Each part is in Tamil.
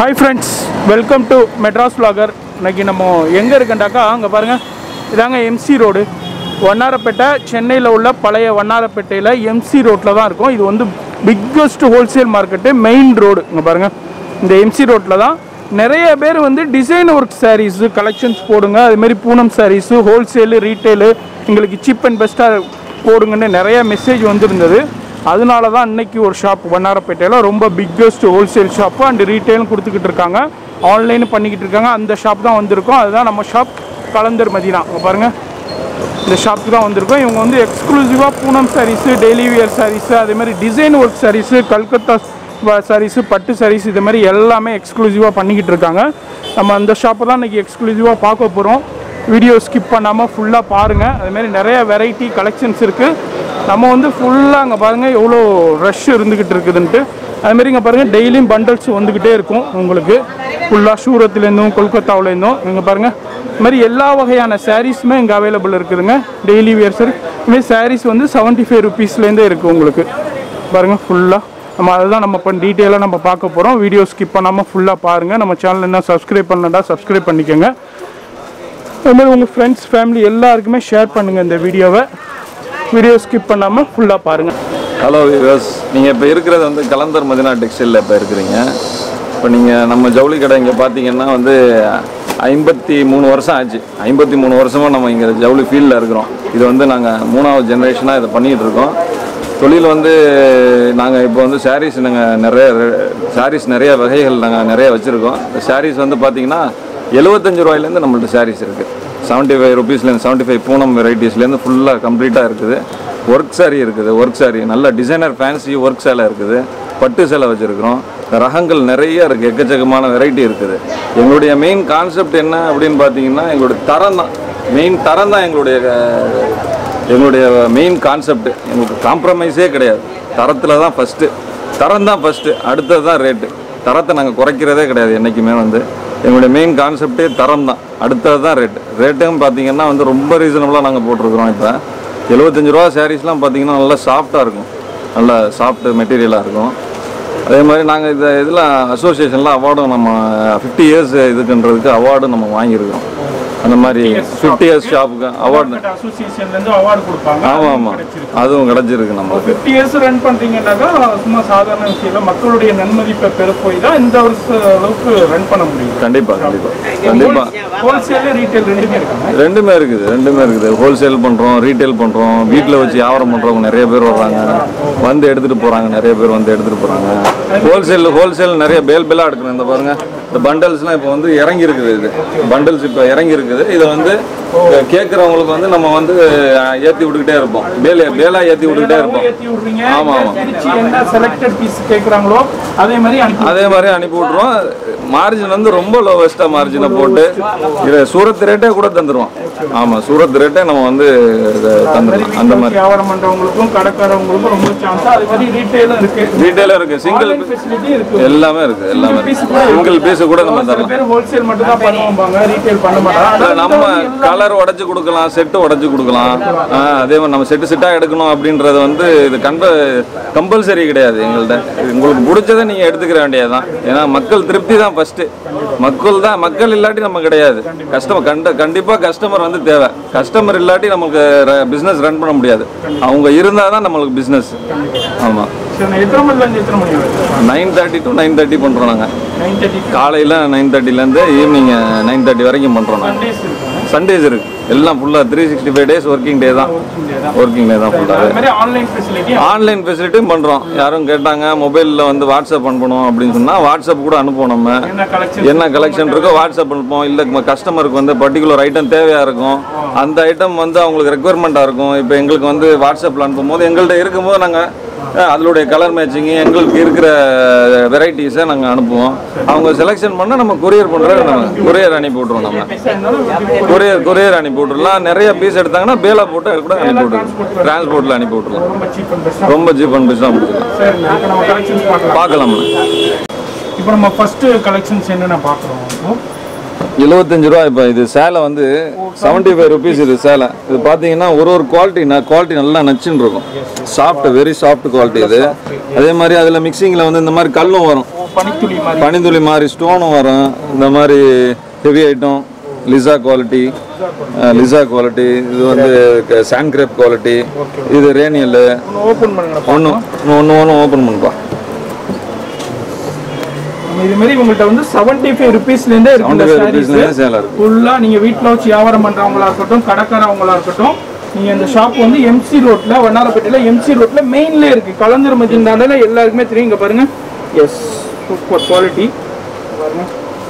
Hi friends welcome to Madras vlogger இன்னைக்கு நம்ம எங்கே இருக்கண்டாக்கா அங்கே பாருங்கள் இதாங்க எம்சி ரோடு வண்ணாரப்பேட்டை சென்னையில் உள்ள பழைய வண்ணாரப்பேட்டையில் எம்சி ரோட்டில் தான் இருக்கும் இது வந்து biggest wholesale market main road இங்கே பாருங்கள் இந்த எம்சி ரோட்டில் தான் நிறைய பேர் வந்து டிசைன் ஒர்க் சாரீஸு கலெக்ஷன்ஸ் போடுங்க அதுமாரி பூனம் சாரீஸு ஹோல்சேலு ரீட்டெயிலு எங்களுக்கு சீப் அண்ட் பெஸ்ட்டாக போடுங்கன்னு நிறைய மெசேஜ் வந்திருந்தது அதனால தான் இன்னைக்கு ஒரு ஷாப் வண்ணாரப்பேட்டையில் ரொம்ப பிக்கஸ்ட் ஹோல்சேல் ஷாப்பு அண்ட் ரீட்டைலும் கொடுத்துக்கிட்டு இருக்காங்க ஆன்லைனும் பண்ணிக்கிட்டு இருக்காங்க அந்த ஷாப் தான் வந்திருக்கோம் அதுதான் நம்ம ஷாப் கலந்தர் மதினா இங்க பாருங்க இந்த ஷாப்புக்கு தான் வந்திருக்கோம் இவங்க வந்து எக்ஸ்க்ளூசிவாக பூனம் சாரீஸு டெய்லி வியர் சாரீஸு அதே மாதிரி டிசைன் ஒர்க் சாரீஸு கல்கத்தா சாரீஸு பட்டு சாரீஸ் இது மாதிரி எல்லாமே எக்ஸ்க்ளூசிவாக பண்ணிக்கிட்டு இருக்காங்க நம்ம அந்த ஷாப்பை தான் இன்றைக்கி எக்ஸ்க்ளூசிவாக பார்க்க போகிறோம் வீடியோ ஸ்கிப் பண்ணாமல் ஃபுல்லாக பாருங்கள் அதுமாரி நிறைய வெரைட்டி கலெக்ஷன்ஸ் இருக்குது நம்ம வந்து ஃபுல்லாக அங்கே பாருங்கள் எவ்வளோ ரஷ் இருந்துக்கிட்டு இருக்குதுன்ட்டு அதுமாரி இங்கே பாருங்கள் டெய்லியும் பண்டல்ஸ் வந்துக்கிட்டே இருக்கும் உங்களுக்கு ஃபுல்லாக சூரத்துலேருந்தும் கொல்கத்தாவிலேருந்தும் இங்கே பாருங்கள் இது மாதிரி எல்லா வகையான சாரீஸுமே இங்கே அவைலபிள் இருக்குதுங்க டெய்லி வியர் சாரி இதுமாரி சாரீஸ் வந்து செவன்ட்டி ஃபைவ் ருபீஸ்லேருந்தே இருக்குது உங்களுக்கு பாருங்கள் ஃபுல்லாக நம்ம அதை தான் நம்ம இப்போ டீட்டெயிலாக நம்ம பார்க்க போகிறோம் வீடியோ ஸ்கிப் பண்ணாமல் ஃபுல்லாக பாருங்கள் நம்ம சேனல் என்ன சப்ஸ்கிரைப் பண்ணலடா சப்ஸ்கிரைப் பண்ணிக்கோங்க அதுமாதிரி உங்கள் ஃப்ரெண்ட்ஸ் ஃபேமிலி எல்லாருக்குமே ஷேர் பண்ணுங்கள் இந்த வீடியோவை வீடியோ ஸ்கிப் பண்ணாமல் ஃபுல்லாக பாருங்கள் ஹலோ வியூவர்ஸ் நீங்கள் இப்போ இருக்கிறது வந்து கலந்தர் மதினா டெக்ஸ்டைலில் இப்போ இருக்கிறீங்க இப்போ நீங்கள் நம்ம ஜவுளி கடை இங்கே பார்த்தீங்கன்னா வந்து ஐம்பத்தி மூணு வருஷம் ஆச்சு ஐம்பத்தி மூணு வருஷமாக நம்ம இங்கே ஜவுளி ஃபீல்டில் இருக்கிறோம் இது வந்து நாங்கள் மூணாவது ஜென்ரேஷனாக இதை பண்ணிகிட்டு இருக்கோம் தொழில் வந்து நாங்கள் இப்போ வந்து சாரீஸ் நாங்கள் நிறைய சாரீஸ் நிறைய வகைகள் நாங்கள் நிறைய வச்சுருக்கோம் சாரீஸ் வந்து பார்த்தீங்கன்னா எழுபத்தஞ்சு ரூபாயிலேருந்து நம்மள்ட்ட சாரீஸ் இருக்குது செவன்ட்டி ஃபைவ் ருபீஸ்லேருந்து செவன்ட்டி ஃபைவ் பூனம் வெரைட்டிஸ்லேருந்து ஃபுல்லாக கம்ப்ளீட்டாக இருக்குது ஒர்க் saree இருக்குது ஒர்க் saree நல்ல டிசைனர் ஃபேன்சி ஒர்க் சேலை இருக்குது பட்டு சேலை வச்சுருக்கிறோம் ரகங்கள் நிறைய இருக்குது எக்கச்சக்கமான வெரைட்டி இருக்குது எங்களுடைய மெயின் கான்செப்ட் என்ன அப்படின்னு பார்த்தீங்கன்னா எங்களுடைய தரம் தான் மெயின் தரம் தான் எங்களுடைய அஹ், எங்களுடைய மெயின் கான்செப்ட் எங்களுக்கு காம்ப்ரமைஸே கிடையாது தரத்தில் தான் ஃபஸ்ட்டு தரம் தான் ஃபஸ்ட்டு அடுத்தது தான் ரேட்டு தரத்தை நாங்கள் குறைக்கிறதே கிடையாது என்றைக்குமே வந்து எங்களுடைய மெயின் கான்செப்டே தரம் தான் அடுத்தது தான் ரேட்டு ரேட்டும் பார்த்தீங்கன்னா வந்து ரொம்ப ரீசனபுளாக நாங்கள் போட்டிருக்கிறோம் இப்போ எழுபத்தஞ்சு ரூபா சாரீஸ்லாம் பார்த்தீங்கன்னா நல்லா சாஃப்டாக இருக்கும் நல்ல சாஃப்ட் மெட்டீரியலாக இருக்கும் அதே மாதிரி நாங்கள் இந்த இதில் அசோசியேஷனில் அவார்டும் நம்ம ஃபிஃப்டி இயர்ஸ் இதுக்குன்றதுக்கு அவார்டும் நம்ம வாங்கியிருக்கிறோம் அந்த மாதிரி ஃபிஃப்டி இயர்ஸ் ஷாப்புக்கு அவார்டு அசோசியேஷன்லேருந்து அவார்டு கொடுப்பாங்க ஆமாம் ஆமாம் அதுவும் கிடச்சிருக்கு நம்மளுக்கு ஃபிஃப்டி இயர்ஸ் ரன் பண்ணுறீங்கன்னாக்கா சும்மா சாதாரண விஷயம் இல்லை மக்களுடைய நன்மதிப்பை பெற போய் தான் இந்த வருஷ அளவுக்கு ரன் பண்ண முடியும் கண்டிப்பாக கண்டிப்பாக கண்டிப்பாக ஹோல்சேல் ரீட்டைல் ரெண்டுமே இருக்காங்க ரெண்டுமே இருக்குது ரெண்டுமே இருக்குது ஹோல்சேல் பண்ணுறோம் ரீட்டைல் பண்ணுறோம் வீட்டில் வச்சு வியாபாரம் பண்ணுறவங்க நிறைய பேர் வர்றாங்க வந்து எடுத்துகிட்டு போகிறாங்க நிறைய பேர் வந்து எடுத்துகிட்டு போகிறாங்க ஹோல்சேல் ஹோல்சேல் நிறைய பேல் பேலாக எடுக்கணும் இந்த பாருங்க இந்த பண்டல்ஸ்லாம் இப்போ வந்து இறங்கி இருக்குது இது பண்டல்ஸ் இப்போ இறங்கி இருக்குது இதை வந்து கேட்குறவங்களுக்கு வந்து நம்ம வந்து ஏற்றி விட்டுக்கிட்டே இருப்போம் பேல பேலாக ஏற்றி விட்டுக்கிட்டே இருப்போம் ஏற்றி விட்றீங்க ஆமா, ஆமா. திருச்சி என்ன செலக்டட் பீஸ் கேட்குறாங்களோ அதே மாதிரி அனுப்பி அதே மாதிரி அனுப்பி விட்ருவோம் மார்ஜின் வந்து ரொம்ப லோவஸ்ட்டாக மார்ஜினை போட்டு இதை சூரத் ரேட்டே கூட தந்துடுவோம் ஆமாம் சூரத் ரேட்டே நம்ம வந்து இதை தந்துடுவோம் அந்த மாதிரி வியாபாரம் பண்றவங்களுக்கும் கடைக்காரவங்களுக்கும் ரொம்ப சான்ஸ் அதே மாதிரி ரீட்டைலும் இருக்கு ரீட்டைலும் இருக்குது சிங்கிள் ஃபெசிலிட்டி இருக்கு எல்லாமே இருக்குது எல்லாமே இருக்குது சிங்கிள் பீஸு கூட நம்ம சில தரலாம் பேர் ஹோல்சேல் மட்டும் தான் பண்ணுவாங்க ரீட்டைல் பண்ண இல்ல, மாட்டாங்க நம்ம கலர் உடைச்சு கொடுக்கலாம் செட்டு உடைச்சு கொடுக்கலாம் ஆ, அதே மாதிரி நம்ம செட்டு செட்டாக எடுக்கணும் அப்படின்றது வந்து இது கம்ப கம்பல்சரி கிடையாது எங்கள்கிட்ட உங்களுக்கு பிடிச்சதை நீங்கள் எடுத்துக்கிற வேண்டியதுதான் ஏன்னா மக்கள் திருப்தி தான் ஃபஸ்ட்டு மக்கள் தான் மக்கள் இல்லாட்டி நம்ம கிடையாது கஸ்டமர் கண்ட கண்டிப்பாக கஸ்டமர் வந்து தேவை கஸ்டமர் இல்லாட்டி நமக்கு பிஸ்னஸ் ரன் பண்ண முடியாது அவங்க இருந்தால் தான் நம்மளுக்கு பிஸ்னஸ் ஆமாம் சரி நான் எத்தனை மணிலேருந்து எத்தனை மணி வரைக்கும் nine thirty to nine thirty பண்ணுறோம் நாங்கள் நைன் தேர்ட்டி காலையில் நைன் தேர்ட்டிலேருந்து ஈவினிங் நைன் தேர்ட்டி வரைக்கும் பண்ணுறோம் நாங்கள் டேஸ் இருக்கு சண்டேஸ் இருக்கு எல்லாம் ஃபுல்லாக three sixty five days working day தான் ஒர்க்கிங் டே தான் ஃபுல்லாக அது மாதிரி ஆன்லைன் ஃபெசிலிட்டி ஆன்லைன் ஃபெசிலிட்டியும் பண்ணுறோம் யாரும் கேட்டாங்க மொபைலில் வந்து வாட்ஸ்அப் அனுப்பணும் அப்படின்னு சொன்னால் வாட்ஸ்அப் கூட அனுப்புவோம் நம்ம என்ன கலெக்ஷன் என்ன கலெக்ஷன் இருக்கோ வாட்ஸ்அப் அனுப்போம் இல்லை கஸ்டமருக்கு வந்து பர்டிகுலர் ஐட்டம் தேவையாக இருக்கும் அந்த ஐட்டம் வந்து அவங்களுக்கு ரெக்குவயர்மெண்ட்டாக இருக்கும் இப்போ எங்களுக்கு வந்து வாட்ஸ்அப்பில் அனுப்பும் போது எங்கள்கிட்ட இருக்கும்போது நாங்கள் அதனுடைய கலர் மேட்சிங்கு எங்களுக்கு இருக்கிற வெரைட்டிஸை நாங்கள் அனுப்புவோம் அவங்க செலெக்ஷன் பண்ணால் நம்ம கொரியர் பண்ணுறது நம்ம கொரியர் அனுப்பி விட்ருவோம் நம்ம கொரியர் கொரியர் அனுப்பி விட்றலாம் நிறைய பீஸ் எடுத்தாங்கன்னா பேலா போட்டு கூட அனுப்பி விட்ருவோம் டிரான்ஸ்போர்ட்டில் அனுப்பி விட்ருலாம் ரொம்ப சீப் அண்ட் பெஸ்ட் ரொம்ப சீப் அண்ட் பெஸ்ட்டாக முடிச்சிடலாம் சரி இப்போ நம்ம கலெக்ஷன்ஸ் பார்க்கலாம் பார்க்கலாம் இப்போ நம்ம ஃபர்ஸ்ட் கலெக்ஷன்ஸ் என்னென்ன பார்க்குறோம் இப்போ எழுபத்தஞ்சு ரூபா இப்போ இது சேலை வந்து செவன்ட்டி ஃபைவ் ருபீஸ் இது சேலை இது பார்த்தீங்கன்னா ஒரு ஒரு குவாலிட்டி குவாலிட்டி நல்லா நச்சுன்னு இருக்கும் சாஃப்ட் வெரி சாஃப்ட் குவாலிட்டி இது அதே மாதிரி அதில் மிக்சிங்கில் வந்து இந்த மாதிரி கல்லும் வரும் பனித்துளி மாதிரி பனித்துளி மாதிரி ஸ்டோனும் வரும் இந்த மாதிரி ஹெவி ஐட்டம் லிசா குவாலிட்டி லிசா குவாலிட்டி இது வந்து சாண்ட் கிரேப் குவாலிட்டி இது ரேனியல் ஓப்பன் பண்ணுங்க ஒன்று ஒன்று ஒன்று ஓப்பன் பண்ணுப்பா நம்ம இது மாதிரி உங்கள்கிட்ட வந்து செவன்டி ஃபைவ் ருபீஸ்லேருந்தே இருக்கு இந்த 75 சாரீஸ் rupeesலேயே சேல் இருக்கு ஃபுல்லாக நீங்கள் வீட்டில் வச்சு வியாபாரம் பண்ணுறவங்களா இருக்கட்டும் கடைக்காரவங்களா இருக்கட்டும் நீங்கள் இந்த ஷாப் வந்து எம்சி ரோட்டில் வண்ணாரப்பேட்டையில் எம்சி ரோட்டில் மெயின்லேயே இருக்குது கலந்தர் மதிந்தாண்டில் எல்லாருக்குமே தெரியும் இங்கே பாருங்கள் எஸ் சூப்பர் குவாலிட்டி பாருங்க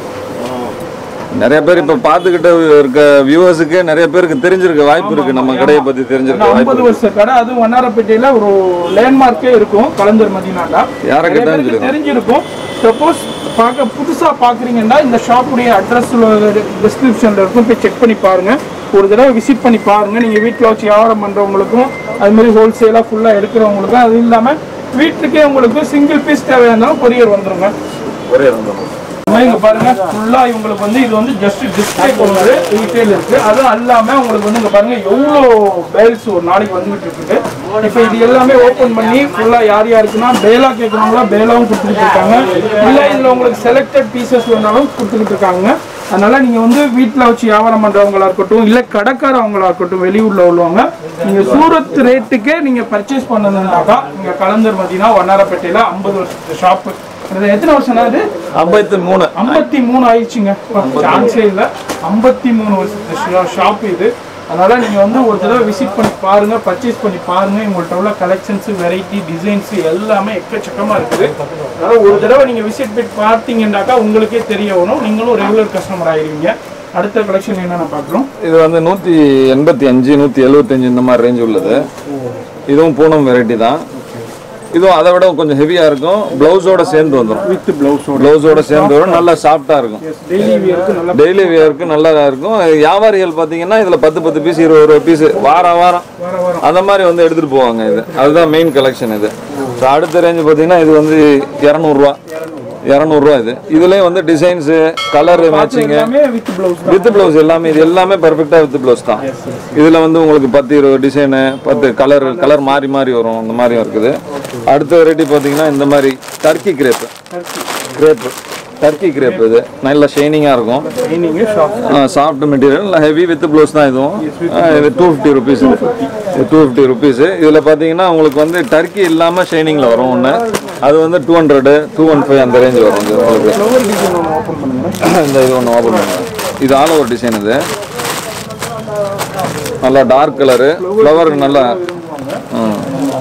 நிறைய பேர் இப்போ பார்த்துக்கிட்டு இருக்க வியூவர்ஸுக்கு நிறைய பேருக்கு தெரிஞ்சிருக்க வாய்ப்பு இருக்கு நம்ம கடையை பற்றி தெரிஞ்சிருக்க வாய்ப்பு ஐம்பது வருஷ கடை அதுவும் வண்ணாரப்பேட்டையில் ஒரு லேண்ட்மார்க்கே இருக்கும் கலந்தர் மதினாண்டா யாரை நிறைய கேட்டாலும் பேருக்கு தெரிஞ்சிருக்கும் சப்போஸ் பார்க்க புதுசாக பார்க்குறீங்கன்னா இந்த ஷாப்புடைய அட்ரஸ் டிஸ்கிரிப்ஷனில் இருக்கும் போய் செக் பண்ணி பாருங்க ஒரு தடவை விசிட் பண்ணி பாருங்க நீங்கள் வீட்டில் வச்சு வியாபாரம் பண்ணுறவங்களுக்கும் அது மாதிரி ஹோல்சேலாக ஃபுல்லாக எடுக்கிறவங்களுக்கும் அது இல்லாமல் வீட்டுக்கே உங்களுக்கு சிங்கிள் பீஸ் தேவையா இருந்தாலும் கொரியர் வந்துருங்க ஒரே வந்துடும் இங்க பாருங்க ஃபுல்லா இவங்களுக்கு வந்து இது வந்து ஜஸ்ட் டிஸ்பிளே கொண்டு ரீட்டைல் இருக்கு அதுவும் அல்லாம உங்களுக்கு வந்து இங்க பாருங்க எவ்வளோ பேல்ஸ் ஒரு நாளைக்கு வந்துகிட்டு இருக்கு இப்போ இது எல்லாமே ஓபன் பண்ணி ஃபுல்லா யார் யாருக்குன்னா பேலா கேட்கறவங்களா பேலாவும் கொடுத்துட்டு இருக்காங்க இல்ல இதுல உங்களுக்கு செலக்டட் பீசஸ் வேணாலும் கொடுத்துக்கிட்டு இருக்காங்க அதனால நீங்க வந்து வீட்டில் வச்சு வியாபாரம் பண்றவங்களா இருக்கட்டும் இல்ல கடைக்காரவங்களா இருக்கட்டும் வெளியூர்ல உள்ளவங்க நீங்க சூரத் ரேட்டுக்கே நீங்க பர்ச்சேஸ் பண்ணணும்னாக்கா நீங்க கலந்தர் மதினா வண்ணாரப்பேட்டையில ஐம்பது வருஷத்து ஷாப்பு எத்தனை வருஷம் அது ஐம்பத்தி மூணு ஐம்பத்தி மூணு ஆயிடுச்சுங்க சான்ஸே இல்லை ஐம்பத்தி மூணு வருஷத்து ஷாப் இது அதனால நீங்க வந்து ஒரு தடவை விசிட் பண்ணி பாருங்க பர்ச்சேஸ் பண்ணி பாருங்க உங்கள்கிட்ட உள்ள கலெக்ஷன்ஸ் வெரைட்டி டிசைன்ஸ் எல்லாமே எக்கச்சக்கமா இருக்குது அதனால ஒரு தடவை நீங்க விசிட் பண்ணி பார்த்தீங்கன்னாக்கா உங்களுக்கே தெரிய வரும் நீங்களும் ரெகுலர் கஸ்டமர் ஆயிருவீங்க அடுத்த கலெக்ஷன் என்னென்ன பார்க்குறோம் இது வந்து நூற்றி எண்பத்தி அஞ்சு நூற்றி எழுபத்தஞ்சு இந்த மாதிரி ரேஞ்ச் உள்ளது இதுவும் பூனம் வெரைட்டி தான் இதுவும் அதை விட கொஞ்சம் ஹெவியாக இருக்கும் ப்ளவுஸோட சேர்ந்து வந்துடும் வித் பிளவுஸோட ப்ளவுஸோட சேர்ந்து வரும் நல்லா சாஃப்டாக இருக்கும் டெய்லி வியருக்கு நல்லா டெய்லி வியருக்கு நல்லா இருக்கும் வியாபாரிகள் பார்த்தீங்கன்னா இதில் பத்து பத்து பீஸ் இருபது இருபது பீஸ் வாரம் வாரம் வர வர அந்த மாதிரி வந்து எடுத்துகிட்டு போவாங்க இது அதுதான் மெயின் கலெக்ஷன் இது ஸோ அடுத்த ரேஞ்ச் பார்த்தீங்கன்னா இது வந்து இரநூறுவா இரநூறுவா இது இதுலேயும் வந்து டிசைன்ஸு கலரு மேட்சிங்கு எல்லாமே வித் பிளவுஸ் தான் வித் ப்ளவுஸ் எல்லாமே இது எல்லாமே பெர்ஃபெக்டாக வித் ப்ளவுஸ் தான் இதில் வந்து உங்களுக்கு பத்து இருபது டிசைனு பத்து கலர் கலர் மாறி மாறி வரும் அந்த மாதிரியும் இருக்குது அடுத்த வெரைட்டி பார்த்தீங்கன்னா இந்த மாதிரி Turkey crepe crepe Turkey crepe இது நல்ல ஷைனிங்காக இருக்கும் ட்ரைனிங்கு ஷாப் சாஃப்ட் மெட்டீரியல் நல்லா ஹெவி வித் ப்ளவுஸ் தான் இதுவும் ஆ, இது டூ ஃபிஃப்டி ருபீஸ் இது டூ ஃபிஃப்டி ருபீஸு இதில் பார்த்தீங்கன்னா உங்களுக்கு வந்து டர்க்கி இல்லாமல் ஷைனிங்கில் வரும் ஒன்று அது வந்து two hundred two one five அந்த ரேஞ்ச் வரும் இது உங்களுக்கு ஃப்ளவர் டிசைன் ஒன்று ஓப்பன் பண்ணுங்க இந்த இது ஒன்று ஓப்பன் பண்ணுங்க இது ஆல் ஓவர் டிசைன் இது நல்லா டார்க் கலரு ஃப்ளவர் நல்லா ம்.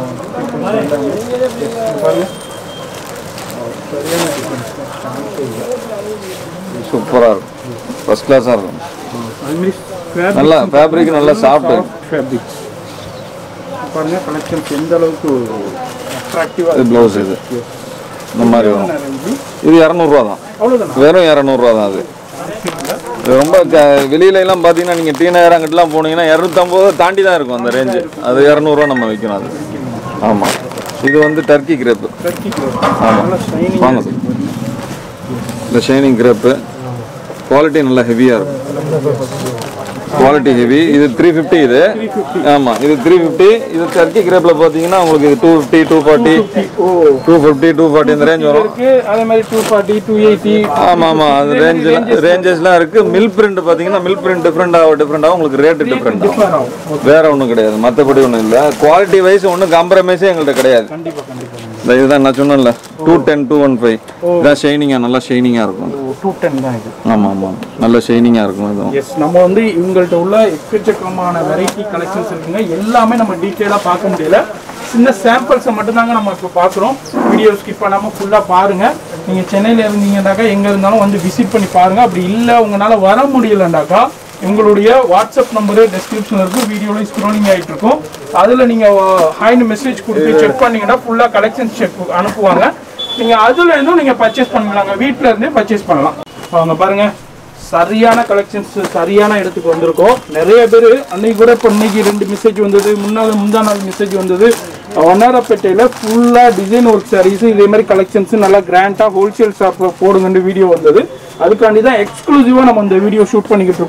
சூப்பராக இருக்கும் ஃபஸ்ட் கிளாஸாக இருக்கும் அதுமாரி நல்லா ஃபேப்ரிக் நல்லா சாஃப்ட்டு ஃபேப்ரிக்ஸ் பாருங்க கலெக்ஷன்ஸ் எந்த அளவுக்கு அட்ராக்டிவாக இது ப்ளவுஸ் இது இந்த மாதிரி வரும் இது இரநூறுவா தான் அவ்வளோதானா வெறும் இரநூறுவா தான் அது இது ரொம்ப க- வெளியில எல்லாம் பார்த்தீங்கன்னா நீங்கள் டி நகர் அங்கிட்டலாம் போனீங்கன்னா இரநூத்தம்பது தாண்டி தான் இருக்கும் அந்த ரேஞ்சு அது இரநூறுவா நம்ம விற்கணும் அது ஆமாம் இது வந்து டர்க்கி கிரேப்பு டர்க்கி ஆமாம் நல்லா ஷைனிங் வாங்க இந்த ஷைனிங் கிரேப்பு குவாலிட்டி நல்லா ஹெவியாக இருக்கும் குவாலிட்டி ஹெவி இது த்ரீ ஃபிஃப்டி இது ஆமாம் இது த்ரீ ஃபிஃப்டி இது டர்க்கி கிரேப்பில் பார்த்தீங்கன்னா உங்களுக்கு இது டூ ஃபிஃப்டி டூ ஃபார்ட்டி ஓ டூ ஃபிஃப்டி டூ ஃபார்ட்டி இந்த ரேஞ்ச் வரும் இருக்கு அதே மாதிரி டூ ஃபார்ட்டி டூ எயிட்டி ஆமா ஆமா அது ரேஞ்ச் ரேஞ்சஸ்லாம் இருக்கு மில் பிரிண்ட் பாத்தீங்கன்னா மில் பிரிண்ட் டிஃப்ரெண்ட் ஆகும் டிஃப்ரெண்ட் ஆகும் உங்களுக்கு ரேட் டிஃப்ரெண்ட் ஆகும் ஆகும் வேற ஒன்றும் கிடையாது மற்றபடி ஒன்றும் இல்லை குவாலிட்டி வைஸ் ஒன்றும் காம்ப்ரமைஸே எங்கள்கிட்ட கிடையாது கண்டிப்பாக கண்டிப்பாக இந்த இதுதான் நான் சொன்னேன்ல two ten two one five இதான் ஷைனிங்காக நல்லா ஷைனிங்காக இருக்கும் டூ டென் தான் இது ஆமாம் ஆமாம் நல்ல ஷைனிங்காக இருக்கும் இதுவும் எஸ் நம்ம வந்து இவங்கள்ட்ட உள்ள எக்கச்சக்கமான வெரைட்டி கலெக்ஷன்ஸ் இருக்குங்க எல்லாமே நம்ம டீட்டெயிலாக பார்க்க முடியல சின்ன சாம்பிள்ஸை மட்டும்தாங்க நம்ம இப்போ பார்க்குறோம் வீடியோ ஸ்கிப் பண்ணாமல் ஃபுல்லாக பாருங்கள் நீங்கள் சென்னையில் இருந்தீங்கன்னாக்கா எங்கே இருந்தாலும் வந்து விசிட் பண்ணி பாருங்கள் அப்படி இல்லை உங்களால் வர முடியலண்டாக்கா எங்களுடைய வாட்ஸ்அப் நம்பரு டெஸ்கிரிப்ஷன் இருக்கும் வீடியோவில் ஸ்க்ரோலிங் ஆகிட்டு இருக்கும் அதில் நீங்கள் ஹாய்னு மெசேஜ் கொடுத்து செக் பண்ணீங்கன்னா ஃபுல்லாக கலெக்ஷன்ஸ் செக் அனுப்புவாங்க நீங்கள் அதுல இருந்தும் நீங்கள் பர்ச்சேஸ் பண்ணலாங்க வீட்டில் இருந்தே பர்ச்சேஸ் பண்ணலாம் அவங்க பாருங்க சரியான கலெக்ஷன்ஸ் சரியான இடத்துக்கு வந்திருக்கோம் நிறைய பேர் அன்னைக்கு கூட இப்போ இன்னைக்கு ரெண்டு மெசேஜ் வந்தது முன்னாள் முந்தா நாள் மெசேஜ் வந்தது வண்ணாரப்பேட்டையில் ஃபுல்லாக டிசைன் ஒர்க் சாரீஸ் இதே மாதிரி கலெக்ஷன்ஸ் நல்லா கிராண்டாக ஹோல்சேல் ஷாப் போடுங்கன்னு வீடியோ வந்தது அதுக்காண்டி தான் எக்ஸ்க்ளூசிவாக நம்ம இந்த வீடியோ ஷூட் பண்ணிக்கிட்டு இருக்கோம்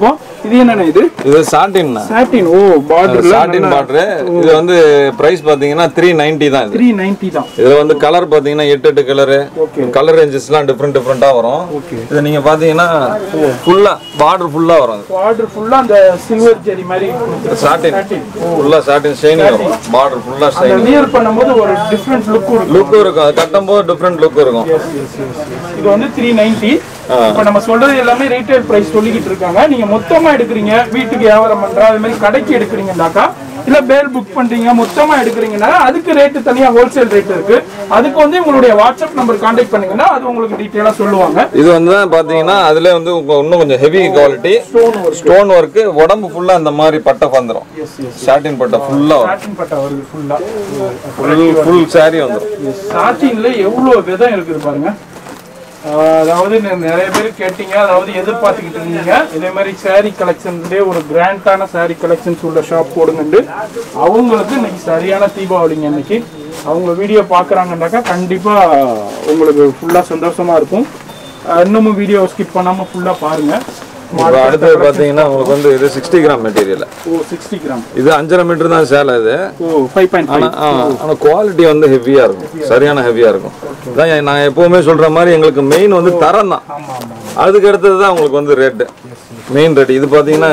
இது என்னண்ணே இது இது சாட்டின் சாட்டின் ஓ பார்டர்ல சாட்டின் பாட்ரு இது வந்து பிரைஸ் பாத்தீங்கன்னா த்ரீ நைன்டி தான் இது த்ரீ நைன்டி தான் இதுல வந்து கலர் பாத்தீங்கன்னா எட்டு எட்டு கலரு Okay. கலர் ரேஞ்சஸ்லாம் டிஃப்ரெண்ட் டிஃப்ரெண்டா வரும் Okay. இது நீங்க பாத்தீங்கன்னா ஃபுல்லா பார்டர் ஃபுல்லா வரும் பார்டர் ஃபுல்லா அந்த சில்வர் ஜெரி மாதிரி சாட்டின் ஃபுல்லா சாட்டின் ஷைனிங் வரும் பார்டர் ஃபுல்லா அந்த ஷைனிங் வியர் பண்ணும்போது ஒரு டிஃப்ரெண்ட் லுக் இருக்கும் லுக்கும் இருக்கும் அது கட்டும் போது டிஃப்ரெண்ட் லுக் இருக்கும் Yes, yes, yes, yes. இது வந்து த்ரீ நைன்டி இப்போ நம்ம சொல்றது எல்லாமே ரீட்டைல் பிரைஸ் சொல்லிக்கிட்டு இருக்காங்க நீங்க மொத்தமா எடுக்கிறீங்க வீட்டுக்கு வியாபாரம் பண்ற அது மாதிரி கடைக்கு எடுக்கிறீங்கன்னாக்கா இல்ல பேல் புக் பண்றீங்க மொத்தமா எடுக்கிறீங்கன்னா அதுக்கு ரேட்டு தனியா ஹோல்சேல் ரேட் இருக்கு அதுக்கு வந்து உங்களுடைய வாட்ஸ்அப் நம்பர் கான்டாக்ட் பண்ணீங்கன்னா அது உங்களுக்கு டீட்டெயிலா சொல்லுவாங்க இது வந்து பாத்தீங்கன்னா அதுல வந்து உங்க- இன்னும் கொஞ்சம் heavy quality stone work stone work உடம்பு ஃபுல்லா அந்த மாதிரி பட்டை வந்துரும் எஸ் எஸ் சாட்டின் பட்டை ஃபுல்லா வரும் சாட்டின் பட்டா வருது ஃபுல்லா ஃபுல் ஃபுல் saree வந்துரும் சாட்டின்ல எவ்வளவு விதம் இருக்குது பாருங்க ஆஹ் அதாவது நெ- நிறைய பேர் கேட்டீங்க அதாவது எதிர்பார்த்துக்கிட்டு இருந்தீங்க இதே மாதிரி saree கலெக்ஷன்லேயே ஒரு கிராண்டான saree கலெக்ஷன்ஸ் உள்ள ஷாப் போடுங்கண்டு அவங்களுக்கு இன்னைக்கு சரியான தீபாவளிங்க இன்னைக்கு அவங்க வீடியோ பார்க்குறாங்கன்னாக்கா கண்டிப்பாக உங்களுக்கு ஃபுல்லாக சந்தோஷமா இருக்கும் ஆஹ் இன்னமும் வீடியோ ஸ்கிப் பண்ணாமல் ஃபுல்லாக பாருங்க இப்போ அடுத்தது பாத்தீங்கன்னா உங்களுக்கு வந்து இது சிக்ஸ்டி கிராம் மெட்டீரியல் ஓ சிக்ஸ்டி கிராம் இது அஞ்சரை மீட்டர் தான் சேலை இது ஓ ஃபைவ் பாயிண்ட் ஆனா ஆ, ஆனா குவாலிட்டி வந்து ஹெவியா இருக்கும் சரியான ஹெவியா இருக்கும் இதான் எ- நான் எப்பவுமே சொல்ற மாதிரி எங்களுக்கு மெயின் வந்து தரம் தான் ஆமாம் ஆமாம் அதுக்கு அடுத்தது தான் உங்களுக்கு வந்து ரேட்டு மெயின் ரேட் இது பாத்தீங்கன்னா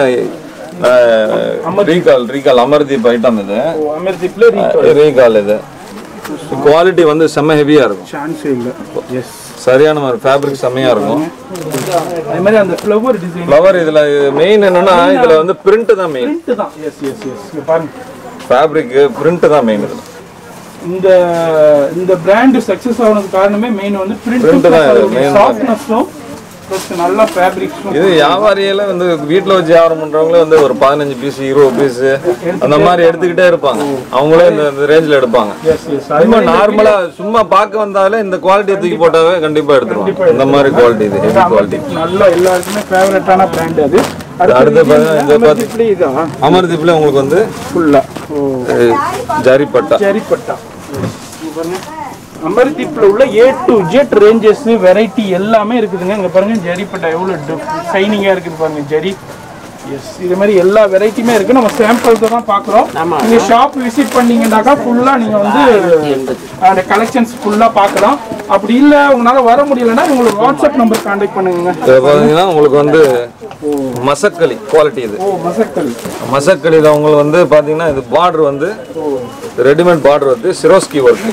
ரீகால் ரீகால் அமர்தீப் ஐட்டம் இது ஓ அமெரிக்கில் ரீகால் இது குவாலிட்டி வந்து செம்ம ஹெவியா இருக்கும் சான்ஸே இல்லை எஸ் சரியான மாதிரி ஃபேப்ரிக் செம்மையா இருக்கும் அதே மாதிரி அந்த ஃப்ளவர் டிசைன் ஃப்ளவர் இதுல மெயின் என்னன்னா இதுல வந்து பிரிண்ட் தான் மெயின் பிரிண்ட் தான் எஸ் எஸ் எஸ் இங்க பாருங்க ஃபேப்ரிக் பிரிண்ட் தான் மெயின் இதுல இந்த இந்த பிராண்ட் சக்சஸ் ஆனதுக்கு காரணமே மெயின் வந்து Print பிரிண்ட் தான் இது, main தான். சாஃப்ட்னஸும் ப்ளஸ் நல்ல ஃபேப்ரிக்ஸும் இது வியாபாரியில வந்து வீட்ல வச்சு வியாபாரம் பண்றவங்களே வந்து ஒரு பதினஞ்சு பீஸ் இருபது பீஸ் அந்த மாதிரி எடுத்துக்கிட்டே இருப்பாங்க அவங்களே இந்த இந்த ரேஞ்சில் எடுப்பாங்க எஸ் எஸ் அது சும்மா நார்மலா சும்மா பார்க்க வந்தாலே இந்த குவாலிட்டியை தூக்கி போட்டாவே கண்டிப்பா எடுத்துருவாங்க இந்த மாதிரி குவாலிட்டி இது ஹெவி குவாலிட்டி நல்ல எல்லாருக்குமே ஃபேவரட்டான பிராண்ட் அது அடுத்து பாருங்க, இந்த பாத்து- இப்படி இதான் அமர்தீப்ல உங்களுக்கு வந்து ஃபுல்லா ஓ அஹ், ஜரிப்பட்டா சரிப்பட்டா இங்க பாருங்க அமர்தீப்ல உள்ள A to Z ranges variety எல்லாமே இருக்குதுங்க இங்க பாருங்க ஜரிப்பட்டா எவ்வளவு ஷைனிங்கா இருக்குது பாருங்க ஜரி எஸ் இது மாதிரி எல்லா வெரைட்டியுமே இருக்கு நம்ம சாம்பிள்ஸ் தான் பாக்குறோம் நீங்க ஷாப் விசிட் பண்ணீங்கன்னாக்கா ஃபுல்லா நீங்க வந்து அந்த கலெக்ஷன்ஸ் ஃபுல்லா பார்க்கலாம் அப்படி இல்ல உங்களால வர முடியலன்னா உங்களுக்கு வாட்ஸ்அப் நம்பர் கான்டாக்ட் பண்ணுங்க இது பாத்தீங்கன்னா உங்களுக்கு வந்து மசக்களி குவாலிட்டி இது ஓ மசக்கல் மசக்களியில் உங்களுக்கு வந்து பாத்தீங்கன்னா இது பார்டர் வந்து ரெடிமேட் பார்டர் வந்து சிரோஸ்கி ஒர்க்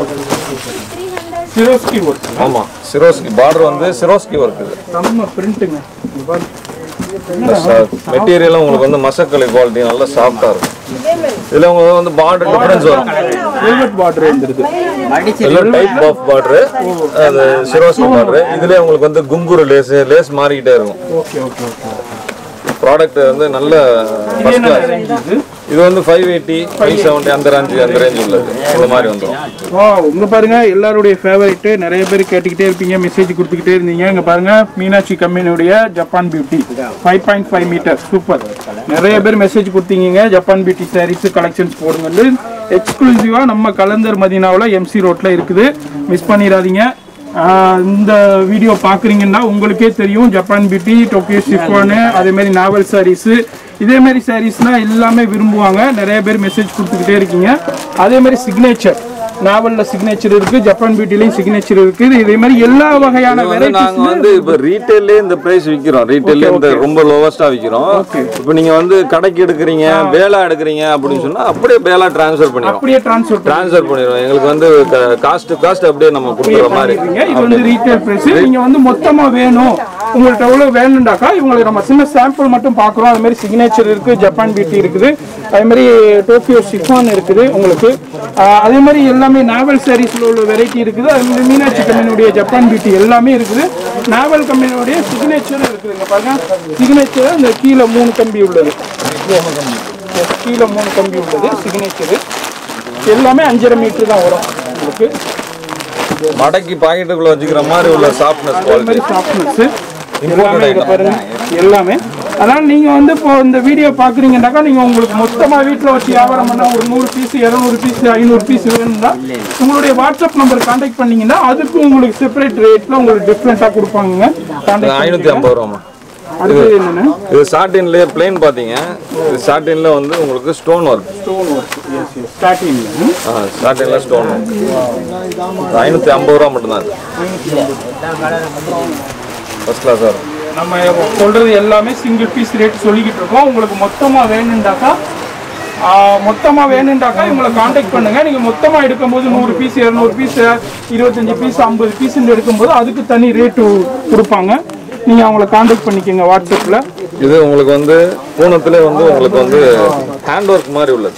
சிரோஸ்கி ஒர்க் ஆமா சிரோஸ்கி பார்டர் வந்து சிரோஸ்கி ஒர்க் இது செம்ம பிரிண்ட்டுங்க இங்க பாருங்க மெட்டீரியலும் உங்களுக்கு வந்து மசக்களி குவாலிட்டி நல்லா சாஃப்டா இருக்கும் இதுல உங்களுக்கு வந்து பார்டர் டிஃபரன்ஸ் வரும் வெல்வெட் பார்டர் இருந்துருது எல்லாம் டைப் ஆஃப் பார்டர் அது சிரோஸ்கி பார்டர் இதுலயே உங்களுக்கு வந்து குங்குரு லேஸ் லேஸ் மாறிக்கிட்டே இருக்கும் ஓகே ஓகே ஓகே ப்ராடக்ட் வந்து நல்ல இது ஃபர்ஸ்ட் என்ன கிளாஸ் range இது இது வந்து ஃபைவ் எயிட்டி ஃபைவ் செவன்ட்டி அந்த ரேஞ்ச் அந்த ரேஞ்ச் உள்ளது இந்த மாதிரி வந்துடும் வா இங்க பாருங்க எல்லாருடைய ஃபேவரட் நிறைய பேர் கேட்டுக்கிட்டே இருப்பீங்க மெசேஜ் கொடுத்துக்கிட்டே இருந்தீங்க இங்க பாருங்க மீனாட்சி கம்பெனியுடைய Japan beauty five point five metre super நிறைய பேர் மெசேஜ் கொடுத்தீங்க ஜப்பான் பியூட்டி சாரீஸ் கலெக்ஷன்ஸ் போடுங்கன்னு எக்ஸ்க்ளூசிவா நம்ம கலந்தர் மதினாவில் எம்சி ரோட்ல இருக்குது மிஸ் பண்ணிடாதீங்க ஆஹ் இந்த வீடியோ பார்க்குறீங்கன்னா உங்களுக்கே தெரியும் ஜப்பான் பியூட்டி டோக்கியோ ஷிஃபானு அதே மாதிரி நாவல் சாரீஸு இதே மாதிரி சாரீஸ்னால் எல்லாமே விரும்புவாங்க நிறைய பேர் மெசேஜ் கொடுத்துக்கிட்டே இருக்கீங்க அதே மாதிரி சிக்னேச்சர் நாவலில் சிக்னேச்சர் இருக்குது ஜப்பான் பியூட்டிலையும் சிக்னேச்சர் இருக்குது இதே மாதிரி எல்லா வகையான வந்து வெரைட்டிஸ் நாங்க வந்து இப்ப ரீட்டைல்லே இந்த பிரைஸ் விக்கிறோம் ரீட்டைல்ல இந்த ரொம்ப லோவஸ்டா விக்கிறோம் இப்ப நீங்க வந்து கடைக்கு எடுக்கிறீங்க பேலா எடுக்கிறீங்க அப்படின்னு சொன்னா அப்படியே பேலா டிரான்ஸ்ஃபர் பண்ணிடுவோம் அப்படியே ட்ரான்ஸ்ஃபர் டிரான்ஸ்ஃபர் பண்ணிடுவோம் எங்களுக்கு வந்து காஸ்ட் காஸ்ட் அப்படியே நம்ம கொடுக்குற மாதிரி பண்ணிடுவீங்க இது வந்து ரீட்டைல் பிரைஸ் நீங்க வந்து மொத்தமா வேணும் உங்கள்ட்ட எவ்வளவு வேணும்டாக்கா இவங்களுக்கு நம்ம சின்ன சாம்பிள் மட்டும் பார்க்குறோம் அது மாதிரி சிக்னேச்சர் இருக்கு ஜப்பான் பியூட்டி இருக்குது அதே மாதிரி டோக்கியோ சிஃபான் இருக்குது உங்களுக்கு ஆஹ் அதே மாதிரி எல்லாமே நாவல் சாரீஸ்ல உள்ள வெரைட்டி இருக்குது அது மாதிரி மீனாட்சி கம்பெனியுடைய ஜப்பான் பியூட்டி எல்லாமே இருக்குது நாவல் கம்பெனியுடைய சிக்னேச்சர் இருக்குதுங்க பாருங்க சிக்னேச்சர் இந்த கீழே மூணு கம்பி உள்ளது கீழே மூணு கம்பி உள்ளது சிக்னேச்சர் எல்லாமே அஞ்சரை மீட்டர் தான் வரும் உங்களுக்கு மடக்கி பாக்கெட்டுக்குள்ள வச்சுக்கிற மாதிரி உள்ள சாஃப்ட்னஸ் அதே குவாலிட்டி மாதிரி சாஃப்ட்னஸ் எல்லாமே இங்க பாருங்க எல்லாமே அதனால நீங்க வந்து இப்போ இந்த வீடியோ பாக்குறீங்கன்னாக்கா நீங்க உங்களுக்கு மொத்தமா வீட்ல வச்சு வியாபாரம் பண்ண ஒரு நூறு பீஸ் இருநூறு பீஸ் ஐநூறு பீஸ் வேணும்னா உங்களுடைய வாட்ஸ்அப் நம்பர் கான்டாக்ட் பண்ணீங்கன்னா அதுக்கு உங்களுக்கு செப்பரேட் ரேட்ல உங்களுக்கு டிஃப்ரெண்டா கொடுப்பாங்க கான்டாக்ட் ஐநூத்தி ஐம்பது ரூபாமா அடுத்து என்னென்ன இது சாட்டின்லேயே பிளேன் பார்த்தீங்க இது சாட்டின்ல வந்து உங்களுக்கு stone work stone work yes yes ஸ்டார்டிங்கில் சாட்டின்ல ஸ்டோன் ஒர்க் ஐநூற்றி ஐம்பது ரூபா மட்டும்தான் ஃபர்ஸ்ட் கிளாஸாக இருக்கும் நம்ம சொல்றது எல்லாமே சிங்கிள் பீஸ் ரேட் சொல்லிக்கிட்டு இருக்கோம் உங்களுக்கு மொத்தமா வேணுண்டாக்கா ஆஹ், மொத்தமா வேணுண்டாக்கா இவங்களை காண்டாக்ட் பண்ணுங்க நீங்க மொத்தமா எடுக்கும்போது நூறு பீஸ் இரநூறு பீஸ் இருபத்தஞ்சு பீஸ் ஐம்பது பீஸ் எடுக்கும்போது அதுக்கு தனி ரேட்டு கொடுப்பாங்க நீங்க அவங்கள காண்டாக்ட் பண்ணிக்கோங்க வாட்ஸ்அப்ல இது உங்களுக்கு வந்து பூனத்திலே வந்து உங்களுக்கு வந்து ஹேண்ட் ஒர்க் மாதிரி உள்ளது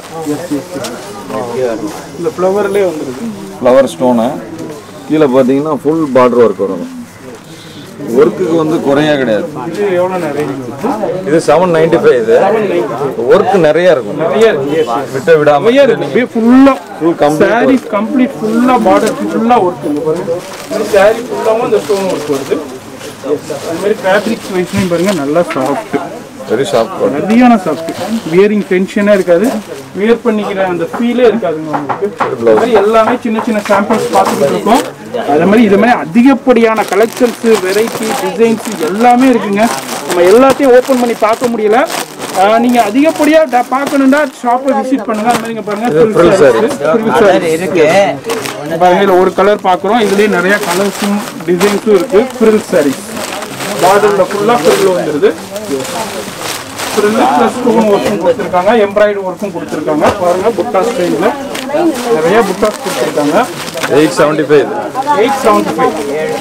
இந்த ஃப்ளவர்லேயே வந்துருக்கு ஃப்ளவர் ஸ்டோனு கீழே பார்த்தீங்கன்னா ஃபுல் பார்டர் ஒர்க் வரும் ஒர்க்குக்கு வந்து குறையா கிடையாது இது எவ்வளோ ரேஞ்ச் இது செவன் நைன்டி ஃபைவ் இது ஒர்க் நிறைய இருக்கும் நிறைய இருக்கு yes, yes. விட்டு விடாம நிறைய இருக்கு அப்படியே ஃபுல்லா ஃபுல் கம்ப்ளீட் சாரி கம்ப்ளீட் ஃபுல்லா பார்டர் ஃபுல்லா ஒர்க் இங்க பாருங்க இந்த சாரி ஃபுல்லாவும் இந்த ஸ்டோன் ஒர்க் வருது அது மாதிரி ஃபேப்ரிக்ஸ் வைஸ்லையும் பாருங்க நல்லா சாஃப்ட் வெரி ஷார்ப் சரியான சாஃப்ட் வியரிங் டென்ஷனே இருக்காது வியர் பண்ணிக்கிற அந்த ஃபீலே இருக்காதுங்க உங்களுக்கு அது மாதிரி எல்லாமே சின்ன சின்ன சாம்பிள்ஸ் பார்த்துக்கிட்டு இருக்கோம் அதே மாதிரி இது மாதிரி அதிகப்படியான கலெக்ஷன்ஸ் வெரைட்டி டிசைன்ஸ் எல்லாமே இருக்குங்க நம்ம எல்லாத்தையும் ஓப்பன் பண்ணி பார்க்க முடியல ஆஹ் நீங்க அதிகப்படியா ட- பார்க்கணும்னா ஷாப்பை விசிட் பண்ணுங்க அது மாதிரி இங்க பாருங்க frill saree. Frill saree. பாருங்க இதுல ஒரு கலர் பார்க்குறோம் இதுலயே நிறைய கலர்ஸும் டிசைன்ஸும் இருக்கு ஃப்ரில் சாரீஸ் பார்டர்ல ஃபுல்லா ஃப்ரில் வந்துருது ஃப்ரில் ப்ளஸ் ஸ்டோன் ஒர்க்கும் கொடுத்துருக்காங்க எம்ப்ராய்டு ஒர்க்கும் கொடுத்துருக்காங்க பாருங்க புட்டா ஸ்டைலில் நிறைய புட்டாஸ் கொடுத்துருக்காங்க eight seventy five eight seventy five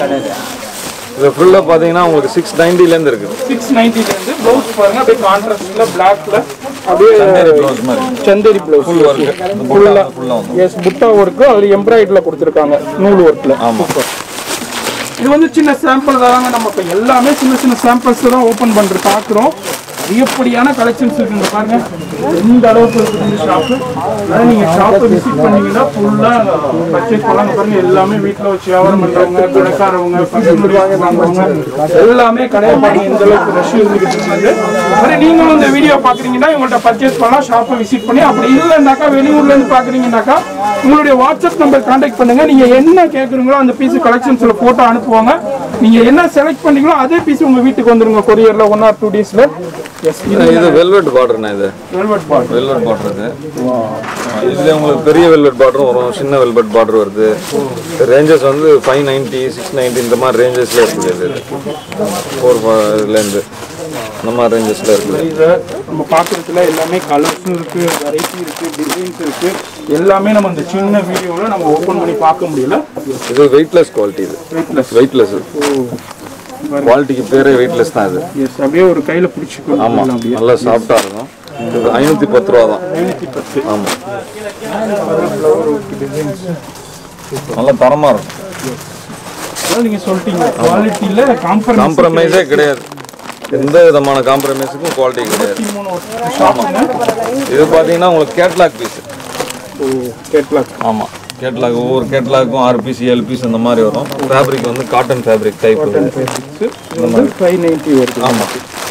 இது ஃபுல்லாக பார்த்தீங்கன்னா உங்களுக்கு சிக்ஸ் நைன்ட்டிலேருந்து இருக்குது சிக்ஸ் நைன்டிலேருந்து ப்ளவுஸ் பாருங்க அப்படியே கான்ட்ராஸ்டில் பிளாக்ல அப்படியே ப்ளவுஸ் மாதிரி சந்தேரி ப்ளவுஸ் ஃபுல் ஒர்க் ஃபுல்லாக ஃபுல்லாக வந்து எஸ் புட்டா ஒர்க்கு அது எம்ப்ராய்டரில் கொடுத்துருக்காங்க நூல் ஒர்க்கில் ஆமாம் இது வந்து சின்ன சாம்பிள் தாங்க நம்ம இப்போ எல்லாமே சின்ன சின்ன சாம்பிள்ஸ் தான் ஓப்பன் பண்ணுற பார்க்குறோம் அதிகப்படியான கலெக்ஷன்ஸ் இருக்குங்க பாருங்க எந்த அளவுக்கு இருக்குது இந்த ஷாப்பு அதனால் நீங்கள் ஷாப்பை விசிட் பண்ணீங்கன்னா ஃபுல்லாக பர்ச்சேஸ் பண்ணலாங்க பாருங்க எல்லாமே வீட்டில் வச்சு வியாபாரம் பண்ணுறவங்க கடைக்காரவங்க பசங்களுடைய வாங்குறவங்க எல்லாமே கடையை பாருங்க இந்த அளவுக்கு ரஷ் இருந்துகிட்டு இருக்குது மாதிரி நீங்களும் இந்த வீடியோ பார்க்குறீங்கன்னா இவங்கள்ட்ட பர்ச்சேஸ் பண்ணலாம் ஷாப்பை விசிட் பண்ணி அப்படி இல்லைன்னாக்கா வெளியூர்லேருந்து பார்க்குறீங்கன்னாக்கா உங்களுடைய வாட்ஸ்அப் நம்பர் கான்டாக்ட் பண்ணுங்க நீங்க என்ன கேட்குறீங்களோ அந்த பீஸ் கலெக்ஷன்ஸ்ல போட்டோ அனுப்புவாங்க நீங்க என்ன செலக்ட் பண்ணீங்களோ அதே பீஸ் உங்க வீட்டுக்கு வந்துருங்க கொரியர்ல ஒன் ஆர் டூ டேஸ்ல எஸ் இது வெல்வெட் பார்டர்ண்ணா இது வெல்வெட் பார்ட் வெல்வெட் பார்டர் இது இதுல உங்களுக்கு பெரிய வெல்வெட் பார்டரும் வரும் சின்ன வெல்வெட் பார்டர் வருது ரேஞ்சஸ் வந்து ஃபைவ் நைன்ட்டி சிக்ஸ் நைன்ட்டி இந்த மாதிரி ரேஞ்சஸ்ல இருக்குது இது ஃபோர் இதுலேருந்து இந்த மாதிரி ரேஞ்சஸ்ல இருக்குது இது நம்ம பார்க்கறதுல எல்லாமே கலர்ஸும் இருக்கு வெரைட்டி இருக்கு டிசைன்ஸ் இருக்கு எல்லாமே நம்ம இந்த சின்ன வீடியோவில் நம்ம ஓப்பன் பண்ணி பார்க்க முடியல இது வெயிட்லெஸ் குவாலிட்டி இது வெயிட்லெஸ் வெயிட்லெஸ் குவாலிட்டிக்கு பேரே வெயிட்லெஸ் தான் இது எஸ் அப்படியே ஒரு கையில பிடிச்சிக்கலாம் ஆமாம் அப்படியே நல்லா சாஃப்டாக இருக்கும் இது ஐநூற்றி பத்து ரூபா தான் ஐநூற்றி பத்து ஆமாம் நல்லா தரமாக இருக்கும் அதான் நீங்க சொல்லிட்டீங்க குவாலிட்டியில காம்பரமைஸ் காம்ப்ரமைஸே கிடையாது எந்த விதமான காம்ப்ரமைஸுக்கும் குவாலிட்டி கிடையாது மூணு ஷாப்புங்க இது பார்த்தீங்கன்னா உங்களுக்கு கேட்லாக் பீஸ் ஓ கேட்லாக் ஆமாம் கேட்லாக் ஒவ்வொரு கேட்லாக்கும் ஆறு பீஸ் ஏழு பீஸ் இந்த மாதிரி வரும் ஃபேப்ரிக் வந்து cotton fabric type five ninety வருது ஆமாம்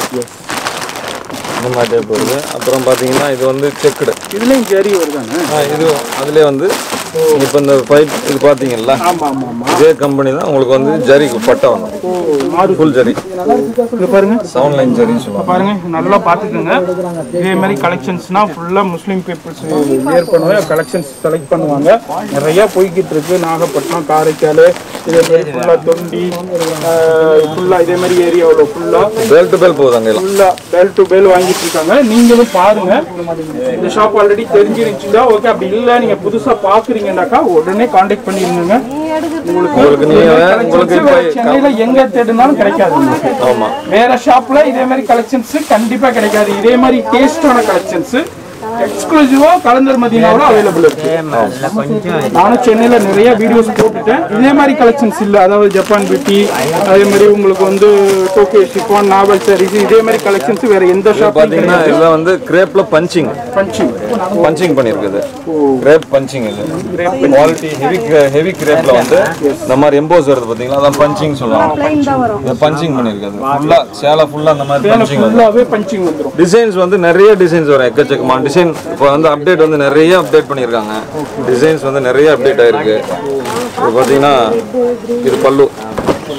இந்த மாதிரி டைப் வருது அப்புறம் பார்த்தீங்கன்னா இது வந்து செக்குடு இதுலயும் ஜரி வருதானே இது அதுலேயே வந்து இப்போ இந்த பைப் இது பார்த்தீங்கல்ல ஆமா ஆமா ஆமா இதே கம்பெனி தான் உங்களுக்கு வந்து ஜரி பட்டை வந்துடும் ஓ மாறு ஃபுல் ஜரி இங்க பாருங்க செவன் லைன் ஜரின்னு சொல்லுவாங்க பாருங்க நல்லா பார்த்துக்கோங்க இதே மாதிரி கலெக்ஷன்ஸ்னா ஃபுல்லாக முஸ்லீம் பீப்புள்ஸ் வியர் பண்ணுவாங்க கலெக்ஷன்ஸ் செலக்ட் பண்ணுவாங்க நிறைய போய்கிட்டு இருக்கு நாகப்பட்டினம் காரைக்கால் இதே மாதிரி ஃபுல்லாக தொண்டி ஃபுல்லாக இதே மாதிரி ஏரியாவில் ஃபுல்லாக பேல் டு பேல் போகுது அங்கெல்லாம் ஃபுல்லா பெல் டு பெல் வாங்கிட்டு இருக்காங்க நீங்களும் பாருங்க இந்த ஷாப் ஆல்ரெடி தெரிஞ்சிருந்துச்சுன்னா ஓகே அப்படி இல்ல நீங்க புதுசா பாக்குறீங்கன்னாக்கா உடனே காண்டாக்ட் பண்ணிருங்க உங்களுக்கு உங்களுக்கு நீங்க உங்களுக்கு collections இப்போ வேற சென்னையில எங்க தேடினாலும் கிடைக்காது உங்களுக்கு. ஆமாம் வேற ஷாப்ல இதே மாதிரி கலெக்ஷன்ஸ் கண்டிப்பா கிடைக்காது இதே மாதிரி டேஸ்டான கலெக்ஷன்ஸ் எக்ஸ்க்ளூசிவா கலந்தர் மதினாவில் அவைலபிள் இருக்கு நானும் சென்னையில நிறைய வீடியோஸ் போட்டுட்டேன் இதே மாதிரி கலெக்ஷன்ஸ் இல்ல அதாவது ஜப்பான் பியூட்டி அதே மாதிரி உங்களுக்கு வந்து டோக்கியோ ஷிஃபான் நாவல் சாரீஸ் இதே மாதிரி கலெக்ஷன்ஸ் வேற எந்த ஷாப்லையும் பார்த்தீங்கன்னா இதில் வந்து கிரேப்பில் பஞ்சிங் பஞ்சிங் பஞ்சிங் பண்ணியிருக்குது கிரேப் பஞ்சிங் இது குவாலிட்டி ஹெவி ஹெவி கிரேப்ல வந்து இந்த மாதிரி எம்போஸ் வருது பார்த்தீங்களா அதான் பஞ்சிங் சொல்லுவாங்க இது பஞ்சிங் பண்ணியிருக்குது ஃபுல்லாக சேலை ஃபுல்லாக அந்த மாதிரி பஞ்சிங் வந்து ஃபுல்லாவே பஞ்சிங் வந்துரும் டிசைன்ஸ் வந்து நிறைய டிசைன்ஸ் வரும் எக்கச்சக்கமான டிசைன் இப்போ வந்து அப்டேட் வந்து நிறைய அப்டேட் பண்ணியிருக்காங்க டிசைன்ஸ் வந்து நிறைய அப்டேட் ஆயிருக்கு இது பார்த்தீங்கன்னா இது பல்லு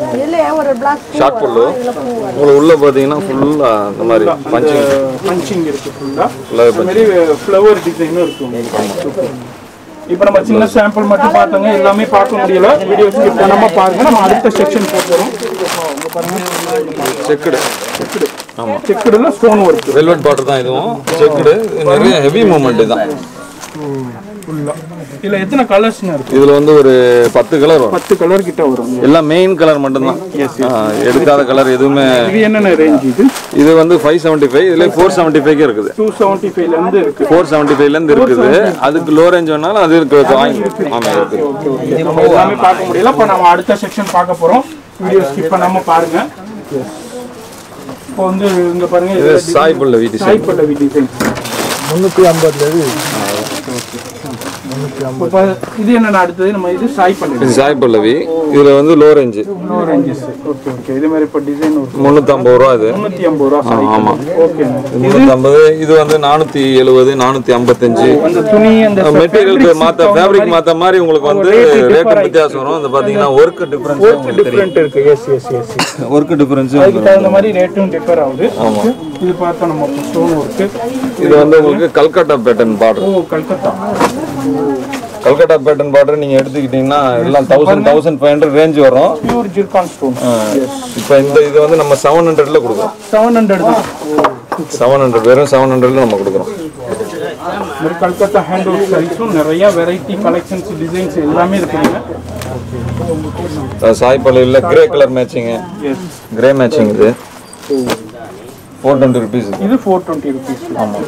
இதுல ஒரு பிளாக் ஷார்ட் புல்லு உங்களுக்கு உள்ள பார்த்தீங்கன்னா ஃபுல்லாக இந்த மாதிரி பஞ்சிங் பஞ்சிங் இருக்கு ஃபுல்லா ஃபுல்லாகவே அது மாதிரி ஃப்ளவர் டிசைனும் இருக்கும் இப்போ நம்ம சின்ன சாம்பிள் மட்டும் பார்த்தோங்க எல்லாமே பார்க்க முடியல வீடியோ ஸ்கிப் பண்ணாம பாருங்க நம்ம அடுத்த செக்ஷன் போகிறோம் செக்குடு செக்குடுல ஸ்டோன் ஒர்க் வெல்வெட் பார்டர் தான் இதுவும் செக்குடு நிறைய ஹெவி மூமெண்ட் தான் ஃபுல்லா இதுல எத்தனை கலர்ஸ்ங்க இருக்கு இதில் வந்து ஒரு பத்து கலர் வரும் பத்து கலர் கிட்ட வரும் எல்லாம் மெயின் கலர் மட்டும்தான் ஆ, எடுக்காத கலர் எதுவுமே இது என்னென்ன ரேஞ்ச் இது இது வந்து ஃபைவ் செவன்ட்டி ஃபைவ் இதுல ஃபோர் செவன்ட்டி ஃபைவ்க்கு இருக்குது டூ செவன்ட்டி ஃபைவ்ல இருந்து இருக்கு ஃபோர் செவன்ட்டி ஃபைவ்லேருந்து இருக்குது அதுக்கு லோ ரேஞ்ச் வேணாலும் அது இருக்கு வாங்கி ஆமாம் இருக்குது நம்ம எல்லாமே பார்க்க முடியல இப்போ நம்ம அடுத்த செக்ஷன் பார்க்க போறோம் வீடியோ ஸ்கிப் பண்ணாம பாருங்க இப்போ வந்து இங்க பாருங்க இது இது சாய் பல்லவி டிசைன் சாய் பல்லவி டிசைன் முந்நூற்றி ஐம்பதுலேருந்து இப்போ இது என்னென்ன அடுத்தது நம்ம இது சாய் பல்லவி இது சாய் பல்லவி இதுல வந்து low range no ranges okay okay இது மாதிரி இப்போ டிசைன் ஒரு முந்நூற்றம்பது ரூபா இது முந்நூற்றி ஐம்பது ரூபா சாய் ஆமா. ஓகேங்க முந்நூற்றம்பது இது வந்து நானூற்றி எழுபது நானூற்றி ஐம்பத்தஞ்சு அந்த துணி அந்த மெட்டீரியலுக்கு மாற்ற ஃபேப்ரிக் மாற்ற மாதிரி உங்களுக்கு வந்து rate ரேட் differ வித்தியாசம் வரும் அந்த பார்த்தீங்கன்னா ஒர்க் டிஃப்ரென்ஸ் உங்களுக்கு தெரியும் டிஃப்ரெண்ட் இருக்கு yes yes yes work difference அதுக்கு தகுந்த மாதிரி ரேட்டும் டிஃபர் ஆகுது இது பார்த்தா நம்ம ஸ்டோன் ஒர்க்கு இது வந்து உங்களுக்கு Calcutta pattern border oh Calcutta Calcutta pattern border நீங்க எடுத்துக்கிட்டீங்கன்னா எல்லாம் thousand thousand five hundred range வரும் பியூர் ஜிர்கான் ஸ்டோன் இப்போ இந்த இது வந்து நம்ம செவன் ஹண்ட்ரட்ல கொடுக்குறோம் செவன் ஹண்ட்ரட் தான் செவன் ஹண்ட்ரட் வெறும் செவன் ஹண்ட்ரட்ல நம்ம கொடுக்குறோம் இந்த மாதிரி கல்கத்தா ஹேண்ட் ஒர்க் சாரீஸும் நிறைய வெரைட்டி கலெக்ஷன்ஸ் டிசைன்ஸ் எல்லாமே இருக்குங்க சாய் பள்ளியில் grey colour matching yes grey matching இது ஃபோர் டுவெண்ட்டி ருபீஸ் இது ஃபோர் டுவெண்ட்டி ருபீஸ்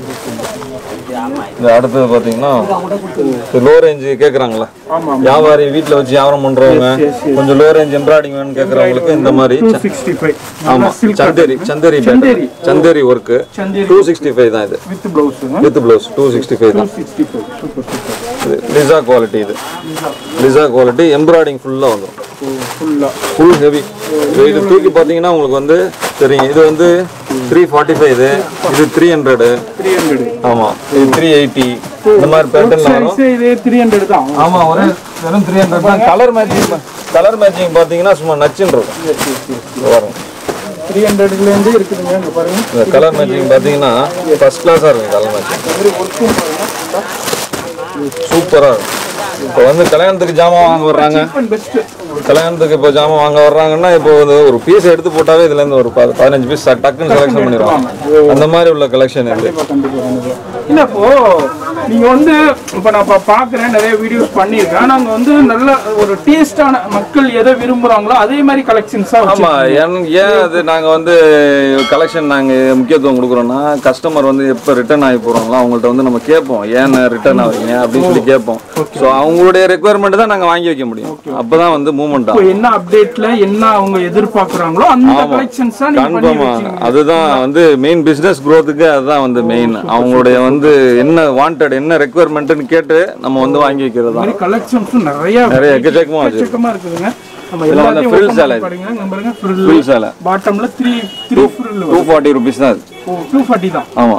இது அடுத்தது பார்த்தீங்கன்னா லோ ரேஞ்சு கேட்குறாங்களா ஆமாம் வியாபாரி வீட்டில் வச்சு வியாபாரம் பண்ணுறவங்க கொஞ்சம் லோ ரேஞ்ச் எம்ப்ராய்டிங் வேணும்னு கேட்குறவங்களுக்கு இந்த மாதிரி டூ சிக்ஸ்டி ஃபைவ் ஆமா Chanderi Chanderi Chanderi. Chanderi work Chanderi two sixty five தான் இது வித் பிளவுஸுங்க with blouse two sixty five two தான் சிக்ஸ்டி ஃபைவ் சூப்பர் சூப்பர் இது லிசா குவாலிட்டி இது லிசா குவாலிட்டி எம்ப்ராய்டிங் ஃபுல்லாக வந்துடும் ஃபுல்லாக ஃபுல் ஹெவி இது தூக்கி பார்த்தீங்கன்னா உங்களுக்கு வந்து தெரியும் இது வந்து த்ரீ ஃபார்ட்டி ஃபைவ் இது இது த்ரீ ஹண்ட்ரடு த்ரீ ஹண்ட்ரட் ஆமாம் இது த்ரீ எயிட்டி இந்த மாதிரி பேட்டர்னில் வரும் சைஸே இதே த்ரீ ஹண்ட்ரட் தான் ஆமாம் ஒரே வெறும் த்ரீ ஹண்ட்ரட் தான் கலர் மேட்சிங் கலர் மேட்சிங் பார்த்தீங்கன்னா சும்மா நச்சுன்னு இருக்கும் இது வரும் த்ரீ ஹண்ட்ரட்லேருந்து இருக்குதுங்க இங்கே பாருங்க இந்த கலர் மேட்சிங் பார்த்தீங்கன்னா ஃபர்ஸ்ட் கிளாஸாக இருக்கும் கலர் மேட்சிங் இந்த மாதிரி ஒர்க்கும் பாருங்க சூப்பராக இருக்கும் இப்போ வந்து கல்யாணத்துக்கு ஜாமான் வாங்க வர்றாங்க பெஸ்ட்டு கல்யாணத்துக்கு இப்போ ஜாமான் வாங்க வர்றாங்கன்னா இப்போ வந்து ஒரு பீஸ் எடுத்து போட்டாவே இதுலேருந்து ஒரு ப- பதினஞ்சு பீஸ் டக்குன்னு செலெக்ஷன் பண்ணிடுவாங்க அந்த மாதிரி உள்ள கலெக்ஷன் இது கண்டிப்பா கண்டிப்பா கண்டிப்பா இல்ல இப்போ நீங்க வந்து இப்ப நான் இப்ப பாக்குறேன் நிறைய வீடியோஸ் பண்ணியிருக்கேன் நாங்க வந்து நல்ல ஒரு டேஸ்டான மக்கள் எதை விரும்புறாங்களோ அதே மாதிரி கலெக்ஷன்ஸா ஆமா ஏன் ஏன் அது நாங்க வந்து கலெக்ஷன் நாங்க முக்கியத்துவம் கொடுக்குறோம்னா கஸ்டமர் வந்து எப்போ ரிட்டர்ன் ஆகி போறாங்களோ அவங்கள்ட்ட வந்து நம்ம கேட்போம் ஏன் ரிட்டர்ன் ஆகுறீங்க அப்படின்னு சொல்லி கேட்போம் ஸோ அவங்களுடைய ரெக்குவயர்மெண்ட் தான் நாங்க வாங்கி வைக்க முடியும் அப்பதான் வந்து மூவ்மெண்ட் இப்போ ஆகும் என்ன அப்டேட்ல என்ன அவங்க எதிர்பார்க்கறாங்களோ அந்த கலெக்ஷன்ஸா நீங்க பண்ணி கன்ஃபார்மா வச்சீங்க அதுதான் வந்து மெயின் பிசினஸ் growth-க்கு அதுதான் வந்து மெயின் அவங்களுடைய வந்து என்ன வாண்டட் என்ன ரெக்குவயர்மெண்ட்னு கேட்டு நம்ம வந்து வாங்கி வைக்கிறது தான் மாதிரி கலெக்ஷன்ஸும் நிறைய நிறைய எக்கச்சக்கமா வச்சிருக்கோம் எக்கச்சக்கமா இருக்குதுங்க நம்ம இதெல்லாம் வந்து எல்லாத்தையும் frill open சேலை பண்ணி பாருங்க இங்க பாருங்க ஃப்ரில் ஃபுல் சேலை பாட்டம்ல three three frill two forty rupees தான் அது ஓ டூ ஃபார்ட்டி தான் ஆமா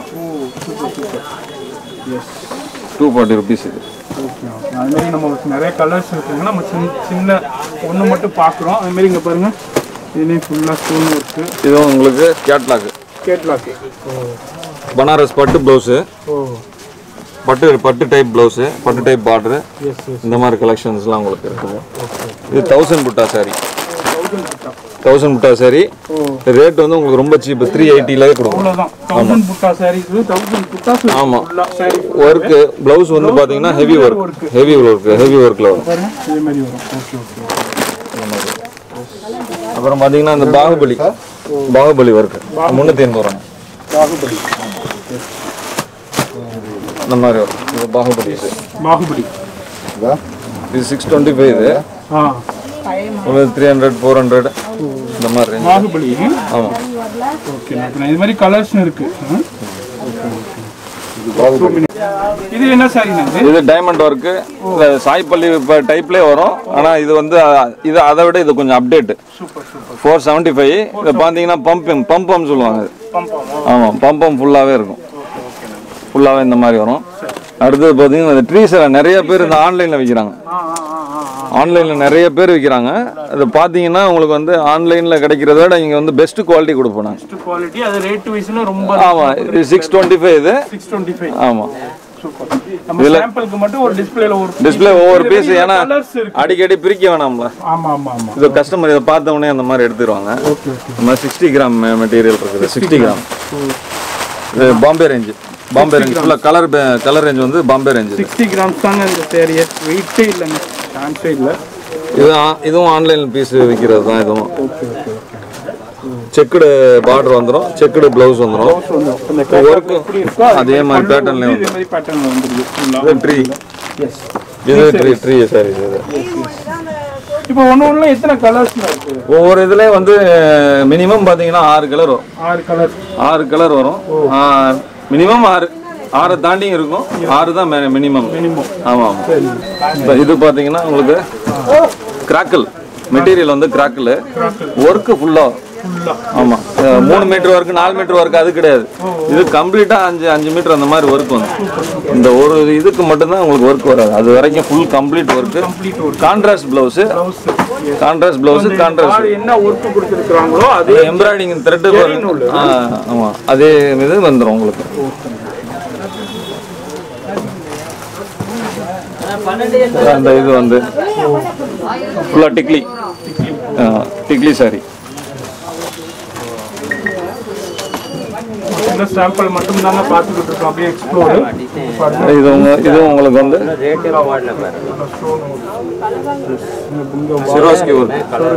டூ ஃபார்ட்டி ருபீஸ் இது ஓகே ஓகே அது மாதிரி நம்ம நிறைய கலர்ஸ் இருக்குங்க நம்ம சின்ன சின்ன ஒன்று மட்டும் பார்க்குறோம் அது மாதிரி இங்கே பாருங்க இதுலேயும் ஃபுல்லாக ஸ்டோன் ஒர்க்கு இதுவும் உங்களுக்கு கேட்லாக் கேட்லாக்கு பனாரஸ் பட்டு ப்ளவுஸு ஓ பட்டு பட்டு டைப் ப்ளவுஸு பட்டு டைப் பார்டரு எஸ் எஸ் இந்த மாதிரி கலெக்ஷன்ஸ்லாம் உங்களுக்கு இருக்குது இது thousand butta sari thousand butta thousand butta sari oh rate வந்து உங்களுக்கு ரொம்ப சீப் த்ரீ எயிட்டிலேயே கொடுக்கும் அவ்வளோதான் தௌசண்ட் புட்டா சாரீஸ் தௌசண்ட் புட்டா ஆமா. ஃபுல்லாக சாரி ஒர்க்கு ப்ளவுஸ் வந்து பார்த்தீங்கன்னா heavy work heavy work heavy ஒர்க்கில் வரும் பாருங்க இதே மாதிரி வரும் ஓகே ஓகே அப்புறம் பார்த்தீங்கன்னா இந்த பாகுபலி பாகுபலி ஒர்க்கு முந்நூற்றி எண்பது ரூபாங்க பாகுபலி இந்த மாதிரி வரும் இது பாகுபலி இது பாகுபலி இது சிக்ஸ் டுவெண்ட்டி ஃபைவ் இது ஆ உங்களுக்கு த்ரீ ஹண்ட்ரட் ஃபோர் ஹண்ட்ரட் இந்த மாதிரி range. பாகுபலி ஆமாம் ஓகே இது மாதிரி கலர்ஸ் இருக்கு ம். இது என்ன சாரிண்ணா இது இது டைமண்ட் ஒர்க்கு சாய்பள்ளி இப்போ டைப்லேயே வரும் ஆனால் இது வந்து அஹ், இது அதை விட இது கொஞ்சம் update super super four seventy five இதை பார்த்தீங்கன்னா பம்பிங் பம்பம் சொல்லுவாங்க இது. பம்பம் ஆமாம் பம்பம் ஃபுல்லாகவே இருக்கும் ஃபுல்லாகவே இந்த மாதிரி வரும் அடுத்தது பார்த்தீங்கன்னா இந்த ட்ரீஸில் நிறைய பேர் இந்த ஆன்லைனில் விற்கிறாங்க ஆ ஆ ஆ ஆ ஆன்லைனில் நிறைய பேர் விற்கிறாங்க அது பார்த்தீங்கன்னா உங்களுக்கு வந்து ஆன்லைனில் கிடைக்கிறத விட இங்கே வந்து பெஸ்ட் குவாலிட்டி கொடுப்போம் நாங்கள் பெஸ்ட் குவாலிட்டி அது ரேட் வைஸ்ல ரொம்ப ஆமாம் இது சிக்ஸ் டுவெண்ட்டி ஃபைவ் இது சிக்ஸ் டுவெண்ட்டி ஃபைவ் ஆமாம் சூப்பர் நம்ம சாம்பிளுக்கு மட்டும் ஒரு டிஸ்பிளேல ஒரு டிஸ்பிளே ஒவ்வொரு பீஸ் ஏன்னா கலர்ஸ் இருக்கு அடிக்கடி பிரிக்க வேணாம்ல ஆமா ஆமா ஆமா இது கஸ்டமர் இதை பார்த்த உடனே அந்த மாதிரி எடுத்துருவாங்க ஓகே ஓகே இந்த மாதிரி சிக்ஸ்டி கிராம் மெட்டீரியல் இருக்குது சிக்ஸ்டி கிராம் இது பாம்பே ரேஞ்சு பாம்பே ரேஞ்ச் ஃபுல்லாக கலர் கலர் ரேஞ்ச் வந்து பாம்பே ரேஞ்ச் சிக்ஸ்டி கிராம்ஸ் தாங்க இந்த சேரீயை வெயிட்டே இல்லைங்க சான்ஸே இல்லை இது ஆ- இதுவும் ஆன்லைன் பீஸ் விற்கிறது தான் இதுவும் okay okay okay checked border வந்துடும் செக்குடு ப்ளவுஸ் வந்துடும் அந்த ஒர்க்கு எப்படி இருக்கோ அதே மாதிரி பேட்டர்ன்லேயும் இதே மாதிரி பேட்டர்ல வந்துருக்கு ஃபுல்லா இது ட்ரீ எஸ் இது ட்ரீ ட்ரீ சாரி இது இப்போ ஒன்று ஒன்றுல எத்தனை கலர்ஸ்ல இருக்கு ஒவ்வொரு இதுலேயும் வந்து மினிமம் பார்த்தீங்கன்னா ஆறு கலர் வரும் ஆறு கலர் ஆறு கலர் வரும் மினிமம் ஆறு ஆறை தாண்டியும் இருக்கும் ஆறு தான் மினிமம் மினிமம் ஆமாம் ஆமாம் இது பார்த்தீங்கன்னா உங்களுக்கு கிராக்கிள் மெட்டீரியல் வந்து கிராக்கிள் ஒர்க்கு ஃபுல்லாக ஃபுல்லா ஆமாம் மூணு மீட்டர் ஒர்க்கு நாலு மீட்டர் ஒர்க் அது கிடையாது இது கம்ப்ளீட்டாக அஞ்சு அஞ்சு மீட்டர் அந்த மாதிரி ஒர்க் வந்து இந்த ஒரு இதுக்கு மட்டும்தான் உங்களுக்கு ஒர்க் வராது அது வரைக்கும் ஃபுல் கம்ப்ளீட் ஒர்க்கு கம்ப்ளீட் ஒரு contrast blouse blouse contrast blouse contrast யார் என்ன ஒர்க் கொடுத்துருக்காங்களோ அதே எம்ப்ராய்டிங் த்ரெட்டு ஆமாம் அதே இது வந்துடும் உங்களுக்கு அந்த இது வந்து ஃபுல்லாக டிக்லி ஆ, டிக்லி சாரி இந்த சாம்பிள் மட்டும் தாங்க பார்த்துக்கிட்டு இருக்கோம் அப்படியே எக்ஸ்ப்ளோர் பாருங்க இது உங்க இது உங்களுக்கு வந்து சிரோஸ்கி ஒர்க்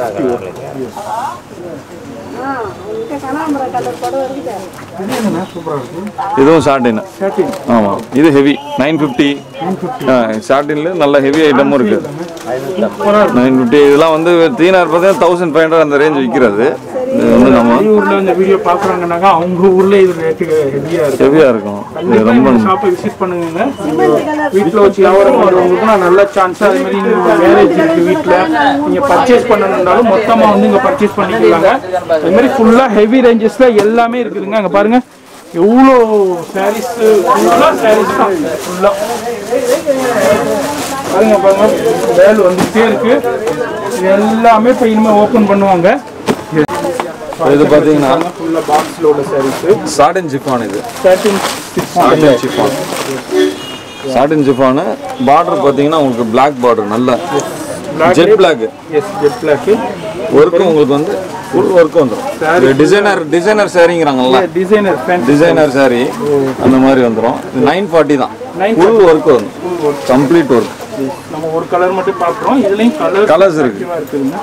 சூப்பரா இருக்கு இதுவும் ஷார்டின் ஷர்ட்டிங் ஆமாம் இது ஹெவி நைன் ஃபிஃப்டி ஷார்டின்ல நல்ல ஹெவி ஐட்டமும் இருக்குது நைன் ஃபிஃப்டி இதெல்லாம் வந்து த்ரீ நாற்பது தௌசண்ட் ஃபைவ் ஹண்ட்ரட் அந்த ரேஞ்ச் விற்கிறது இது வந்து நம்ம வெளியூர்ல இந்த வீடியோ பாக்குறாங்கன்னாக்கா அவங்க ஊர்ல இது ரேட்டு ஹெவியா இருக்கு ஹெவியாக இருக்கும் இது ரொம்ப ஷாப்பை விசிட் பண்ணுங்க வீட்டில் வச்சு வியாபாரம் பண்ணுறவங்களுக்கு நான் நல்ல சான்ஸ் அதே மாதிரி நீங்க மேரேஜ் இருக்கு வீட்டில் நீங்க பர்ச்சேஸ் பண்ணணும்னாலும் மொத்தமா வந்து இங்க பர்ச்சேஸ் பண்ணிக்கலாங்க அதே மாதிரி ஃபுல்லா ஹெவி ரேஞ்சஸ்ல எல்லாமே இருக்குதுங்க அங்க பாருங்க எவ்வளோ சாரீஸ் ஃபுல்லா சாரீஸ் தான் ஃபுல்லா பாருங்க பாருங்க வேல் வந்துகிட்டே இருக்கு இது எல்லாமே இப்போ இனிமேல் ஓப்பன் பண்ணுவாங்க இது பார்த்தீங்கன்னா ஃபுல்லா பாக்ஸில் உள்ள சாரீஸ் சாட்டின் ஜிஃபான் இது தேர்ட்டின் சாட்டின் ஜிஃபான் சாட்டின் ஜிஃபானு பார்டர் பார்த்தீங்கன்னா உங்களுக்கு பிளாக் பார்டர் நல்ல jet black yes jet black ஒர்க்கும் உங்களுக்கு வந்து ஃபுல் ஒர்க் வந்துடும் டிசைனர் டிசைனர் சாரிங்கிறாங்கல்ல டிசைனர் ஃபேன் டிசைனர் சாரி அந்த மாதிரி வந்துடும் இது நைன் ஃபார்ட்டி தான் ஃபுல் ஒர்க் வரும் கம்ப்ளீட் ஒர்க் நம்ம ஒரு கலர் மட்டும் பார்க்குறோம் இதுலயும் கலர் கலர்ஸ் இருக்கு இருக்குதுங்க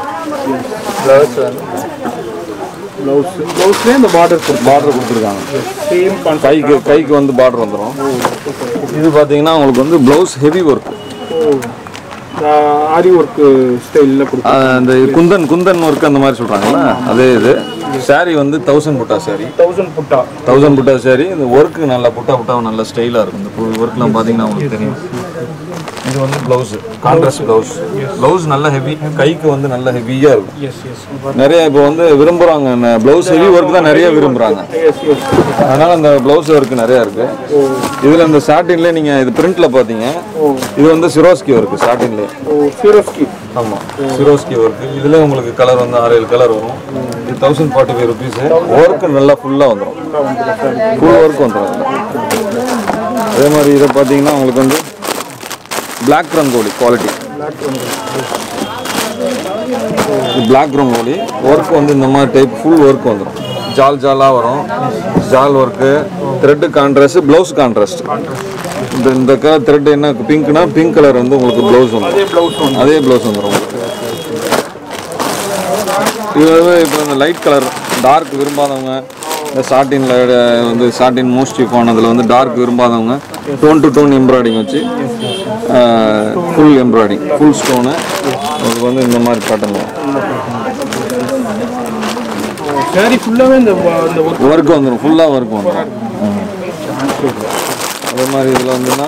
ப்ளவுஸ் ப்ளவுஸ்லேயே இந்த பார்டர் கொடுக்கும் பார்டர் கொடுத்துருக்காங்க சேம் கான்செப்ட் கைக்கு கைக்கு வந்து பார்டர் வந்துடும் இது பார்த்தீங்கன்னா உங்களுக்கு வந்து blouse heavy work aari work ஸ்டைலில் கொடுக்கும் அந்த குந்தன் குந்தன் ஒர்க் அந்த மாதிரி சொல்கிறாங்கல்ல அதே இது saree வந்து thousand butta saree thousand butta thousand butta saree இந்த ஒர்க்கு நல்லா புட்டா புட்டா நல்ல ஸ்டைலாக இருக்கும் இந்த ஒர்க்லாம் பார்த்தீங்கன்னா உங்களுக்கு தெரியும் இது வந்து ப்ளவுஸ் கான்ட்ராஸ்ட் ப்ளவுஸ் ப்ளவுஸ் நல்ல ஹெவி கைக்கு வந்து நல்ல ஹெவியாக இருக்கும் எஸ் எஸ் நிறைய இப்போ வந்து விரும்புகிறாங்க ப்ளவுஸ் ஹெவி ஒர்க் தான் நிறைய விரும்புகிறாங்க எஸ் எஸ் அதனால அந்த ப்ளவுஸ் ஒர்க் நிறைய இருக்கு இதுல இந்த சாட்டின்ல நீங்க இது பிரிண்ட்ல பாத்தீங்க இது வந்து சிரோஸ்கி ஒர்க் சாட்டின்ல ஓ சீரோஸ்கி ஆமா சிரோஸ்கி ஒர்க் இதுல உங்களுக்கு கலர் வந்து ஆறு ஏழு கலர் வரும் இது thousand forty five rupees work நல்லா ஃபுல்லா வந்துடும் ஃபுல் ஒர்க் வந்துடும் அதே மாதிரி இதை பார்த்தீங்கன்னா உங்களுக்கு வந்து black rangoli quality black rangoli work வந்து இந்த மாதிரி டைப் ஃபுல் ஒர்க் வந்துடும் ஜால் ஜாலாக வரும் jaal work thread contrast blouse contrast இந்த இந்த கலர் த்ரெட் என்ன பிங்க்னா பிங்க் கலர் வந்து உங்களுக்கு ப்ளவுஸ் வந்துடும் அதே ப்ளவுஸ் வந்து அதே ப்ளவுஸ் வந்துடும் உங்களுக்கு இது வந்து இப்போ இந்த லைட் கலர் டார்க் விரும்பாதவங்க இந்த சாட்டினில் வந்து சாட்டின் மோஸ்ட்லி போனதில் வந்து டார்க் விரும்பாதவங்க டோன் டு டோன் எம்ப்ராய்டிங் வச்சு ஃபுல் எம்ப்ராய்டிங் ஃபுல் ஸ்டோனு உங்களுக்கு வந்து இந்த மாதிரி பேட்டர்ன் சாரி ஃபுல்லாகவே இந்த வ- இந்த ஒர்க் ஒர்க் வந்துடும் ஃபுல்லாக ஒர்க் வந்துடும் அதே மாதிரி இதில் வந்துன்னா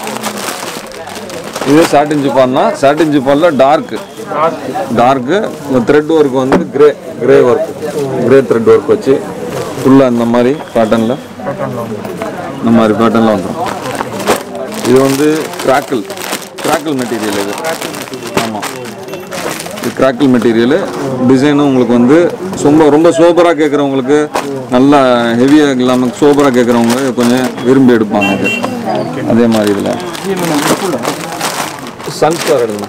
இது சாட்டின் ஜிப்பான்னா சாட்டின் ஜிப்பானில் டார்க்கு டார்க்கு த்ரெட் ஒர்க் வந்து grey grey work grey thread work வச்சு ஃபுல்லாக இந்த மாதிரி பேட்டர்னில் இந்த மாதிரி பேட்டர்னில் வந்துடும் இது வந்து கிராக்கிள் கிராக்கிள் மெட்டீரியல் இது ஆமாம் கிராக்கிள் மெட்டீரியல் டிசைனும் உங்களுக்கு வந்து ரொம்ப ரொம்ப சோபராக கேட்குறவங்களுக்கு நல்லா ஹெவியாக இல்லாமல் சோபராக கேட்குறவங்க கொஞ்சம் விரும்பி எடுப்பாங்க இது அதே மாதிரி இதில் இது என்ன விப்புல சன்ஃப்ளவர் எடுங்க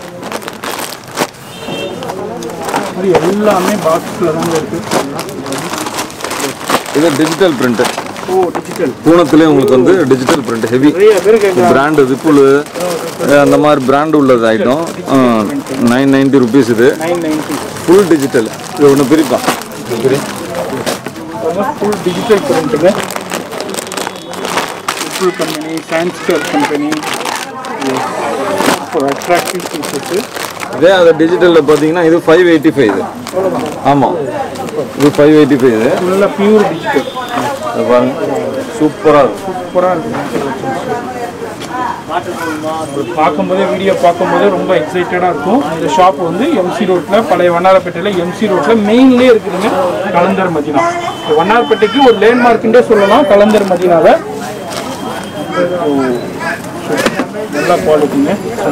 இது எல்லாமே பாக்ஸில் தாங்க இருக்கு இது டிஜிட்டல் பிரிண்ட் ஓ டிஜிட்டல் பூனத்துலேயே உங்களுக்கு வந்து டிஜிட்டல் பிரிண்ட் ஹெவி நிறைய பேர் கேட்குறாங்க பிராண்டு விப்புல் அந்த மாதிரி பிராண்டு உள்ளது ஐட்டம் நைன் நைன்ட்டி ருபீஸ் இது நைன் நைன்ட்டி ஃபுல் டிஜிட்டல் இது ஒன்று பிரிப்பா பிரி ஃபுல் டிஜிட்டல் பிரிண்ட்டுங்க ஃபுல் கம்பெனி சான்ஸ்கர் கம்பெனி ஒரு அட்ராக்டிவ் பீசஸ்ஸு இதே அது டிஜிட்டலில் பார்த்தீங்கன்னா இது ஃபைவ் எயிட்டி ஃபைவ் இது ஆமாம் இது ஃபைவ் எயிட்டி ஃபைவ் இது ஃபுல்லாக பியூர் டிஜிட்டல் இது பாருங்க சூப்பராக இருக்கும் சூப்பராக இருக்கு பார்க்கும்போதே வீடியோ பார்க்கும்போதே ரொம்ப எக்ஸைட்டடாக இருக்கும் இந்த ஷாப் வந்து எம்சி ரோட்டில் பழைய வண்ணாரப்பேட்டையில் எம்சி ரோட்டில் மெயின்லேயே இருக்குதுங்க கலந்தர் மதினா இந்த வண்ணாரப்பேட்டைக்கு ஒரு லேண்ட்மார்க்குன்றே சொல்லலாம் கலந்தர் மதினாவை நல்ல குவாலிட்டிங்க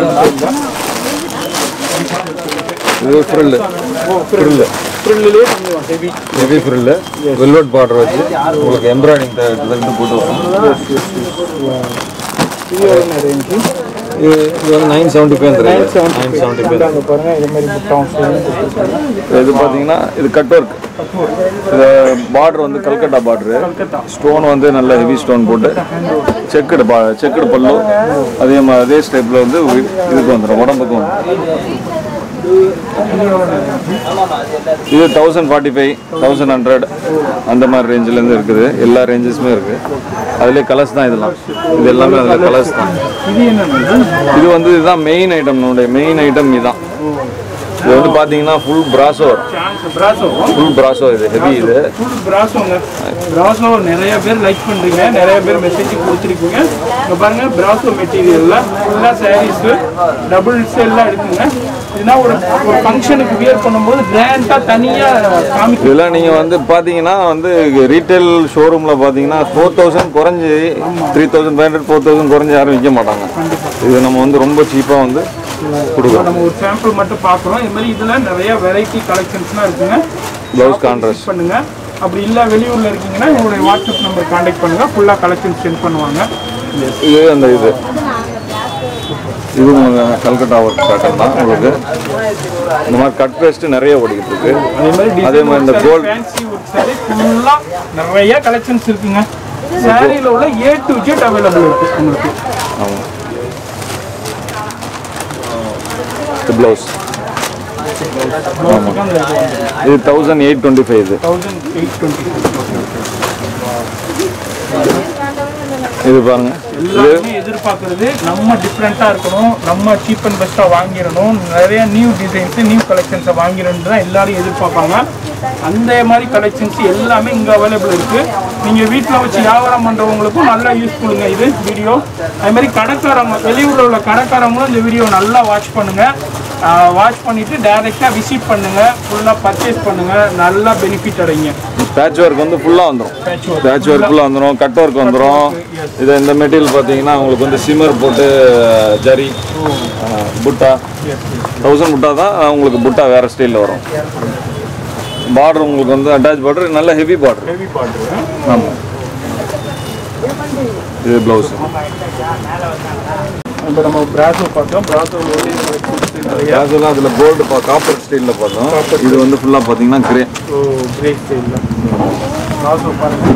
இது ஃப்ரில்லு ஃப்ரில்லு ஃப்ரில்லே கொஞ்சம் heavy heavy frill velvet border வச்சு உங்களுக்கு எம்ப்ராய்டிங் இது போட்டு வரும் இது என்ன ரேஞ்சு இது இது வந்து nine seventy five nine nine seventy seventy five அங்கே பாருங்கள் இது மாதிரி புட்டாவும் இது பார்த்தீங்கன்னா இது கட் ஒர்க் இது பார்டர் வந்து கல்கட்டா பார்டரு கல்கத்தா ஸ்டோன் வந்து நல்ல ஹெவி ஸ்டோன் போட்டு செக்குடு பா செக்குடு பல்லு அதே மாதிரி அதே ஸ்டெப்பில் வந்து வி- இதுக்கு வந்துடும் உடம்புக்கு வந்துடும் இது thousand forty five thousand hundred அந்த மாதிரி ரேஞ்சிலேருந்து இருக்குது எல்லா ரேஞ்சஸுமே இருக்குது அதுலேயே கலர்ஸ் தான் இதெல்லாம் இது எல்லாமே அதில் கலர்ஸ் தான் இது என்னன்னா இது வந்து இதுதான் மெயின் ஐட்டம் நம்மளுடைய மெயின் ஐட்டம் இதுதான் இது வந்து பார்த்தீங்கன்னா full brasso chance brasso full brasso இது ஹெவி இது ஃபுல் பிராசோங்க பிராசோ நிறைய பேர் லைக் பண்றீங்க நிறைய பேர் மெசேஜ் கொடுத்துருக்கீங்க இங்க பாருங்க பிராசோ மெட்டீரியல்ல ஃபுல்லா சாரீஸ் டபுள்ஸ் எல்லாம் இருக்குங்க இதுனா ஒரு ஒரு ஃபங்க்ஷனுக்கு வியர் பண்ணும்போது கிராண்டா தனியா காமிக்கும் இதெல்லாம் நீங்கள் வந்து பார்த்தீங்கன்னா வந்து ரீட்டைல் ஷோரூமில் பார்த்தீங்கன்னா ஃபோர் தௌசண்ட் குறைஞ்சி three thousand five hundred four thousand குறைஞ்சி யாரும் விற்க மாட்டாங்க இது நம்ம வந்து ரொம்ப சீப்பாக வந்து கொடுக்குறோம் நம்ம ஒரு சாம்பிள் மட்டும் பார்க்குறோம் இது மாதிரி இதுல நிறைய வெரைட்டி கலெக்ஷன்ஸ்லாம் இருக்குங்க ப்ளவுஸ் கான்ட்ராஸ்ட் பண்ணுங்க அப்படி இல்ல வெளியூர்ல இருக்கீங்கன்னா உங்களுடைய வாட்ஸ்அப் நம்பர் கான்டாக்ட் பண்ணுங்க ஃபுல்லா கலெக்ஷன் சென்ட் பண்ணுவாங்க இது அந்த இது இது உங்களுக்கு கல்கட்டா ஒர்க் பேட்டர்ன் தான் உங்களுக்கு இந்த மாதிரி கட் பேஸ்ட் நிறைய ஓடிக்கிட்டு இருக்கு அதே மாதிரி அதே மாதிரி இந்த கோல்ட் ஃபேன்சி ஒர்க் சாரி ஃபுல்லா நிறைய கலெக்ஷன்ஸ் இருக்குங்க சாரியில உள்ள ஏ டு ஜெட் அவைலபிள் இருக்கு உங்களுக்கு ஆமாம் இது ப்ளவுஸ் இது தௌசண்ட் எயிட் டுவெண்ட்டி ஃபைவ் இது தௌசண்ட் எயிட் டுவெண்ட்டி இது பாருங்க எல்லாருமே எதிர்பார்க்கறது நம்ம டிஃப்ரெண்ட்டாக இருக்கணும் நம்ம சீப் அண்ட் பெஸ்ட்டாக வாங்கிடணும் நிறைய நியூ டிசைன்ஸு நியூ கலெக்ஷன்ஸை வாங்கிடணும் தான் எல்லாரும் எதிர்பார்ப்பாங்க அந்த மாதிரி கலெக்ஷன்ஸ் எல்லாமே இங்கே அவைலபிள் இருக்குது நீங்கள் வீட்டில் வச்சு வியாபாரம் பண்ணுறவங்களுக்கும் நல்லா யூஸ்ஃபுல்லுங்க இது வீடியோ அது மாதிரி கடைக்காரங்க வெளியூரில் உள்ள கடைக்காரங்களும் இந்த வீடியோ நல்லா வாட்ச் பண்ணுங்கள் வாட்ச் பண்ணிவிட்டு டைரெக்டாக விசிட் பண்ணுங்கள் ஃபுல்லாக பர்ச்சேஸ் பண்ணுங்கள் நல்லா பெனிஃபிட் அடைங்க பேட்ச் ஒர்க் வந்து ஃபுல்லாக வந்துடும் Patch work. பேட்ச் ஒர்க் ஃபுல்லாக வந்துடும் கட் ஒர்க் வந்துடும் இது இந்த மெட்டீரியல் பார்த்தீங்கன்னா உங்களுக்கு வந்து சிம்மர் போட்டு ஜரி ஆ, புட்டா தௌசண்ட் புட்டா தான் உங்களுக்கு புட்டா வேறு ஸ்டைலில் வரும் பார்டர் உங்களுக்கு வந்து அட்டாச் பார்டர் நல்ல ஹெவி பார்டர் ஹெவி பாட்டு ஆமாம் இது ப்ளவுஸ் இப்போ நம்ம பிராசோ பார்த்தோம் பிராசோ நிறைய கேஷுவலாக அதில் கோல்டு பா காப்பர் ஸ்டைலில் பார்த்தோம் இது வந்து ஃபுல்லாக பார்த்தீங்கன்னா கிரே ஓ கிரே ஸ்டைலில் பிராசோ பாருங்க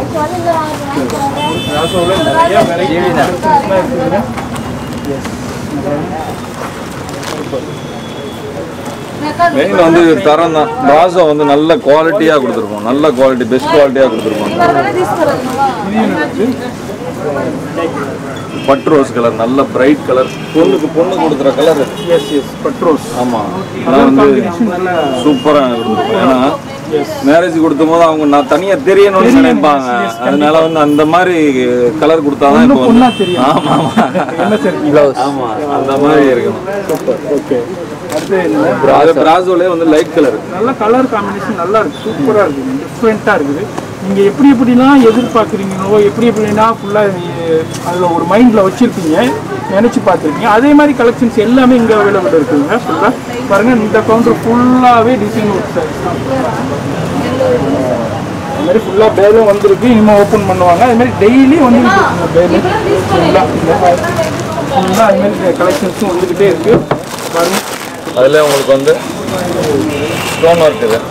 பிராசோவில் நிறைய வெரைட்டி கலெக்ஷன்ஸ்லாம் இருக்குதுங்க மெயின் வந்து தரம் தான் பிராசோ வந்து நல்ல குவாலிட்டியாக கொடுத்துருக்கோம் நல்ல குவாலிட்டி பெஸ்ட் குவாலிட்டியாக கொடுத்துருக்கோம் இது என்னது பட் ரோஸ் கலர் நல்ல பிரைட் கலர் பொண்ணுக்கு பொண்ணு கொடுக்குற கலர் எஸ் எஸ் பட்ரோஸ் ஆமாம் நான் வந்து காம்பினேஷன் நல்ல சூப்பராக கொடுத்துருக்கோம் ஏன்னா மேரேஜ் கொடுத்தும் போது அவங்க நான் தனியாக தெரியணும்னு நினைப்பாங்க அதனால வந்து அந்த மாதிரி கலர் கொடுத்தாதான் இப்போ வந்து பொண்ணா தெரியும் ஆமாம் ஆமாம் என்ன சார் ஆமாம் அந்த மாதிரி இருக்கணும் சூப்பர் ஓகே அடுத்து என்ன அது பிராசோலே வந்து லைட் கலர் நல்ல கலர் காம்பினேஷன் நல்லா இருக்கு சூப்பராக இருக்குது டிஃப்ரெண்ட்டாக இருக்குது நீங்கள் எப்படி எப்படிலாம் எதிர்பார்க்குறீங்களோ எப்படி எப்படின்னா ஃபுல்லாக அதில் ஒரு மைண்டில் வச்சுருப்பீங்க நினச்சி பார்த்துருக்கீங்க அதே மாதிரி கலெக்ஷன்ஸ் எல்லாமே இங்கே அவைலபிள் இருக்குதுங்க ஃபுல்லாக பாருங்கள் இந்த கவுண்டர் ஃபுல்லாகவே டிசைன் ஒர்க் சாரீஸ் தான் அது மாதிரி ஃபுல்லாக பேலும் வந்திருக்கு இனிமேல் ஓப்பன் பண்ணுவாங்க அது மாதிரி டெய்லி வந்துருக்கு இந்த பேலு ஃபுல்லாக ஃபுல்லாக அது மாதிரி கலெக்ஷன்ஸும் வந்துக்கிட்டே இருக்குது பாருங்கள் அதில் உங்களுக்கு வந்து ஸ்டோன் ஒர்க் இது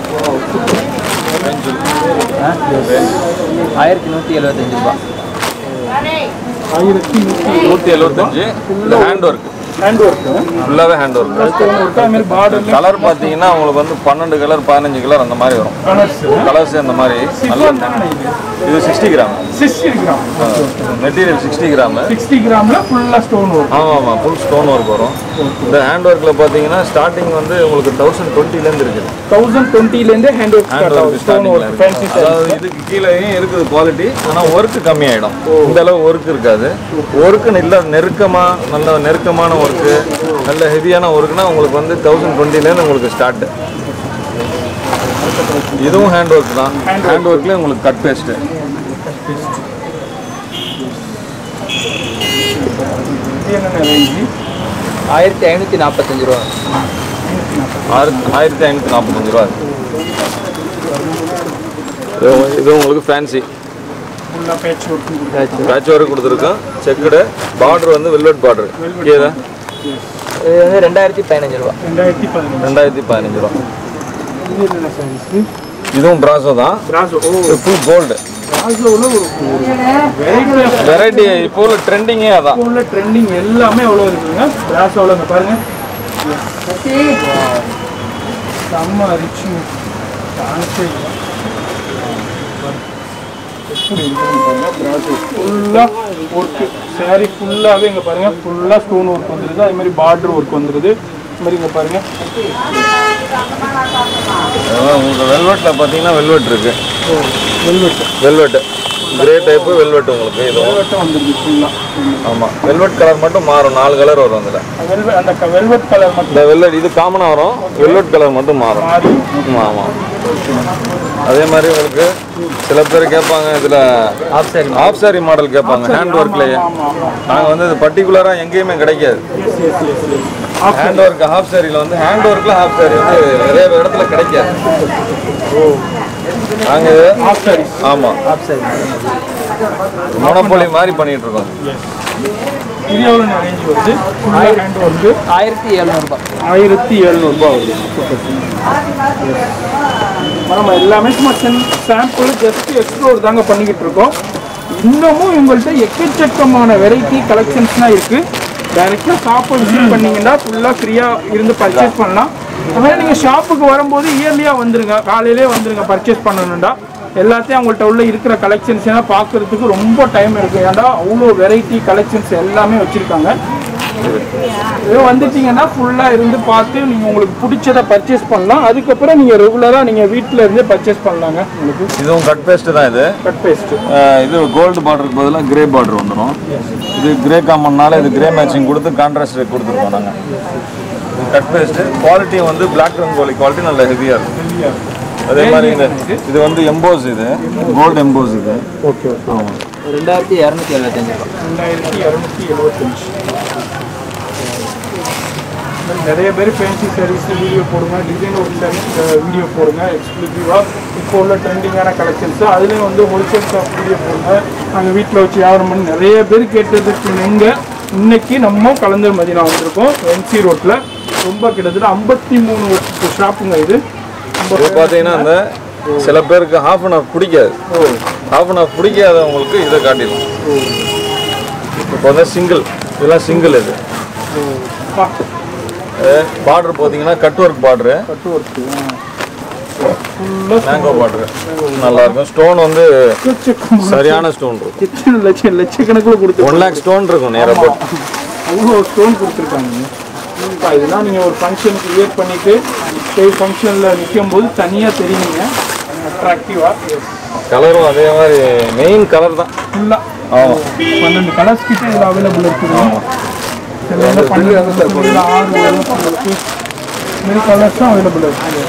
ஆயிரத்தி நூற்றி எழுபத்தஞ்சு ரூபாய் ஆயிரத்தி நூற்றி நூற்றி எழுபத்தஞ்சு இந்த ஹேண்ட் ஒர்க் ஹேண்ட் ஒர்க்கு ஃபுல்லாகவே ஹேண்ட் ஒர்க் ஸ்டோன் ஒர்க்கு அது மாதிரி பார்டர் கலர் பார்த்தீங்கன்னா உங்களுக்கு வந்து பன்னெண்டு கலர் பதினஞ்சு கலர் அந்த மாதிரி வரும் கலர்ஸ் கலர்ஸ் அந்த மாதிரி நல்ல இது sixty gram sixty gram material sixty gram sixty கிராமில் ஃபுல்லாக ஸ்டோன் ஒர்க் ஆமாம் ஆமாம் ஃபுல் ஸ்டோன் ஒர்க் வரும் இந்த ஹேண்ட் ஒர்க்கில் பார்த்தீங்கன்னா ஸ்டார்டிங் வந்து உங்களுக்கு தௌசண்ட் டுவெண்ட்டிலேருந்து இருக்குது தௌசண்ட் டுவெண்ட்டிலேருந்து hand work hand start work ஆகும் ஸ்டோன் ஸ்டார்டிங்கில் ஒர்க் இருக்கு ஃபேன்சி அதாவது இதுக்கு கீழேயும் இருக்குது குவாலிட்டி ஆனால் ஒர்க் கம்மியாயிடும் இந்த அளவு ஒர்க் இருக்காது ஒர்க்கு நல்ல நெருக்கமாக நல்ல நெருக்கமான ஒர்க்கு நல்ல ஹெவியான ஒர்க்குனா உங்களுக்கு வந்து தௌசண்ட் டுவெண்ட்டிலேருந்து உங்களுக்கு ஸ்டார்ட் இதுவும் ஹேண்ட் ஒர்க் தான் ஹேண்ட் ஒர்க்லேயே உங்களுக்கு கட் பேஸ்ட்டு இது என்னென்ன ரேஞ்சு ஆயிரத்தி ஐநூற்றி நாற்பத்தஞ்சு ரூபா ஆறு ஆயிரத்தி ஐநூற்றி நாற்பத்தஞ்சு ரூபா இது இது உங்களுக்கு ஃபேன்சி ஃபுல்லாக பேட்ச் ஒர்க் பேட்ச் ஒர்க் கொடுத்துருக்கோம் செக்குடு பார்டர் வந்து வெல்வெட் பார்டர் கீழே இது வந்து ரெண்டாயிரத்தி பதினஞ்சு ரூபா ரெண்டாயிரத்தி பதினஞ்சு ரெண்டாயிரத்தி பதினஞ்சு ரூபா இது என்னென்ன சாரீஸ் இதுவும் பிராசோ தான் brasso oh full gold brasso உள்ள ஒரு வெரைட்டி ஆஃப் வெரைட்டி இப்போ உள்ள ட்ரெண்டிங்கே அதான் உள்ள ட்ரெண்டிங் எல்லாமே எவ்வளோ இருக்குங்க பிராசோவில் இங்கே பாருங்க செம்ம ரிச்சு சான்ஸே இல்லை. எப்படி இருக்குன்னு பாருங்க பிராசோ ஃபுல்லாக ஒர்க்கு saree ஃபுல்லாகவே இங்கே பாருங்க ஃபுல்லாக ஸ்டோன் ஒர்க் வந்துருது அதே மாதிரி பார்டர் ஒர்க் வந்துருது இது மாதிரி இங்கே பாருங்க அதான் உங்களுக்கு வெல்வெட்டில் பார்த்தீங்கன்னா வெல்வெட் இருக்கு velvet velvet grey type velvet உங்களுக்கு இதுவும் வெல்வெட்டும் வந்துருது ஃபுல்லாக ஆமாம் வெல்வெட் கலர் மட்டும் மாறும் நாலு கலர் வரும் அதில் வெல்வெட் அந்த வெல்வெட் கலர் மட்டும் இந்த வெல்வெட் இது காமனாக வரும் வெல்வெட் கலர் மட்டும் மாறும் மாறி ஆமாம் அதே மாதிரி உங்களுக்கு சில பேர் கேட்பாங்க இதில் half sari half sari model கேட்பாங்க ஹேண்ட் ஒர்க்லேயே ஆமாம் ஆமாம் நாங்கள் வந்து இது பர்டிகுலராக எங்கேயுமே கிடைக்காது yes yes yes yes hand work half சாரியில் வந்து ஹேண்ட் ஒர்க்கில் ஹாஃப் சாரி வந்து நிறைய இடத்துல கிடைக்காது நாங்கள் இது ஆஃப் சாரீஸ் ஆமாம் ஆஃப் சாரி மொனப்பொலி மாதிரி பண்ணிட்டு இருக்கோம் இது எவ்வளோ ரேஞ்ச் வருது ஃபுல்லாக ஹேண்ட் ஒர்க்கு ஆயிரத்தி எழுநூறுபா ஆயிரத்தி எழுநூறுபா வருது நம்ம எல்லாமே சும்மா சாம்பிள் ஜஸ்ட் எக்ஸ்ப்ளோர் தாங்க பண்ணிக்கிட்டு இருக்கோம் இன்னமும் உங்கள்கிட்ட எக்கச்சக்கமான வெரைட்டி கலெக்ஷன்ஸ்லாம் இருக்குது டைரெக்டாக ஷாப்பை விசிட் பண்ணீங்கன்னா ஃபுல்லாக ஃப்ரீயாக இருந்து பர்ச்சேஸ் பண்ணலாம் அது மாதிரி நீங்கள் ஷாப்புக்கு வரும்போது இயர்லியாக வந்துருங்க காலையிலே வந்துருங்க பர்ச்சேஸ் பண்ணணும்டா எல்லாத்தையும் அவங்கள்ட்ட உள்ள இருக்கிற கலெக்ஷன்ஸ் எல்லாம் பார்க்கறதுக்கு ரொம்ப டைம் இருக்குது ஏன்டா அவ்வளோ வெரைட்டி கலெக்ஷன்ஸ் எல்லாமே வச்சுருக்காங்க இது வந்துட்டீங்கன்னா ஃபுல்லாக இருந்து பார்த்து நீங்கள் உங்களுக்கு பிடிச்சதை பர்ச்சேஸ் பண்ணலாம் அதுக்கப்புறம் நீங்கள் ரெகுலராக நீங்கள் வீட்டில் இருந்தே பர்ச்சேஸ் பண்ணலாங்க உங்களுக்கு இதுவும் கட் பேஸ்ட் தான் இது கட் பேஸ்ட்டு அஹ் இது கோல்டு பார்டருக்கு பதிலாக கிரே பார்டர் வந்துடும் இது கிரே காமன்னால இது கிரே மேட்சிங் கொடுத்து கான்ட்ராஸ்ட் கொடுத்துருக்கோம் நாங்கள் கட் பேஸ்ட் குவாலிட்டி வந்து பிளாக் ரங்கோலி குவாலிட்டி நல்ல ஹெவியாக இருக்கும் அதே மாதிரி இந்த இது வந்து எம்போஸ் இது கோல்டு எம்போஸ் இது ஓகே ஓகே ஆமாம் ரெண்டாயிரத்தி இரநூத்தி எழுபத்தஞ்சு ரூபா ரெண்டாயிரத்தி இரநூத்தி எழுபத்தஞ்சு நிறைய பேர் ஃபேன்சி சாரீஸ் வீடியோ போடுங்க டிசைன் ஒர்க் சாரீஸ் வீடியோ போடுங்க எக்ஸ்க்ளூசிவாக இப்போ உள்ள ட்ரெண்டிங்கான கலெக்ஷன்ஸ் அதுலேயும் வந்து ஹோல்சேல் ஷாப் வீடியோ போடுங்க நாங்கள் வீட்டில் வச்சு வியாபாரம் பண்ணி நிறைய பேர் கேட்டதுக்கு நீங்கள் இன்னைக்கு நம்ம கலந்தர் மதினா வந்திருக்கோம் என்சி ரோட்டில் ரொம்ப கிட்டத்தட்ட ஐம்பத்தி மூணு வருஷத்து ஷாப்புங்க இது ரொம்ப இது பார்த்தீங்கன்னா அந்த சில பேருக்கு ஹாஃப் அன் ஹாஃப் பிடிக்காது ஹாஃப் அன் ஹாஃப் பிடிக்காதவங்களுக்கு இதை காட்டிடும் இப்போ வந்து சிங்கிள் இதெல்லாம் சிங்கிள் இது பார்டர் பார்த்தீங்கன்னா cut work border cut work ஃபுல்லாக மேங்கோ பார்டரு நல்லா இருக்கும் ஸ்டோன் வந்து சரியான ஸ்டோன் இருக்கும் எத்தனை லட்சம் லட்சக்கணக்கில் கொடுத்து ஒன் லேக் ஸ்டோன் இருக்கும் நேராக போட்டு அவ்வளோ ஸ்டோன் கொடுத்துருக்காங்க இப்போ இதெல்லாம் நீங்கள் ஒரு ஃபங்க்ஷனுக்கு வியர் பண்ணிவிட்டு ஸ்டேஜ் ஃபங்க்ஷனில் நிற்கும் போது தனியாக தெரியுங்க அட்ராக்டிவாக கலரும் அதே மாதிரி மெயின் கலர் தான் ஃபுல்லாக ஆமாம் பன்னெண்டு கலர்ஸ் கிட்ட இதில் அவைலபிள் இருக்குது சில வந்து பன்னெண்டு இதில் ஆறு வரும் உங்களுக்கு இது கலர்ஸும் அவைலபிள் இருக்குது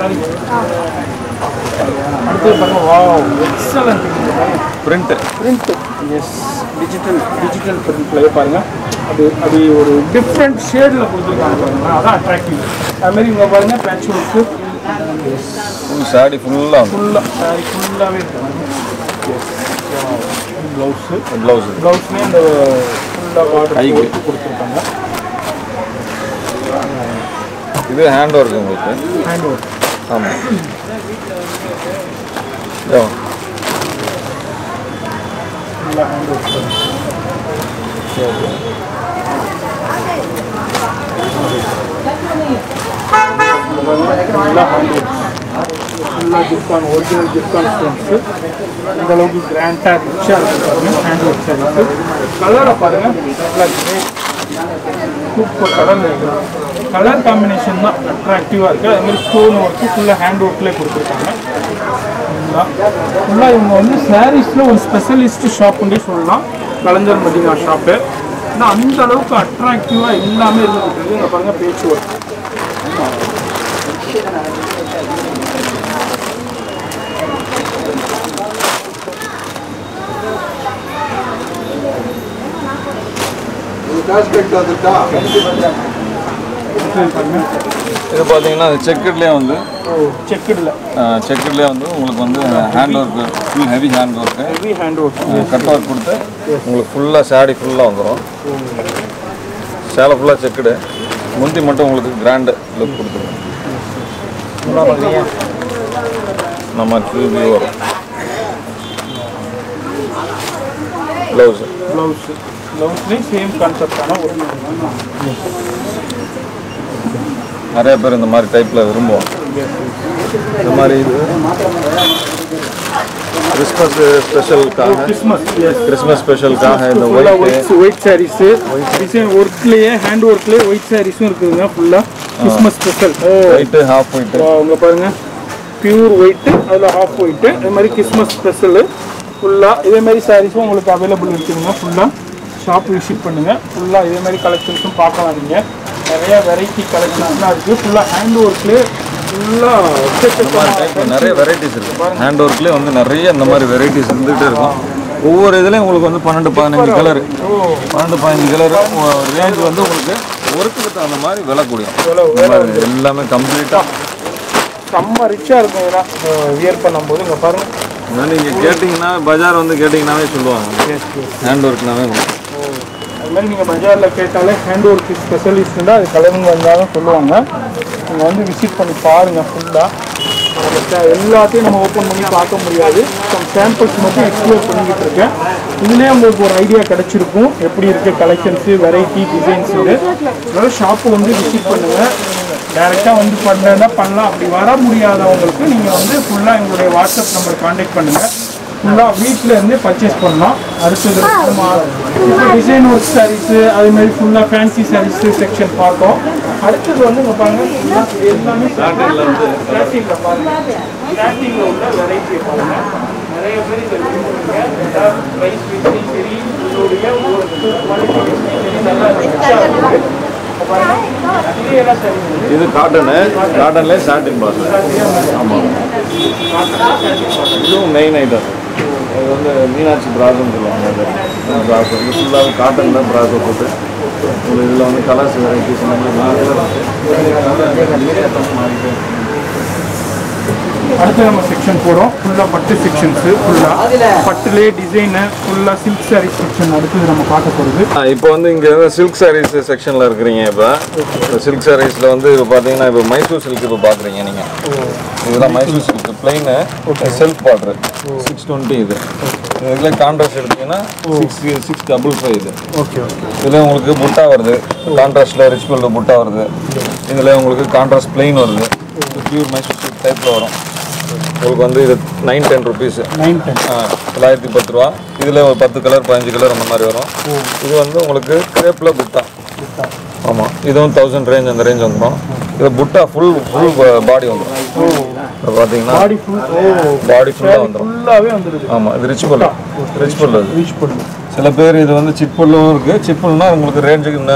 சாரி அடுத்தது பாருங்க வா excellent print print yes digital digital பிரிண்ட்லேயே பாருங்க அது அது ஒரு டிஃப்ரெண்ட் ஷேடில் கொடுத்துருக்காங்க பாருங்க அதான் அட்ராக்டிவ் அதுமாரி இங்கே பாருங்க பேட்ச் ஒர்க்கு ஃபுல் சாடி ஃபுல்லாக வந்து ஃபுல்லாக சாரி ஃபுல்லாகவே இருக்கு ப்ளவுஸு ப்ளவுஸ் ப்ளவுஸ்லேயே இந்த ஃபுல்லாக பார்டர் கைக்கு. போட்டு கொடுத்துருக்காங்க இது ஹேண்ட் ஒர்க் உங்களுக்கு ஹேண்ட் ஒர்க் ஆமாம் ஃபுல்லாக ஹேண்ட் ஒர்க் ஃபுல்லாக ஹேண்ட் ஒர்க் ஃபுல்லாக ஜிப்கான் ஒரிஜினல் ஜிப்கான் ஸ்டோன்ஸு இந்த அளவுக்கு கிராண்டாக ரிச்சாக இருக்குது பாருங்க ஹேண்ட் ஒர்க் சாரீஸு கலரை பாருங்கள் நல்லா கிரே சூப்பர் கலர் இருக்குது கலர் காம்பினேஷன் தான் அட்ராக்டிவாக இருக்குது அதே மாதிரி ஸ்டோன் ஒர்க்கு ஃபுல்லாக ஹேண்ட் ஒர்க்லேயே கொடுத்துருக்காங்க ஃபுல்லாக இவங்க வந்து சாரீஸில் ஒரு ஸ்பெஷலிஸ்ட் ஷாப்புன்னே சொல்லலாம் கலைஞர் மதினா ஷாப்பு ஏன்னா அந்த அளவுக்கு அட்ராக்டிவாக எல்லாமே இருந்துகிட்டு இருக்கு இங்கே பாருங்கள் பேச்சு ஒர்க் இது பார்த்தீங்கன்னா செக்கட்லேயே வந்து செக்குடில் செக்கட்லேயே வந்து உங்களுக்கு வந்து hand work full heavy hand work heavy hand work cut work கொடுத்து உங்களுக்கு ஃபுல்லாக சாடி ஃபுல்லாக வந்துடும் சேலை ஃபுல்லாக செக்குடு முந்தி மட்டும் உங்களுக்கு கிராண்டு லுக் கொடுத்துருவோம் நம்ம ஃபுல் வியூ வரும் ப்ளவுஸு ப்ளவுஸு ப்ளவுஸ்லேயும் சேம் கான்செப்டான ஒரு நிறைய பேர் இந்த மாதிரி டைப்பில் விரும்புவோம் இந்த மாதிரி இது கிறிஸ்மஸ் ஸ்பெஷலுக்காக கிறிஸ்மஸ் எஸ் கிறிஸ்மஸ் ஸ்பெஷலுக்காக இந்த ஃபுல்லாக white white white saris design ஒர்க்லேயே ஹேண்ட் ஒர்க்லேயே ஒயிட் சாரீஸும் இருக்குதுங்க ஃபுல்லாக கிறிஸ்மஸ் ஸ்பெஷல் ஓ ஒயிட்டு ஹாஃப் ஒயிட்டு உங்க பாருங்க பியூர் ஒயிட்டு அதில் ஹாஃப் ஒயிட்டு அதே மாதிரி கிறிஸ்மஸ் ஸ்பெஷலு ஃபுல்லாக இதே மாதிரி சாரீஸும் உங்களுக்கு அவைலபிள் இருக்குதுங்க ஃபுல்லாக ஷாப் விசிட் பண்ணுங்கள் ஃபுல்லாக இதே மாதிரி கலெக்ஷன்ஸும் பார்க்கலாம் நீங்கள் நிறைய வெரைட்டி கலெக்ஷன்ஸ்லாம் இருக்குது ஃபுல்லாக ஹேண்ட் ஒர்க்லேயே ஃபுல்லாக டைப் நிறைய வெரைட்டிஸ் இருக்கு ஹேண்ட் ஒர்க்லேயே வந்து நிறைய இந்த மாதிரி வெரைட்டிஸ் இருந்துகிட்டே இருக்கும் ஒவ்வொரு இதுலேயும் உங்களுக்கு வந்து பன்னெண்டு பதினஞ்சு கலர் பன்னெண்டு பதினஞ்சு கலர் ரேஞ்ச் வந்து உங்களுக்கு ஒர்க்குக்கு தகுந்த மாதிரி விலை கூடியும் இந்த மாதிரி எல்லாமே கம்ப்ளீட்டாக செம்ம ரிச்சாக இருக்கும் இதெல்லாம் வியர் பண்ணும்போது இங்கே பாருங்கள் நீங்கள் கேட்டிங்கன்னா பஜார் வந்து கேட்டிங்கன்னாவே சொல்லுவாங்க ஹேண்ட் ஒர்க்னாவே அது மாதிரி நீங்கள் பஜாரில் கேட்டாலே ஹேண்ட் ஒர்க் ஸ்பெஷலிஸ்ட்டுனா அது கலருங்க வந்தாலும் சொல்லுவாங்க நீங்கள் வந்து விசிட் பண்ணி பாருங்கள் ஃபுல்லாக எல்லாத்தையும் நம்ம ஓப்பன் பண்ணி பார்க்க முடியாது சம் சாம்பிள்ஸ் மட்டும் எக்ஸ்ப்ளோர் பண்ணிக்கிட்டு இருக்கேன் இதுலேயே உங்களுக்கு ஒரு ஐடியா கிடைச்சிருக்கும் எப்படி இருக்குது கலெக்ஷன்ஸு வெரைட்டி டிசைன்ஸு அதனால் ஷாப்பை வந்து விசிட் பண்ணுங்கள் டேரெக்டாக வந்து பண்ணா பண்ணலாம் அப்படி வர முடியாதவங்களுக்கு நீங்கள் வந்து ஃபுல்லாக எங்களுடைய வாட்ஸ்அப் நம்பர் காண்டாக்ட் பண்ணுங்கள் ஃபுல்லாக வீட்டில் இருந்தே பர்ச்சேஸ் பண்ணலாம் அடுத்தது நம்ம இப்போ டிசைன் ஒர்க் சாரீஸு அதேமாதிரி ஃபுல்லாக ஃபேன்சி சாரீஸு செக்ஷன் பார்த்தோம் அடுத்தது வந்து இங்கே பாருங்க full-ஆ எல்லாமே ஸ்டார்டிங்கில் வந்து ஸ்டார்டிங்கில் பாருங்க ஸ்டார்டிங்கில் உள்ள வெரைட்டி பாருங்க நிறைய பேர் இதை விரும்புவீங்க ப்ரைஸ் வைஸ்லையும் சரி உங்களுடைய குவாலிட்டி சரி நல்லா ரிச்சாக இருக்குது இப்போ பாருங்க இது என்ன சாரி இது காட்டனு காட்டன்லேயே சாட்டின் பாஸ் ஆமாம் இதுவும் மெயின் ஐட்டம் இது வந்து மீனாட்சி பிராசம்னு சொல்லுவாங்க அது பிராசோ இது ஃபுல்லாக காட்டன் தான் பிராசோ போட்டு உங்களுக்கு இதில் வந்து கலர்ஸ் வெரைட்டிஸ் இந்த மாதிரி மாறிட்டு அடுத்து நம்ம செக்ஷன் போகிறோம் ஃபுல்லாக பட்டு செக்ஷன்ஸு ஃபுல்லாக பட்டுலே டிசைனு ஃபுல்லாக சில்க் சாரீ செக்ஷன் அடுத்தது நம்ம பார்க்க போகிறது ஆ, இப்போ வந்து இங்கே சில்க் சாரீஸ் செக்ஷனில் இருக்கிறீங்க இப்போ சில்க் சாரீஸில் வந்து இப்போ பார்த்தீங்கன்னா இப்போ மைசூர் சில்க் இப்போ பார்க்குறீங்க நீங்கள் இதெல்லாம் Mysore silk plain self border six twenty இது இதில் கான்ட்ராஸ்ட் எடுத்தீங்கன்னா சிக்ஸ் சிக்ஸ் டபுள் ஃபைவ் இது ஓகே ஓகே இதில் உங்களுக்கு புட்டா வருது கான்ட்ராஸ்டில் ரிச் கோல்டு புட்டா வருது இதில் உங்களுக்கு கான்ட்ராஸ்ட் பிளெயின் வருது பியூர் மைசூர் சில்க் டைப்பில் வரும் உங்களுக்கு வந்து இது nine ten rupees nine ten தொள்ளாயிரத்தி பத்து ரூபா இதில் ஒரு பத்து கலர் பதினஞ்சு கலர் அந்த மாதிரி வரும் இது வந்து உங்களுக்கு கிரேப்பில் புட்டா ஆமாம் இதுவும் தௌசண்ட் ரேஞ்ச் அந்த ரேஞ்ச் வந்துடும் இது புட்டா ஃபுல் ஃபுல் பாடி வந்துடும் இது பார்த்தீங்கன்னா பாடி ஃபுல் ஓ பாடி ஃபுல்லாக வந்துடும் ஃபுல்லாகவே வந்துடுது ஆமாம் இது ரிச் பல்லு ரிச் பல்லு அது ரீச் பண்ணு சில பேர் இது வந்து சிப்புல்லும் இருக்குது சிப்புல்னா உங்களுக்கு ரேஞ்சுக்கு இன்னும்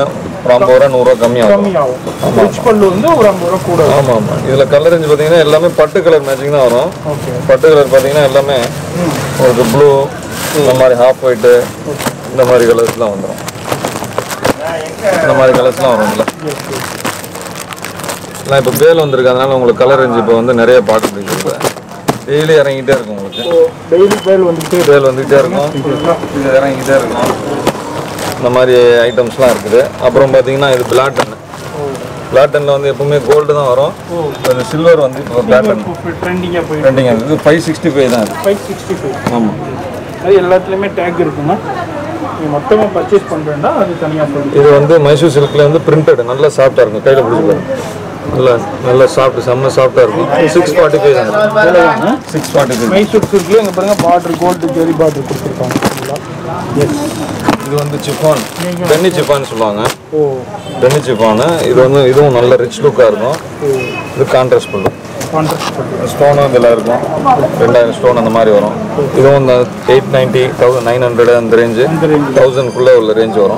ஒரு ஐம்பது ரூபா நூறுரூவா கம்மியாகும் கம்மியாகும் ரிச் பல்லு வந்து ஒரு ஐம்பது ரூபா கூட வரும். ஆமாம் ஆமாம் இதில் கலர் ரேஞ்ச் பார்த்தீங்கன்னா எல்லாமே பட்டு கலர் மேட்சிங் தான் வரும் ஓகே பட்டு கலர் பார்த்தீங்கன்னா எல்லாமே உங்களுக்கு ப்ளூ இந்த மாதிரி ஹாஃப் ஒயிட்டு இந்த மாதிரி கலர்ஸ்லாம் வந்துடும் இந்த மாதிரி கலர்ஸ்லாம் வரும்ல எல்லாம் இப்போ பேல் வந்திருக்கு அதனால உங்களுக்கு கலர் ரேஞ்ச் இப்போ வந்து நிறைய பார்க்க முடியுது டெய்லி இறங்கிட்டே இருக்கும் உங்களுக்கு டெய்லி பேல் வந்துட்டு பேல் வந்துகிட்டே இருக்கும் இது இறங்கிட்டே இருக்கும் இந்த மாதிரி ஐட்டம்ஸ்லாம் இருக்குது அப்புறம் பார்த்தீங்கன்னா இது பிளாட்டன் பிளாட்டனில் வந்து எப்பவுமே கோல்டு தான் வரும் இந்த சில்வர் வந்து இப்போ பிளாட்டன் ட்ரெண்டிங்காக போயிட்டு ட்ரெண்டிங் ஆகுது ஃபைவ் சிக்ஸ்டி ஃபைவ் தான் இது ஃபைவ் சிக்ஸ்டி ஃபைவ் ஆமாம் அது எல்லாத்துலேயுமே டேக் இருக்குங்க நீங்கள் மொத்தமாக பர்ச்சேஸ் பண்ணுறேன்னா அது தனியாக சொல்லுங்கள் இது வந்து மைசூர் சில்கில் வந்து பிரிண்டட் நல்லா சாஃப்டாக இருக்கும் கையில் பிடிச்சி பாருங்க நல்லா நல்லா சாஃப்ட் செம்ம சாஃப்டாக இருக்கும் சிக்ஸ் ஃபார்ட்டி ஃபைவ் தான் சிக்ஸ் ஃபார்ட்டி ஃபைவ் மைசூர் சில்க்லேயே இங்கே பாருங்கள் பார்டர் கோல்டு ஜெரி பார்டர் கொடுத்துருக்காங்க எஸ் இது வந்து சிஃபான் பென்னி சிஃபான் சொல்லுவாங்க ஓ பென்னி சிஃபானு இது வந்து இதுவும் நல்ல ரிச் லுக்காக இருக்கும் இது கான்ட்ராஸ்ட் பண்ணும் கான்ட்ராக்ட் பண்ணுறேன் ஸ்டோனும் இதெல்லாம் இருக்கும் ரெண்டாயிரம் ஸ்டோன் அந்த மாதிரி வரும் இதுவும் இந்த eight ninety thousand nine hundred அந்த ரேஞ்சு தௌசண்ட்குள்ளே உள்ள ரேஞ்ச் வரும்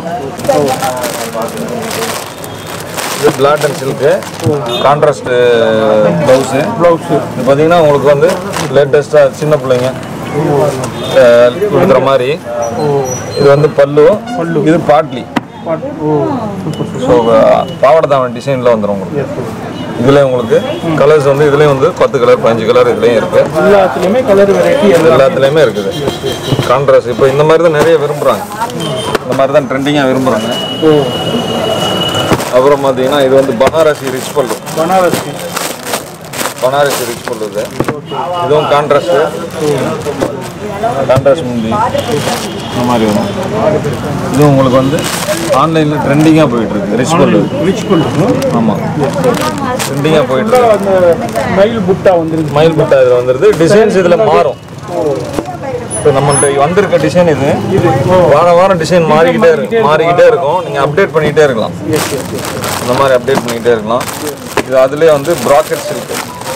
இது flat and silk contrast blouse blouse இது பார்த்தீங்கன்னா உங்களுக்கு வந்து லேட்டஸ்ட்டாக சின்ன பிள்ளைங்க அஹ், கொடுக்குற மாதிரி இது வந்து பல்லு இது பாட்லி பாட் ஓ சூப்பர் சூப்பர் ஸோ பாவாடை தாவணி டிசைனில் வந்துடும் உங்களுக்கு எஸ் எஸ் இதுல உங்களுக்கு கலர்ஸ் வந்து இதுலயும் வந்து பத்து கலர் பதினஞ்சு கலர் இதுலயும் இருக்கு எல்லாத்துலேயுமே கலர் வெரைட்டி இது எல்லாத்துலயுமே இருக்குது கான்ட்ராஸ்ட் இப்போ இந்த மாதிரி தான் நிறைய விரும்புறாங்க இந்த மாதிரி தான் ட்ரெண்டிங்காக விரும்புறாங்க ஓ அப்புறம் பார்த்தீங்கன்னா இது வந்து பனாரசி ரிச் பல்லு பனாரசி பனாரசி ரிச் பல்லு இது இதுவும் கான்ட்ராஸ்ட் கான்ட்ராஸ்ட் முந்தி இந்த மாதிரி வரும் இது உங்களுக்கு வந்து ஆன்லைனில் ட்ரெண்டிங்காக போயிட்டு இருக்கு ரிச் பல்லு ரிச் பல்லு ஆமாம் ட்ரெண்டிங்காக போயிட்டு இருக்கு அந்த மயில் புட்டா வந்துருக்கு மயில் பட்டா இதில் வந்துருது டிசைன்ஸ் இதில் மாறும் இப்போ நம்மள்ட்ட வந்திருக்க டிசைன் இது வாரம் வாரம் டிசைன் மாறிக்கிட்டே இருக்கும் மாறிக்கிட்டே இருக்கும் நீங்கள் அப்டேட் பண்ணிக்கிட்டே இருக்கலாம் எஸ் எஸ் எஸ் இந்த மாதிரி அப்டேட் பண்ணிக்கிட்டே இருக்கலாம் இது அதுலேயே வந்து ப்ராக்கெட்ஸ் இருக்கு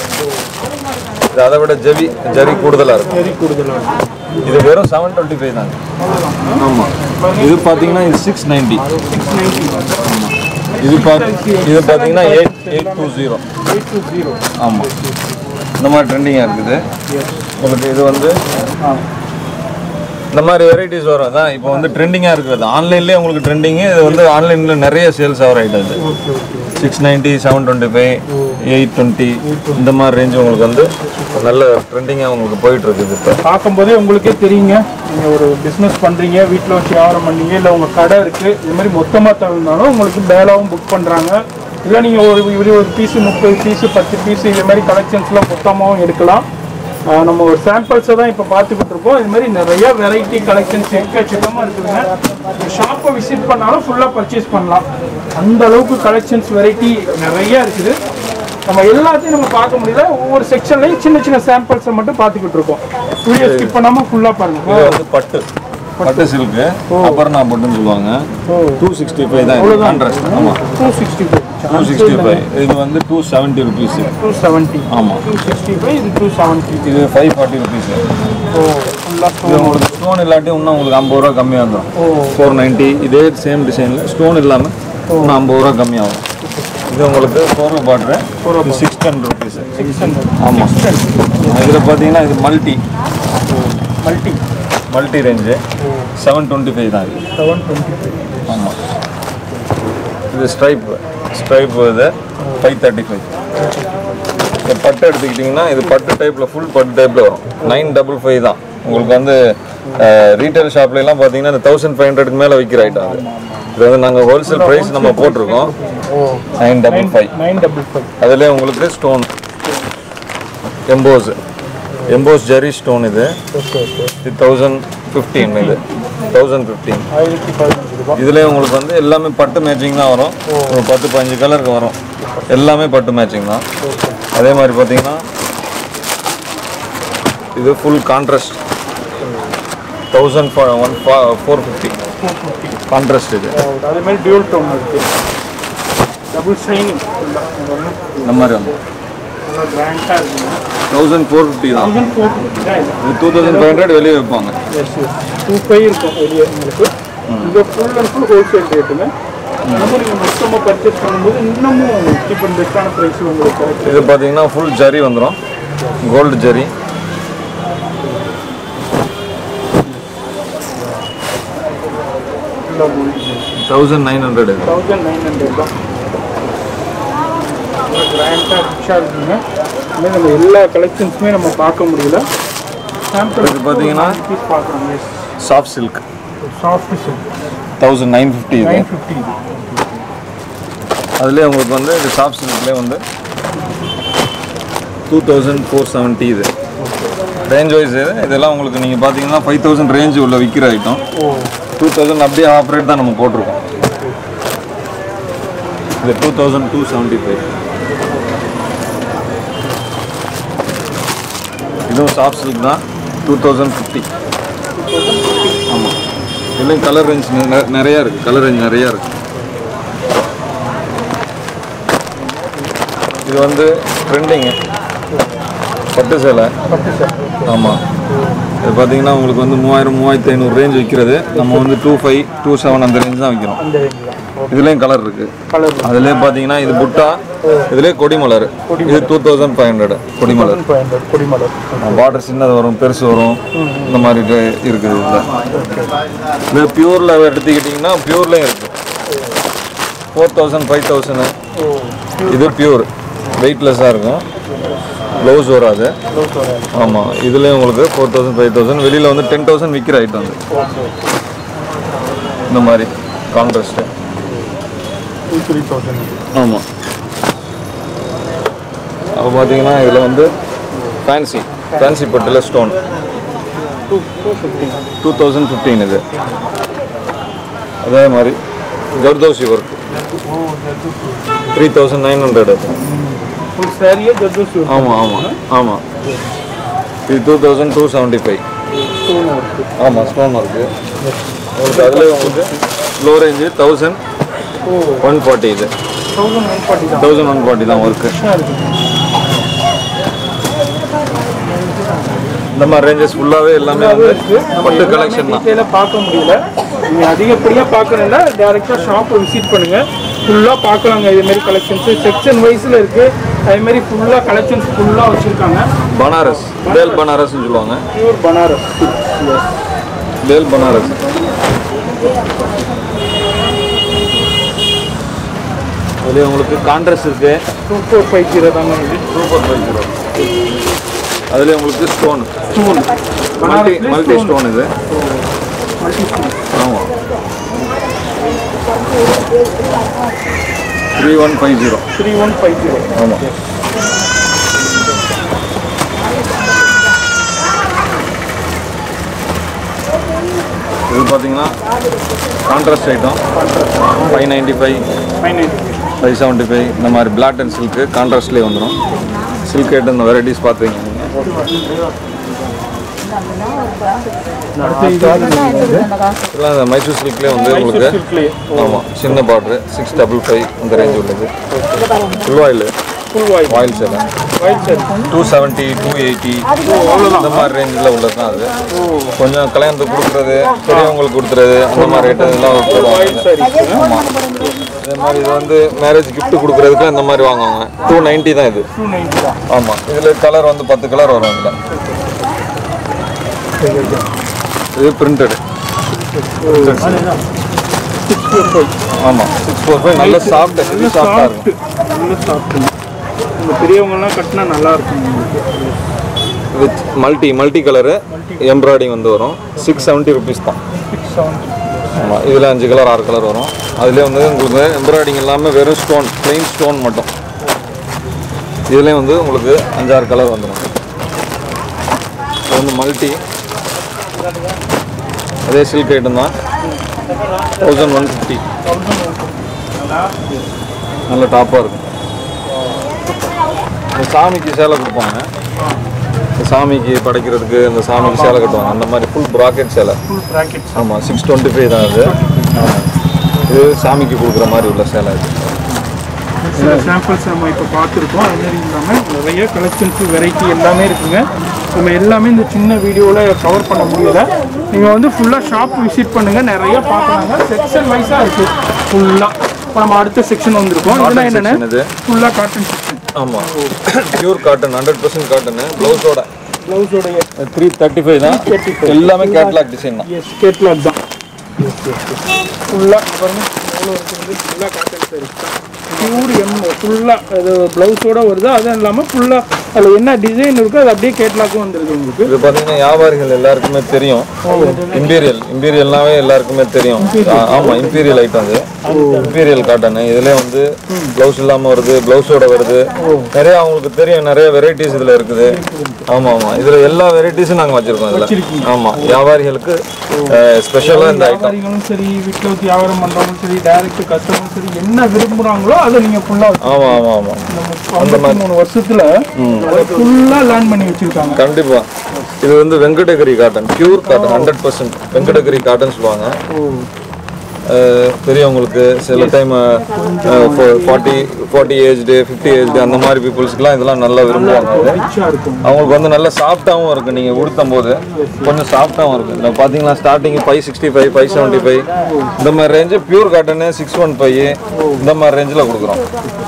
இது அதை விட ஜெவி ஜரி கூடுதலாக இருக்கும் வெரி கூடுதலாக இது வெறும் செவன் டுவெண்ட்டி ஃபைவ் தாங்க ஆமாம் இது பார்த்தீங்கன்னா இது சிக்ஸ் நைன்ட்டி சிக்ஸ் நைன்ட்டி இது பார்த்து இது பார்த்தீங்கன்னா eight eight two zero eight two zero ஆமாம் இந்த மாதிரி ட்ரெண்டிங்காக இருக்குது உங்களுக்கு இது வந்து ஆ இந்த மாதிரி வெரைட்டிஸ் வரும் தான் இப்போ வந்து ட்ரெண்டிங்காக இருக்கிறது ஆன்லைன்லேயே உங்களுக்கு ட்ரெண்டிங்கு இது வந்து ஆன்லைனில் நிறைய சேல்ஸ் ஆகிற ஐட்டம் இது okay okay six ninety seven twenty five eight twenty இந்த மாதிரி ரேஞ்ச் உங்களுக்கு வந்து நல்ல ட்ரெண்டிங்காக உங்களுக்கு போயிட்டு இருக்குது இப்போ பார்க்கும்போதே உங்களுக்கே தெரியுங்க நீங்கள் ஒரு பிஸ்னஸ் பண்ணுறீங்க வீட்டில் வச்சு வியாபாரம் பண்ணீங்க இல்லை உங்கள் கடை இருக்குது இது மாதிரி மொத்தமாக தகுந்தாலும் உங்களுக்கு பேலாவும் புக் பண்ணுறாங்க இல்லை நீங்கள் ஒரு ஒரு ஒரு பீஸு முப்பது பீஸு பத்து பீஸு இது மாதிரி கலெக்ஷன்ஸ்லாம் மொத்தமாகவும் எடுக்கலாம் ஆஹ் நம்ம ஒரு சாம்பிள்ஸை தான் இப்போ பார்த்துக்கிட்டு இருக்கோம் இது மாதிரி நிறைய வெரைட்டி கலெக்ஷன்ஸ் எக்கச்சக்கமாக இருக்குதுங்க ஷாப்பை விசிட் பண்ணாலும் ஃபுல்லாக பர்ச்சேஸ் பண்ணலாம் அந்த அளவுக்கு கலெக்ஷன்ஸ் வெரைட்டி நிறைய இருக்குது நம்ம எல்லாத்தையும் நம்ம பார்க்க முடியல ஒவ்வொரு செக்ஷன்லையும் சின்ன சின்ன சாம்பிள்ஸை மட்டும் பார்த்துக்கிட்டு இருக்கோம் வீடியோ ஸ்கிப் பண்ணாமல் ஃபுல்லாக பாருங்க இது வந்து பட்டு பட்டு சில்க்கு அபர்ணா பட்டுன்னு சொல்லுவாங்க ஓ டூ சிக்ஸ்டி ஃபைவ் தான் இது கான்ட்ராஸ்ட் ஆமாம் two sixty five two sixty five இது வந்து two seventy rupees two seventy ஆமாம் டூ சிக்ஸ்டி ஃபைவ் இது டூ செவன்ட்டி இது ஃபைவ் ஃபார்ட்டி ருபீஸ் ஓ ஃபுல்லாக இது உங்களுக்கு ஸ்டோன் இல்லாட்டி இன்னும் உங்களுக்கு ஐம்பது ரூபா கம்மியாக வந்துடும் ஃபோர் நைன்ட்டி இதே சேம் டிசைனில் ஸ்டோன் இல்லாமல் இன்னும் ஐம்பது ரூபா கம்மியாகும் இது உங்களுக்கு ஃபோர் பாட்ரு இது six ten rupees six hundred ஆமாம் இதில் பார்த்தீங்கன்னா இது multi multi multi range seven twenty five தான் இது செவன் டுவெண்ட்டி ஃபைவ் ஆமாம் இது ஸ்ட்ரைப் ஸ்ட்ரைப் இது ஃபைவ் தேர்ட்டி ஃபைவ் இந்த பட்டு எடுத்துக்கிட்டிங்கன்னா இது பட்டு டைப்பில் ஃபுல் பட்டு டைப்பில் வரும் நைன் டபுள் ஃபைவ் தான் உங்களுக்கு வந்து ரீட்டைல் ஷாப்லலாம் பார்த்தீங்கன்னா இந்த தௌசண்ட் ஃபைவ் ஹண்ட்ரட்க்கு மேலே விற்கிற ஐட்டம் அது இது வந்து நாங்கள் ஹோல்சேல் ப்ரைஸ் நம்ம போட்டிருக்கோம் nine double five nine double five அதுலேயே உங்களுக்கு stone emboss emboss zari stone இது ஓகே ஓகே இது தௌசண்ட் ஃபிஃப்டீன் இது தௌசண்ட் ஃபிஃப்டீன் ஆயிரத்தி பதினஞ்சு ரூபாய் இதுலேயே உங்களுக்கு வந்து எல்லாமே பட்டு மேட்சிங் தான் வரும் ஒரு பத்து பதினஞ்சு கலருக்கு வரும் எல்லாமே பட்டு மேட்சிங் தான் அதே மாதிரி பார்த்தீங்கன்னா இது full contrast thousand one four fifty contrast இது அதே மாதிரி டியூல் டோன் இருக்குது டபுள் ஷைனிங் ஃபுல்லாக இந்த மாதிரி வந்து நல்லா கிராண்டாக இருக்குங்க தௌசண்ட் ஃபோர் ஃபிஃப்டி தான் தௌசண்ட் ஃபோர் ஃபிஃப்டி தான் இது இது டூ தௌசண்ட் ஃபைவ் ஹண்ட்ரட் வெளியே வைப்பாங்க எஸ் எஸ் டூ ஃபைவ் இருக்கும் வெளியே உங்களுக்கு இது ஃபுல் அண்ட் ஃபுல் ஹோல்சேல் ரேட்டுங்க இன்னமும் நீங்கள் மொத்தமாக பர்ச்சேஸ் பண்ணும்போது இன்னமும் சீப் அண்ட் பெஸ்ட்டான ப்ரைஸில் உங்களுக்கு கிடைக்கும் இது பார்த்தீங்கன்னா ஃபுல் ஜரி வந்துடும் gold zari thousand nine hundred இது தௌசண்ட் நைன் ஹண்ட்ரட் தான் கிராண்டாக ரிச்சாக இருக்குங்க இன்னும் நம்ம எல்லா கலெக்ஷன்ஸுமே நம்ம பார்க்க முடியல சாம்பிள் இது பார்த்தீங்கன்னா பீஸ் பார்க்குறோம் yes soft silk soft silk thousand nine fifty இது நைன் ஃபிஃப்டி இது அதுலேயே உங்களுக்கு வந்து இது சாஃப்ட் சில்க்லேயே வந்து டூ தௌசண்ட் ஃபோர் செவன்ட்டி இது ரேஞ்ச் வைஸ் இதெல்லாம் உங்களுக்கு நீங்கள் பார்த்தீங்கன்னா ஃபைவ் தௌசண்ட் ரேஞ்ச் உள்ள விற்கிற ஐட்டம் ஓ டூ தௌசண்ட் அப்படியே ஆஃப் ரேட் தான் நம்ம போட்டிருக்கோம் இது two thousand two seventy five இதுவும் சாஃப்ட் சில்க் தான் டூ தௌசண்ட் ஃபிஃப்டி ஆமாம் இதுலேயும் கலர் ரேஞ்ச் நிறையா இருக்குது கலர் ரேஞ்ச் நிறையா இருக்குது இது வந்து ட்ரெண்டிங்கு பட்டு சேலை பட்டு சார் ஆமாம் இது பார்த்தீங்கன்னா உங்களுக்கு வந்து மூவாயிரம் மூவாயிரத்தி ஐநூறு ரேஞ்ச் விற்கிறது நம்ம வந்து டூ ஃபைவ் டூ செவன் அந்த ரேஞ்ச் தான் விற்கிறோம் அந்த ரேஞ்ச் தான் இதுலேயும் கலர் இருக்குது கலர் அதுலேயே பார்த்தீங்கன்னா இது புட்டா இதுலேயே கொடிமலர் இது டூ தௌசண்ட் ஃபைவ் ஹண்ட்ரட் கொடிமலர் ஃபைவ் ஹண்ட்ரட் கொடிமலர் பார்டர் சின்னது வரும் பெருசு வரும் இந்த மாதிரி இது இருக்குது இதில் இது பியூரில் எடுத்துக்கிட்டிங்கன்னா பியூர்லேயும் இருக்குது ஃபோர் தௌசண்ட் ஃபைவ் தௌசண்ட் ஓ இது பியூர் வெயிட்லெஸ்ஸாக இருக்கும் ப்ளவுஸ் வராது க்ளோஸ் வராது ஆமாம் இதுலேயும் உங்களுக்கு ஃபோர் தௌசண்ட் ஃபைவ் தௌசண்ட் வெளியில் வந்து டென் தௌசண்ட் விற்கிற ஐட்டம் அது ஓகே இந்த மாதிரி கான்ட்ராஸ்ட்டு டூ த்ரீ தௌசண்ட் ஆமாம் அப்போ பார்த்தீங்கன்னா இதில் வந்து ஃபேன்சி ஃபேன்சி பட்டில் stone two two fifteen two thousand fifteen இது அதே மாதிரி zardozi work three thousand nine hundred அது ஃபுல் சாரியே ஜர்தோசி ஆமாம் ஆமாம் ஆமாம் இது two thousand two seventy five stone work ஆமாம் ஸ்டோன் ஒர்க்கு உங்களுக்கு அதில் உங்களுக்கு லோ ரேஞ்சு தௌசண்ட் ஓ ஒன் ஃபார்ட்டி இது தௌசண்ட் ஒன் ஃபார்ட்டி தான் தௌசண்ட் ஒன் ஃபார்ட்டி தான் ஒர்க்கு ஃப்ரெஷ்ஷாக இருக்குது இந்த மாதிரி ரேஞ்சஸ் ஃபுல்லாகவே எல்லாமே வந்து பட்டு கலெக்ஷன் தான் டீட்டெயிலாக பார்க்க முடியல நீங்கள் அதிகப்படியாக பார்க்கணும்னா டேரெக்டாக ஷாப்பை விசிட் பண்ணுங்கள் ஃபுல்லாக பார்க்கலாங்க இதேமாரி கலெக்ஷன்ஸு செக்ஷன் வைஸில் இருக்குது அதேமாரி ஃபுல்லாக கலெக்ஷன்ஸ் ஃபுல்லாக வச்சுருக்காங்க பனாரஸ் பேல் பனாரஸ்னு சொல்லுவாங்க பியூர் பனாரஸ் பேல் பனாரஸ் அதுலேயே உங்களுக்கு கான்ட்ராஸ்ட் இருக்கு டூ ஃபோர் ஃபைவ் ஜீரோ தாங்க இது சூப்பர் ஃபைவ் ஜீரோ அதுலேயே உங்களுக்கு stone stone multi multi stone இது மல்டி ஸ்டோன் ஆமாம் three one five zero three one five zero ஆமாம் இது பார்த்தீங்கன்னா contrast item five ninety five five ninety five seventy five இந்த மாதிரி பிளாக் அண்ட் சில்க்கு கான்ட்ராஸ்ட்லேயே வந்துடும் சில்க் ஐட்டம் இந்த வெரைட்டிஸ் பார்த்துங்க நீங்கள் இதெல்லாம் இந்த மைசூர் சில்க்லேயே வந்து உங்களுக்கு சில்க்லேயே ஆமாம் சின்ன பார்ட்ரு சிக்ஸ் டபுள் ஃபைவ் இந்த ரேஞ்ச் உள்ளது full voile full voile voile சேலை voile sir two seventy two eighty இந்த மாதிரி ரேஞ்சில் உள்ளது தான் அது கொஞ்சம் கல்யாணத்துக்கு கொடுக்குறது பெரியவங்களுக்கு கொடுக்குறது அந்த மாதிரி ரேட்டு இதெல்லாம் வாயில் போடுவாங்க சாரி ஆமாம் அதே மாதிரி இது வந்து மேரேஜ் gift கொடுக்குறதுக்கு இந்த மாதிரி வாங்குவாங்க டூ நைன்ட்டி தான் இது டூ நைன்டி தான் ஆமாம் இதில் கலர் வந்து பத்து கலர் வரும் இதில் இது பிரிண்டடு சிக்ஸ் ஃபோர் ஃபைவ் ஆமாம் சிக்ஸ் ஃபோர் ஃபைவ் நல்ல சாஃப்ட் ஹெவி சாஃப்டாக இருக்கும் நல்ல சாஃப்ட் இந்த பெரியவங்கலாம் கட்டினா நல்லா இருக்கும் உங்களுக்கு with multi multi colour embroidering வந்து வரும் சிக்ஸ் செவன்ட்டி ருபீஸ் தான் சிக்ஸ் செவன்ட்டி ஆமாம் இதில் அஞ்சு கலர் ஆறு கலர் வரும் அதுலேயே வந்து உங்களுக்கு எம்ப்ராய்டிங் இல்லாமல் வெறும் ஸ்டோன் plain ஸ்டோன் மட்டும் இதுலேயும் வந்து உங்களுக்கு அஞ்சாறு கலர் வந்துடும் இது வந்து மல்டி அதே சில்க் ஐட்டம் தான் தௌசண்ட் ஒன் ஃபிஃப்டி நல்ல டாப்பாக இருக்கும் இந்த சாமிக்கு சேலை கொடுப்பாங்க இந்த சாமிக்கு படைக்கிறதுக்கு இந்த சாமிக்கு சேலை கட்டுவாங்க அந்த மாதிரி ஃபுல் ப்ராக்கெட் சேலை ஃபுல் ப்ராக்கெட்ஸ் ஆமாம் சிக்ஸ் டுவெண்ட்டி ஃபைவ் தான் அது இது சாமிக்கு கொடுக்குற மாதிரி உள்ள சேலை இது சில சாம்பிள்ஸ் நம்ம இப்போ பார்த்துருக்கோம் அது மாதிரி இல்லாமல் நிறைய கலெக்ஷன்ஸ் வெரைட்டி எல்லாமே இருக்குங்க நம்ம எல்லாமே இந்த சின்ன வீடியோவில் கவர் பண்ண முடியல நீங்கள் வந்து ஃபுல்லாக ஷாப் விசிட் பண்ணுங்கள் நிறைய பார்க்கலாங்க செக்ஷன் வைஸாக இருக்குது ஃபுல்லாக இப்போ நம்ம அடுத்த செக்ஷன் வந்திருக்கோம் இதெல்லாம் section என்னென்ன இது. ஃபுல்லாக காட்டன் செக்ஷன் ஆமாம் pure cotton hundred percent cotton ப்ளவுஸோட ப்ளவுஸோடைய த்ரீ தேர்ட்டி ஃபைவ் தான் 335. எல்லாமே கேட்லாக் டிசைன் தான் எஸ் கேட்லாக் தான் ஃபுல்லாக பாருங்க எவ்வளோ இருக்குது ஃபுல்லாக காட்டன் சாரி பியூர் எம் ஃபுல்லாக அது ப்ளவுஸோட வருது அதுவும் இல்லாமல் ஃபுல்லாக அதில் என்ன டிசைன் இருக்கோ அது அப்படியே கேட்லாக்கும் வந்துருது உங்களுக்கு இது பார்த்தீங்கன்னா வியாபாரிகள் எல்லாருக்குமே தெரியும் இம்பீரியல் இம்பீரியல்னாவே எல்லாருக்குமே தெரியும் ஆ- ஆமா இம்பீரியல் ஐட்டம் அது இம்பீரியல் காட்டன் இதுல வந்து ப்ளவுஸ் இல்லாம வருது ப்ளவுஸோட வருது நிறைய அவங்களுக்கு தெரியும் நிறைய வெரைட்டிஸ் இதுல இருக்குது ஆமா ஆமா இதுல எல்லா வெரைட்டிஸும் நாங்க வச்சிருக்கோம் இதுல ஆமா வியாபாரிகளுக்கு ஸ்பெஷலா இந்த ஐட்டம் வியாபாரிகளும் சரி வீட்டில் ஊற்றி வியாபாரம் பண்ணுறவங்களும் சரி டைரக்ட் கஸ்டமரும் சரி என்ன விரும்புகிறாங்களோ அதை நீங்கள் ஃபுல்லாக ஆமா ஆமா ஆமா ஐம்பத்தி மூணு வருஷத்தில் ஃபுல்லாக லேர்ன் பண்ணி வச்சுருக்காங்க கண்டிப்பா இது வந்து Venkatagiri cotton pure cotton hundred percent Venkatagiri cotton சொல்லுவாங்க அஹ் பெரியவங்களுக்கு சில time forty forty aged fifty aged அந்த மாதிரி பீப்புள்ஸ்க்குலாம் இதெல்லாம் நல்லா விரும்புவாங்க அது ரிச்சாக இருக்கும் அவங்களுக்கு வந்து நல்ல சாஃப்டாகவும் இருக்குது நீங்கள் உடுத்தும் போது கொஞ்சம் சாஃப்டாகவும் இருக்குது இதில் பார்த்தீங்கன்னா starting five sixty five five seventy five இந்த மாதிரி range pure cotton six one five இந்த மாதிரி ரேஞ்சில் கொடுக்குறோம்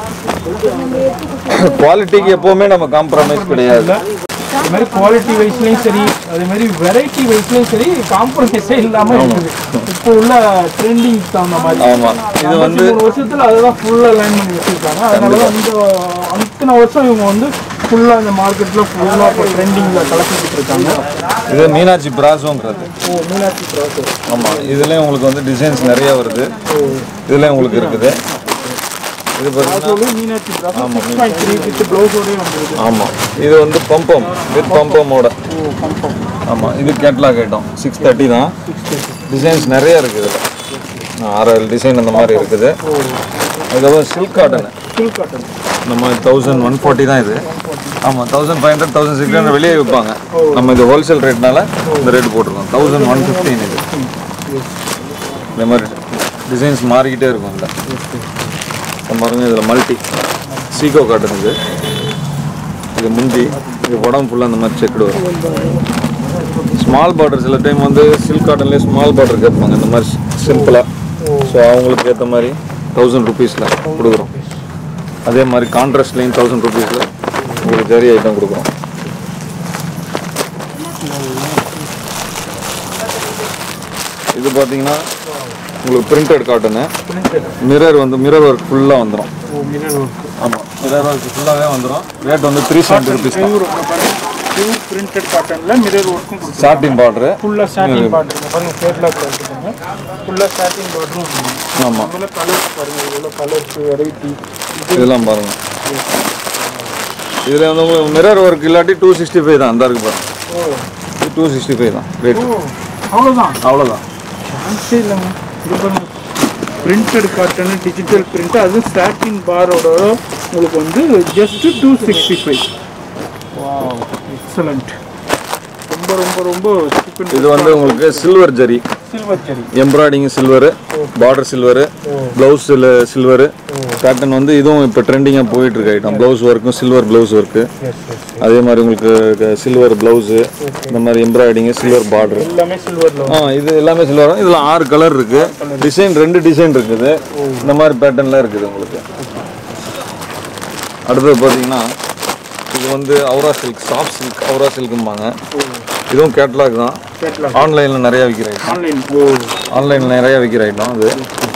குவாலிட்டிக்கு எப்போவுமே நம்ம காம்ப்ரமைஸ் கிடையாது அது மாதிரி குவாலிட்டி வைஸ்லையும் சரி அதே மாதிரி வெரைட்டி வைஸ்லையும் சரி காம்ப்ரமைஸே இல்லாமல் இருக்குது இப்போ உள்ள ட்ரெண்டிங் தகுந்த மாதிரி ஆமாம் இது வந்து மூணு வருஷத்துல அதுதான் ஃபுல்லாக லைன் பண்ணி வச்சிருக்காங்க அதனால தான் இந்த அத்தனை வருஷம் இவங்க வந்து ஃபுல்லாக இந்த மார்க்கெட்டில் ஃபுல்லாக இப்போ ட்ரெண்டிங்கில் கலக்கிட்டு இருக்காங்க இது மீனாட்சி பிராசோங்கிறது ஓ மீனாட்சி ப்ராசஸ் ஆமாம் இதுலேயும் உங்களுக்கு வந்து டிசைன்ஸ் நிறைய வருது இதுலேயும் உங்களுக்கு இருக்குது இது பார்த்தீங்கன்னா அதோட Meenakshi process six point three with ப்ளவுஸோடய வந்துருக்கு ஆமாம் இது வந்து பம்பம் வித் பம்பமோட ஓ கன்ஃபார்ம் ஆமாம் இது கேட்லாக் ஐட்டம் சிக்ஸ் தேர்ட்டி தான் டிசைன்ஸ் நிறைய இருக்குது இதில் ஆறு ஏழு டிசைன் அந்த மாதிரி இருக்குது அதுக்கப்புறம் சில்க் காட்டன் ஃபுல் காட்டன் நம்ம தௌசண்ட் ஒன் ஃபார்ட்டி தான் இது ஆமாம் thousand five hundred thousand six hundred வெளியே விற்பாங்க நம்ம இது ஹோல்சேல் ரேட்னால இந்த ரேட் போட்டிருக்கோம் தௌசண்ட் ஒன் ஃபிஃப்டின் இது இந்த மாதிரி டிசைன்ஸ் மாறிக்கிட்டே இருக்கும் இதில் இப்போ பாருங்க இதில் மல்டி சீகோ காட்டன் இது இது முந்தி இது உடம்பு ஃபுல்லாக இந்த மாதிரி செக்குடு வரும் ஸ்மால் பார்டர் சில டைம் வந்து சில்க் காட்டன்லேயே ஸ்மால் பார்டர் கேட்பாங்க இந்த மாதிரி சிம்பிளாக ஸோ அவங்களுக்கு ஏற்ற மாதிரி தௌசண்ட் ருபீஸில் கொடுக்குறோம் அதே மாதிரி கான்ட்ராஸ்ட்லேயும் தௌசண்ட் ருபீஸில் உங்களுக்கு ஜரி ஐட்டம் கொடுக்குறோம் இது பார்த்தீங்கன்னா உங்களுக்கு பிரிண்டட் காட்டனு மிரர் வந்து மிரர் ஒர்க் ஃபுல்லாக வந்துடும் ஓ மிரர் ஒர்க் ஆமாம் மிரர் ஒர்க் ஃபுல்லாகவே வந்துடும் ரேட் வந்து த்ரீ செவன்ட்டி ருபீஸ் தான் பியூர் பியூர் பிரிண்டட் காட்டனில் மிரர் ஒர்க்கும் கொடுத்துருக்காங்க சாட்டின் பார்டரு ஃபுல்லாக ஸ்டார்டிங் பார்டர் பாருங்க கேட்லாக்ல எடுத்துக்கோங்க ஃபுல்லாக ஸ்டார்டிங் பார்டரும் ஆமாம் இதில் கலர்ஸ் பாருங்க இவ்வளோ கலர்ஸ் வெரைட்டி இதெல்லாம் பாருங்கள் இதில் வந்து உங்களுக்கு மிரர் ஒர்க் இல்லாட்டி டூ சிக்ஸ்டி ஃபைவ் தான் அந்த இருக்கு பாருங்க ஓ இது டூ சிக்ஸ்டி ஃபைவ் தான் ரேட் ஓ அவ்வளோதான் அவ்வளோதான் சான்ஸே இல்லைங்க இது பாருங்க பிரிண்டட் காட்டன் டிஜிட்டல் பிரிண்ட் அதுவும் ஸ்டார்டிங் பாரோட உங்களுக்கு வந்து just two sixty five excellent ரொம்ப ரொம்ப ரொம்ப இது வந்து உங்களுக்கு சில்வர் ஜரி சில்வர் சரி embroidering silver border silver blouse silver pattern வந்து இதுவும் இப்போ ட்ரெண்டிங்காக போயிட்டு இருக்கு ஐட்டம் ப்ளவுஸ் ஒர்க்கும் silver blouse work yes yes அதே மாதிரி உங்களுக்கு சில்வர் ப்ளவுஸு இந்த மாதிரி எம்ப்ராய்டிங் சில்வர் பார்டர் எல்லாமே சில்வரில் ஆ இது எல்லாமே சில்வர் இதில் ஆறு கலர் இருக்கு டிசைன் ரெண்டு டிசைன் இருக்குது இந்த மாதிரி பேட்டர்ன்லாம் இருக்குது உங்களுக்கு அடுத்தது பார்த்தீங்கன்னா இது வந்து aura silk soft silk aura சில்க்கும்பாங்க இதுவும் கேட்லாக் தான் கேட்லாக் ஆன்லைனில் நிறையா விற்கிற ஐட்டம் ஆன்லைன் ஓ ஆன்லைனில் நிறையா விற்கிற ஐட்டம் அது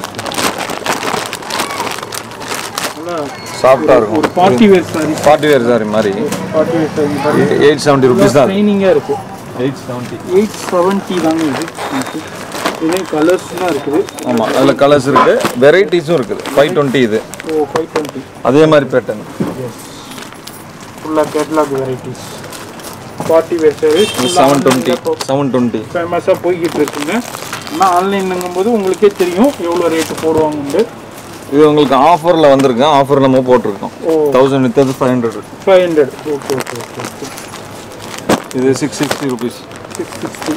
நல்லா சாஃப்டாக இருக்கும் ஒரு party wear sari party wear sari மாதிரி பார்ட்டி வேர் சாரி பாருங்க எயிட் செவன்ட்டி ருபீஸ் தான் ட்ரைனிங்காக இருக்கு எயிட் செவன்ட்டி எயிட் செவன்ட்டி தாங்க இது இதே கலர்ஸ்லாம் இருக்குது ஆமாம் அதில் கலர்ஸ் இருக்குது வெரைட்டிஸும் இருக்குது ஃபைவ் டுவெண்ட்டி இது ஓ ஃபைவ் டுவெண்ட்டி அதே மாதிரி பேட்டர்ன் ஃபுல்லாக catalogue varieties party wear sari seven twenty seven twenty ஃபேமஸாக போய்கிட்டு இருக்குங்க ஆனால் ஆன்லைனுங்கும் போது உங்களுக்கே தெரியும் எவ்வளோ ரேட்டு போடுவாங்கன்னு இது உங்களுக்கு ஆஃபரில் வந்திருக்கு ஆஃபர் நம்ம போட்டிருக்கோம் ஓ. தௌசண்ட் வித்தது five hundred five hundred okay okay okay okay இது six sixty rupees six sixty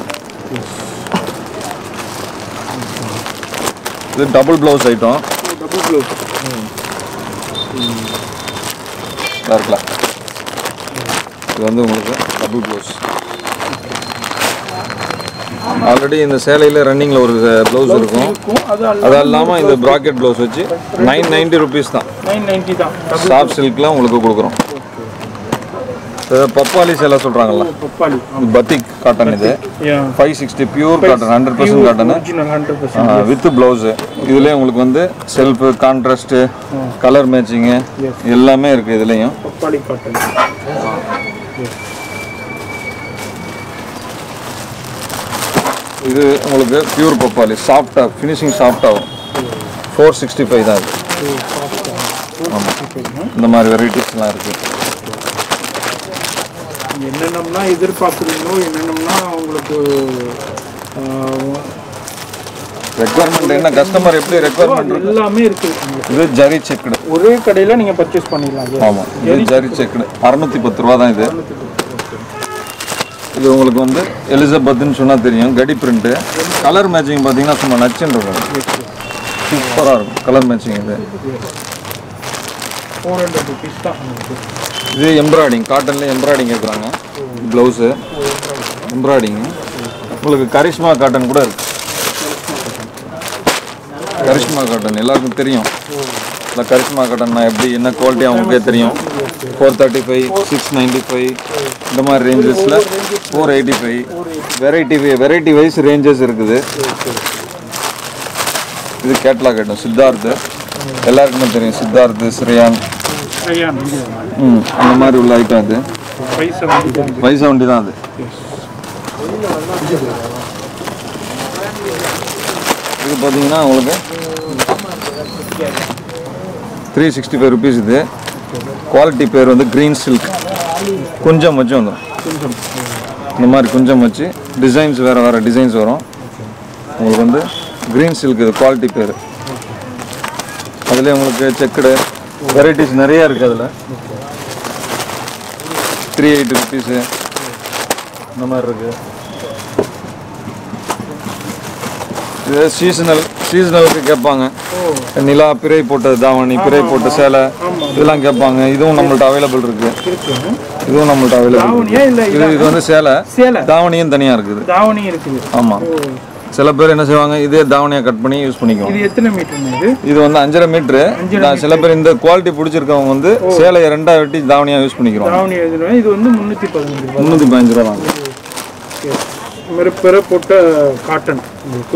இது double blouse item double blouse இதா இருக்கலாம் இது வந்து உங்களுக்கு டபுள் ப்ளவுஸ் ஆல்ரெடி இந்த சேலையில் ரன்னிங்கில் ஒரு ப்ளவுஸ் இருக்கும் இருக்கும் அது அது இல்லாமல் இந்த ப்ராக்கெட் ப்ளவுஸ் வச்சு நைன் நைன்ட்டி ருபீஸ் தான் நைன் நைன்ட்டி தான் சாஃப்ட் சில்க்லாம் உங்களுக்கு கொடுக்குறோம் இது பப்பாளி சேலை சொல்கிறாங்கல்ல பப்பாளி பத்திக் காட்டன் இது Yeah. Five sixty pure cotton hundred percent cotton original hundred percent with blouse இதுலேயே உங்களுக்கு வந்து செல்ஃபு கான்ட்ராஸ்ட்டு கலர் மேட்சிங்கு எல்லாமே இருக்குது இதுலேயும் பப்பாளி காட்டன் இது உங்களுக்கு பியூர் பப்பாளி சாஃப்டாக ஃபினிஷிங் சாஃப்டாகும் ஃபோர் சிக்ஸ்டி ஃபைவ் தான் இது இந்த மாதிரி வெரைட்டிஸ்லாம் இருக்குது என்னென்னம்னா எதிர்பார்க்குறீங்களோ என்னென்னம்னா உங்களுக்கு ரெக்குவயர்மெண்ட் என்ன கஸ்டமர் எப்படி ரெக்குவயர்மெண்ட் அது எல்லாமே இருக்குது உங்களுக்கு இது ஜரி செக்குடு ஒரே கடையில் நீங்கள் பர்ச்சேஸ் பண்ணிடலாம் ஆமாம் இது ஜரி செக்குடு அறநூற்றி பத்து ரூபா தான் இது இது உங்களுக்கு வந்து எலிசபெத்துன்னு சொன்னால் தெரியும் கடி பிரிண்ட்டு கலர் மேட்சிங் பார்த்தீங்கன்னா சும்மா நச்சுன்னு இருக்கும் சூப்பராக இருக்கும் கலர் மேட்சிங் இது ஃபோர் ஹண்ட்ரட் ருபீஸ் தான் உங்களுக்கு இது எம்ப்ராய்டிங் காட்டனில் எம்ப்ராய்டிங் கேட்குறாங்க ப்ளவுஸு எம்ப்ராய்டிங் உங்களுக்கு கரிஷ்மா காட்டன் கூட இருக்கு கரிஷ்மா காட்டன் எல்லாருக்கும் தெரியும் இல்லை கரிஷ்மா காட்டன்னா எப்படி என்ன குவாலிட்டி அவங்களுக்கே தெரியும் four thirty five six ninety five இந்த மாதிரி ரேஞ்சஸில் four eighty five variety variety wise ranges இருக்குது இது கேட்லாக் ஐட்டம் சித்தார்த்து எல்லாருக்குமே தெரியும் சித்தார்த்து ஸ்ரேயான் ஐயா ம் அந்த மாதிரி உள்ள ஐட்டம் அது ஃபைவ் செவன்ட்டி ஃபைவ் செவன்ட்டி தான் அது இது பார்த்தீங்கன்னா உங்களுக்கு த்ரீ சிக்ஸ்டி ஃபைவ் ருபீஸ் இது குவாலிட்டி பேர் வந்து க்ரீன் சில்க் குஞ்சம் வச்சு வந்துடும் இந்த மாதிரி குஞ்சம் வச்சு டிசைன்ஸ் வேறு வேறு டிசைன்ஸ் வரும் உங்களுக்கு வந்து க்ரீன் சில்க் இது குவாலிட்டி பேர் அதுலேயே உங்களுக்கு செக்குடு வெரைட்டிஸ் நிறையா இருக்குது அதில் த்ரீ எயிட்டி ருபீஸு இந்த மாதிரி இருக்குது இது சீசனல் சீசனலுக்கு கேட்பாங்க நிலா பிறை போட்ட தாவணி பிறை போட்ட சேலை இதெல்லாம் கேட்பாங்க இதுவும் நம்மள்ட்ட அவைலபிள் இருக்கு இதுவும் நம்மள்ட்ட அவைலபிள் தாவணியா இல்லை இது இது வந்து சேலை சேலை தாவணியும் தனியாக இருக்குது தாவணி இருக்குது ஆமாம் சில பேர் என்ன செய்வாங்க இதே தாவணியாக கட் பண்ணி யூஸ் பண்ணிக்குவாங்க இது எத்தனை மீட்டருங்க இது இது வந்து அஞ்சரை மீட்ரு நான் சில பேர் இந்த குவாலிட்டி பிடிச்சிருக்கவங்க வந்து சேலையை ரெண்டா வெட்டி தாவணியாக யூஸ் பண்ணிக்கிறோம் தாவணி எழுதுனா இது வந்து முந்நூற்றி பதினஞ்சு ரூபாய் முந்நூற்றி பதினஞ்சு ரூபா வாங்க மாதிரி பிற போட்ட காட்டன் உங்களுக்கு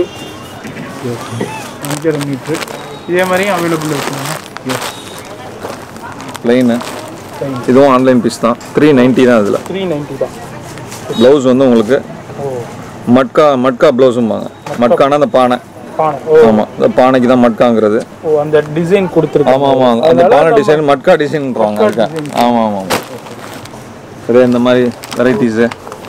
அஞ்சரை மீட்ரு இதே மாதிரியும் அவைலபிள் இருக்குங்க எஸ் பிளெயின் இதுவும் ஆன்லைன் பீஸ் தான் த்ரீ நைன்ட்டி தான் இதில் த்ரீ நைன்ட்டி தான் ப்ளவுஸ் வந்து உங்களுக்கு ஓ மட்கா மட்கா ப்ளவுஸும்பாங்க மட்கானா அந்த பானை பானை ஓ ஆமாம் இந்த பானைக்கு தான் மட்காங்கிறது ஓ அந்த டிசைன் கொடுத்துருக்கோம் ஆமாம் ஆமாம் அந்த பானை டிசைன் மட்கா டிசைன்றாங்க இருக்கேன் ஆமாம் ஆமாம் இதே இந்த மாதிரி வெரைட்டிஸு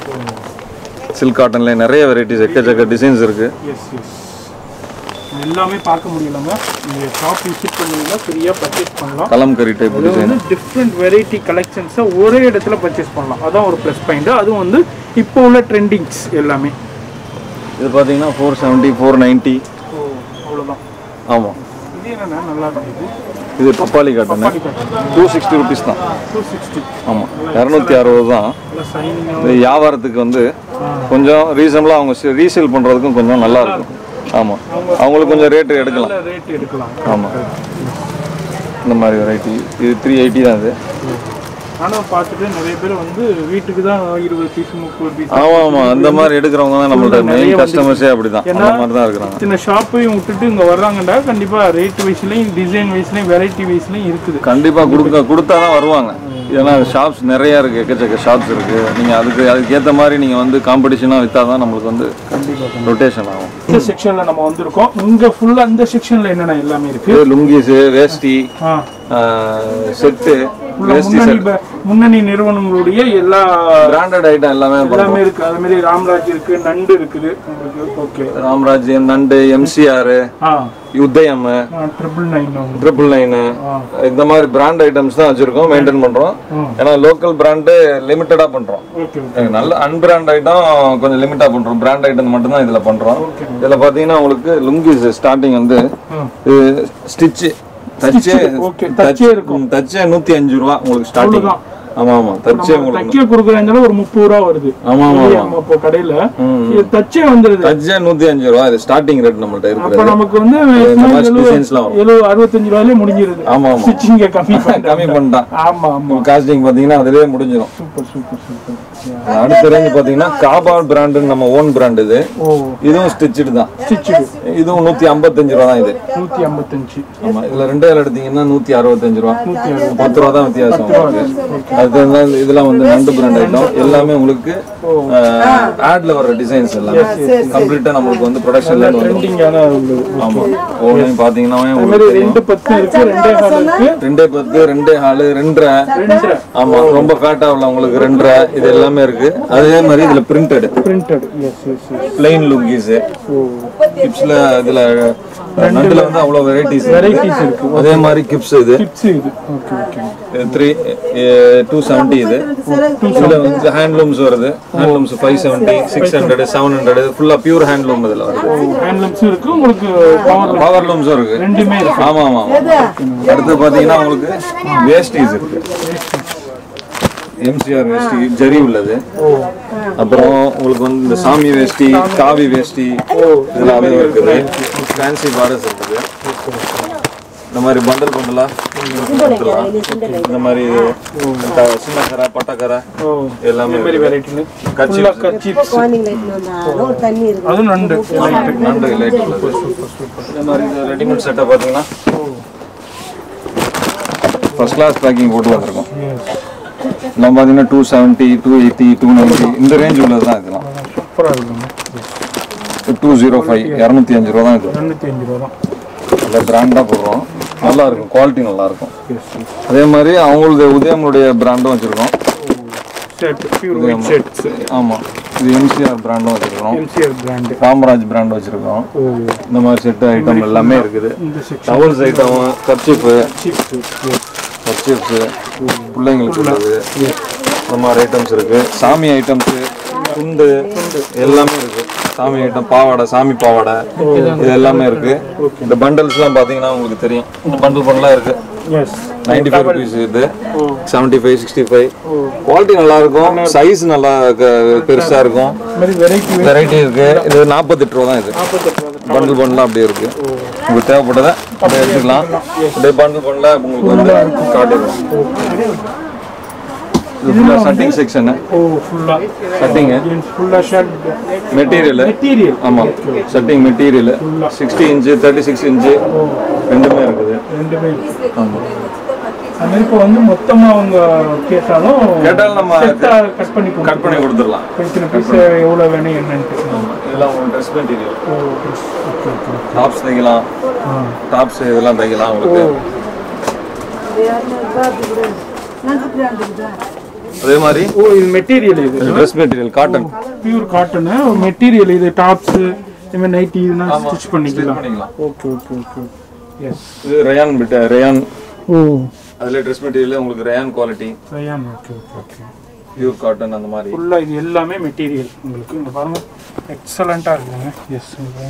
சில்க் காட்டனில் நிறைய வெரைட்டிஸ் எக்கச்சக்க டிசைன்ஸ் இருக்குது எஸ் எஸ் எல்லாமே பார்க்க முடியலங்க நீங்கள் ஷாப் விசிட் பண்ணீங்கன்னா ஃப்ரீயாக பர்ச்சேஸ் பண்ணலாம் கலம்கரி டைப் அது டிசைன் வந்து டிஃப்ரெண்ட் வெரைட்டி கலெக்ஷன்ஸை ஒரே இடத்துல பர்ச்சேஸ் பண்ணலாம் அதான் ஒரு ப்ளஸ் பாயிண்ட் அதுவும் வந்து இப்போ உள்ள ட்ரெண்டிங்ஸ் எல்லாமே இது பார்த்தீங்கன்னா ஃபோர் செவன்ட்டி ஃபோர் நைன்ட்டி ஓ அவ்வளோதான் ஆமாம் இது என்னன்னா நல்லா இருக்குது இது பப்பாளி காட்டன் டூ சிக்ஸ்டி ருபீஸ் தான் டூ சிக்ஸ்டி ஆமாம் இரநூத்தி அறுபது தான் நல்லா சைனிங்காக இது வியாபாரத்துக்கு வந்து கொஞ்சம் ரீசனபிளாக அவங்க ரீசேல் பண்ணுறதுக்கும் கொஞ்சம் நல்லா இருக்கும் ஆமாம் அவங்களுக்கு கொஞ்சம் ரேட்டு எடுக்கலாம் ரேட் எடுக்கலாம் ஆமாம் இந்த மாதிரி வெரைட்டி இது த்ரீ எயிட்டி தான் இது ஆனால் பார்த்துட்டு நிறைய பேர் வந்து வீட்டுக்கு தான் இருபது பீஸ் முப்பது பீஸ் ஆமாம் ஆமாம் அந்த மாதிரி எடுக்கிறவங்க தான் நம்மளோட மெயின் கஸ்டமர்ஸே அப்படி தான் அந்த மாதிரி தான் இருக்கிறாங்க சின்ன ஷாப்பையும் விட்டுட்டு இங்கே வர்றாங்கடா கண்டிப்பாக ரேட் வைஸ்லையும் டிசைன் வைஸ்லையும் வெரைட்டி வைஸ்லையும் இருக்குது கண்டிப்பாக கொடுக்க கொடுத்தா தான் வருவாங்க ஏன்னா ஷாப்ஸ் நிறையா இருக்குது எக்கச்சக்க ஷாப்ஸ் இருக்குது நீங்கள் அதுக்கு அதுக்கேற்ற மாதிரி நீங்கள் வந்து காம்படிஷனாக விற்றா தான் நம்மளுக்கு வந்து ரொட்டேஷன் ஆகும் இந்த செக்ஷனில் நம்ம வந்திருக்கோம் இங்கே ஃபுல்லாக இந்த செக்ஷனில் என்னென்ன எல்லாமே இருக்குது இது லுங்கீஸு வேஷ்டி ஆ செட்டு வேஷ்டி முன்னணி செட் ப- முன்னணி நிறுவனங்களுடைய எல்லா பிராண்டட் ஐட்டம் எல்லாமே எல்லாமே இருக்கு அது மாதிரி ராம்ராஜ் இருக்கு நண்டு இருக்குது உங்களுக்கு ஓகே ராம்ராஜ் நண்டு எம்சிஆர் ஆ உதயம் ட்ரிபிள் நைன் ட்ரிபிள் நைனு இந்த மாதிரி பிராண்ட் ஐட்டம்ஸ் தான் வச்சிருக்கோம் மெயின்டைன் பண்றோம் ஏன்னா லோக்கல் பிராண்டு லிமிட்டடா பண்றோம் ஓகே நல்ல அன்பிராண்ட் ஐட்டம் கொஞ்சம் லிமிட்டா பண்றோம் பிராண்ட் ஐட்டம் மட்டும் தான் இதுல பண்றோம் இதுல பாத்தீங்கன்னா உங்களுக்கு லுங்கிஸ் ஸ்டார்டிங் வந்து ம். ஸ்டிச் தச்சே okay, தச்சே இருக்கும். தச்சே நூத்தி அஞ்சு ரூபா உங்களுக்கு ஸ்டார்டிங் அவ்வளவுதான். ஆமா ஆமா தச்சே நம்ம உங்களுக்கு தைக்க கொடுக்குறாங்க ஒரு முப்பது ரூபா வருது ஆமா, ஆமா, வெளிய ஆமா. நம்ம இப்போ கடையில ம். இது தச்சே வந்துருது தச்சே நூத்தி அஞ்சு ரூபா இது ஸ்டார்டிங் ரேட் நம்மள்ட்ட அப்ப இருக்கிறது நமக்கு வந்து இந்த மாதிரி எழுபது designsலாம் வரும். எழுபது அறுபத்தஞ்சு ரூபாயிலே முடிஞ்சிருது ஆமா ஆமா ஸ்டிச்சிங்க கம்மி பண்ணிட்டாங்க. கம்மி பண்ணிட்டான் ஆமா ஆமா காஸ்டிங் பாத்தீங்கன்னா அதுலயே முடிஞ்சிடும் சூப்பர் சூப்பர் சூப்பர் அடுத்த ரேஞ்ச் பாத்தீங்கன்னா காபால் பிராண்டு நம்ம ஓன் பிராண்ட் இது ஓ இதுவும் ஸ்டிச்சுடு தான் ஸ்டிச்சு இதுவும் நூத்தி ஐம்பத்தஞ்சு ரூபா தான் இது நூத்தி ஐம்பத்தஞ்சு ஆமா இதுல ரெண்டு வேலை எடுத்தீங்கன்னா நூத்தி அறுபத்தஞ்சு ரூபா நூத்தி அறுபது பத்து ரூபா தான் வித்தியாசம் உங்களுக்கு அது தகுந்த இதெல்லாம் வந்து நண்டு பிராண்ட் ஐட்டம் எல்லாமே உங்களுக்கு ஆட்ல வர டிசைன்ஸ் எல்லாமே கம்ப்ளீட்டா நம்மளுக்கு வந்து ப்ரொடக்ஷன்ல வந்து வந்துரும். ட்ரெண்டிங்கான உள்ளது ஆமா ஓன்லைன் பாத்தீங்கன்னா அது உங்களுக்கு மாதிரி தெரியும். ரெண்டு பத்து இருக்கு ரெண்டே கால் இருக்கு ரெண்டே பத்து ரெண்டே ஹாலு ரெண்டரை ரெண்டு ஆமா ரொம்ப ஃபேட்டா உள்ள உங்களுக்கு ரெண்டரை இது எல்லாமே இருக்கு அதே மாதிரி இதுல printed printed yes yes yes plain lungis ஓ கிப்ஸ்ல இதுல நண்டுல வந்து அவ்வளவு வெரைட்டிஸ் வெரைட்டிஸ் இருக்கு அதே மாதிரி கிப்ஸ் இது டிப்ஸ் இது okay okay three two seventy இது இதுல வந்து ஹேண்ட்லூம்ஸ் வருது handlooms five seventy six hundred seven hundred ஃபுல்லா பியூர் ஹேண்ட்லூம் இதுல வருது ஹேண்ட்லூம்ஸ் இருக்கு உங்களுக்கு பவர் பவர் லூம்ஸும் இருக்கு ரெண்டுமே இருக்கு ஆமா ஆமா ஆமா. அடுத்து பாத்தீங்கன்னா உங்களுக்கு வேஸ்டிஸ் இருக்கு எம்சிஆர் வேஷ்டி ஜரி உள்ளது அப்புறம் உங்களுக்கு வந்து இந்த சாமி வேஷ்டி காவி வேஷ்டி இதெல்லாமே இருக்குது ஃபேன்சி பார்டர்ஸ் இருக்குது இந்த மாதிரி பண்டல் பண்டலா கொடுத்துடலாம். இந்த மாதிரி த- சின்ன கரை பட்டக்கரை ஓ எல்லாமே இந்த மாதிரி வெரைட்டில கச்சி ஃபுல்லா கச்சிப்ஸ் ஒரு தண்ணி இருக்கு அதுவும் நண்டு லைட் நண்டு லைட் உள்ளது இந்த மாதிரி இது ரெடிமேட் செட்டை பார்த்தீங்கன்னா ஃபர்ஸ்ட் கிளாஸ் பேக்கிங் போட்டு வந்திருக்கோம் நம்ம பார்த்தீங்கன்னா two seventy two eighty two ninety இந்த ரேஞ்ச் உள்ளது தான் இதெல்லாம் சூப்பரா இருக்குங்க டூ ஜீரோ ஃபைவ் இரநூத்தி அஞ்சு ரூபா தான் இது தொண்ணூத்தி அஞ்சு ரூபா தான் நல்ல பிராண்டாக போடுறோம் நல்லா இருக்கும் குவாலிட்டி நல்லா இருக்கும் அதே மாதிரி அவங்களது உதயமுடைய பிராண்டும் வச்சுருக்கோம் ஷர்ட் பியூர் ஒயிட் ஷர்ட்ஸ் ஆமாம் இது எம்சிஆர் பிராண்டும் வச்சுருக்கோம் எம்சிஆர் பிராண்ட் காமராஜ் பிராண்ட் வச்சுருக்கோம் ஓ இந்த மாதிரி செட்டு ஐட்டம் எல்லாமே இருக்குது இந்த செக்ஷன் டவல்ஸ் ஐட்டம் கர்ச்சிப்பு சிப்ஸ் கர்ச்சிப்ஸு பிள்ளைங்களுக்கு உள்ளது இந்த மாதிரி ஐட்டம்ஸ் இருக்கு சாமி ஐட்டம்ஸு துண்டு எல்லாமே இருக்கு சாமி ஐட்டம் பாவாடை சாமி பாவாடை இது எல்லாமே இருக்கு இந்த பண்டல்ஸ்லாம் பார்த்தீங்கன்னா உங்களுக்கு தெரியும் இந்த பண்டல் பண்ணலாம் இருக்கு எஸ் நைன்டி ஃபைவ் ருபீஸ் இது seventy five sixty five quality நல்லா இருக்கும் சைஸ் நல்லா க- பெருசா இருக்கும் இந்த மாதிரி வெரைட்டி வெரைட்டி இருக்கு இது நாற்பத்தெட்டு ரூபா தான் இது நாற்பத்தெட்டு ரூபா பண்டில் பண்ணலாம் அப்படியே இருக்கு உங்களுக்கு தேவைப்பட்டதை அப்படியே எடுத்துக்கலாம் அப்படியே பண்டில் பண்ணலாம் உங்களுக்கு வந்து காட்டிடுவோம் இது ஃபுல்லாக சட்டிங் செக்ஷனு ஓ ஃபுல்லா சட்டிங்கு ஜீன்ஸ் ஃபுல்லா ஷர்ட் மெட்டீரியல் மெட்டீரியல் ஆமாம் shirting material sixty inch thirty six inch ரெண்டுமே இருக்குது ரெண்டுமே இருக்கு. ஆமாம் அது மாதிரி இப்போ வந்து மொத்தமா அவங்க கேட்டாலும் கேட்டாலும் நம்ம செட்டா கட் பண்ணி கட் பண்ணி கொடுத்துடலாம் கொடுக்கும். இத்தனை பீஸ் எவ்வளவு வேணும் என்னன்ட்டு இதெல்லாம் உங்களுக்கு ட்ரெஸ் மெட்டீரியல் ஓ ஓகே ஓகே டாப்ஸ் தைக்கலாம் ஆ டாப்ஸ் இதெல்லாம் தைக்கலாம் உங்களுக்கு அதே மாதிரி ஓ இது மெட்டீரியல் இது dress material cotton pure cotton material இது டாப்ஸ் இது மாதிரி நைட்டி இதெல்லாம் ஸ்டிச் பண்ணிக்கலாம் பண்ணிக்கலாம் ஓகே ஓகே ஓகே எஸ் இது ரயான் பிட்ட ரயான் ஓ அதில் ட்ரெஸ் மெட்டீரியல் உங்களுக்கு rayon quality rayon okay okay okay pure cotton அந்த மாதிரி ஃபுல்லாக இது எல்லாமே மெட்டீரியல் உங்களுக்கு இங்கே பாருங்க எக்ஸலண்ட்டாக இருக்குங்க எஸ்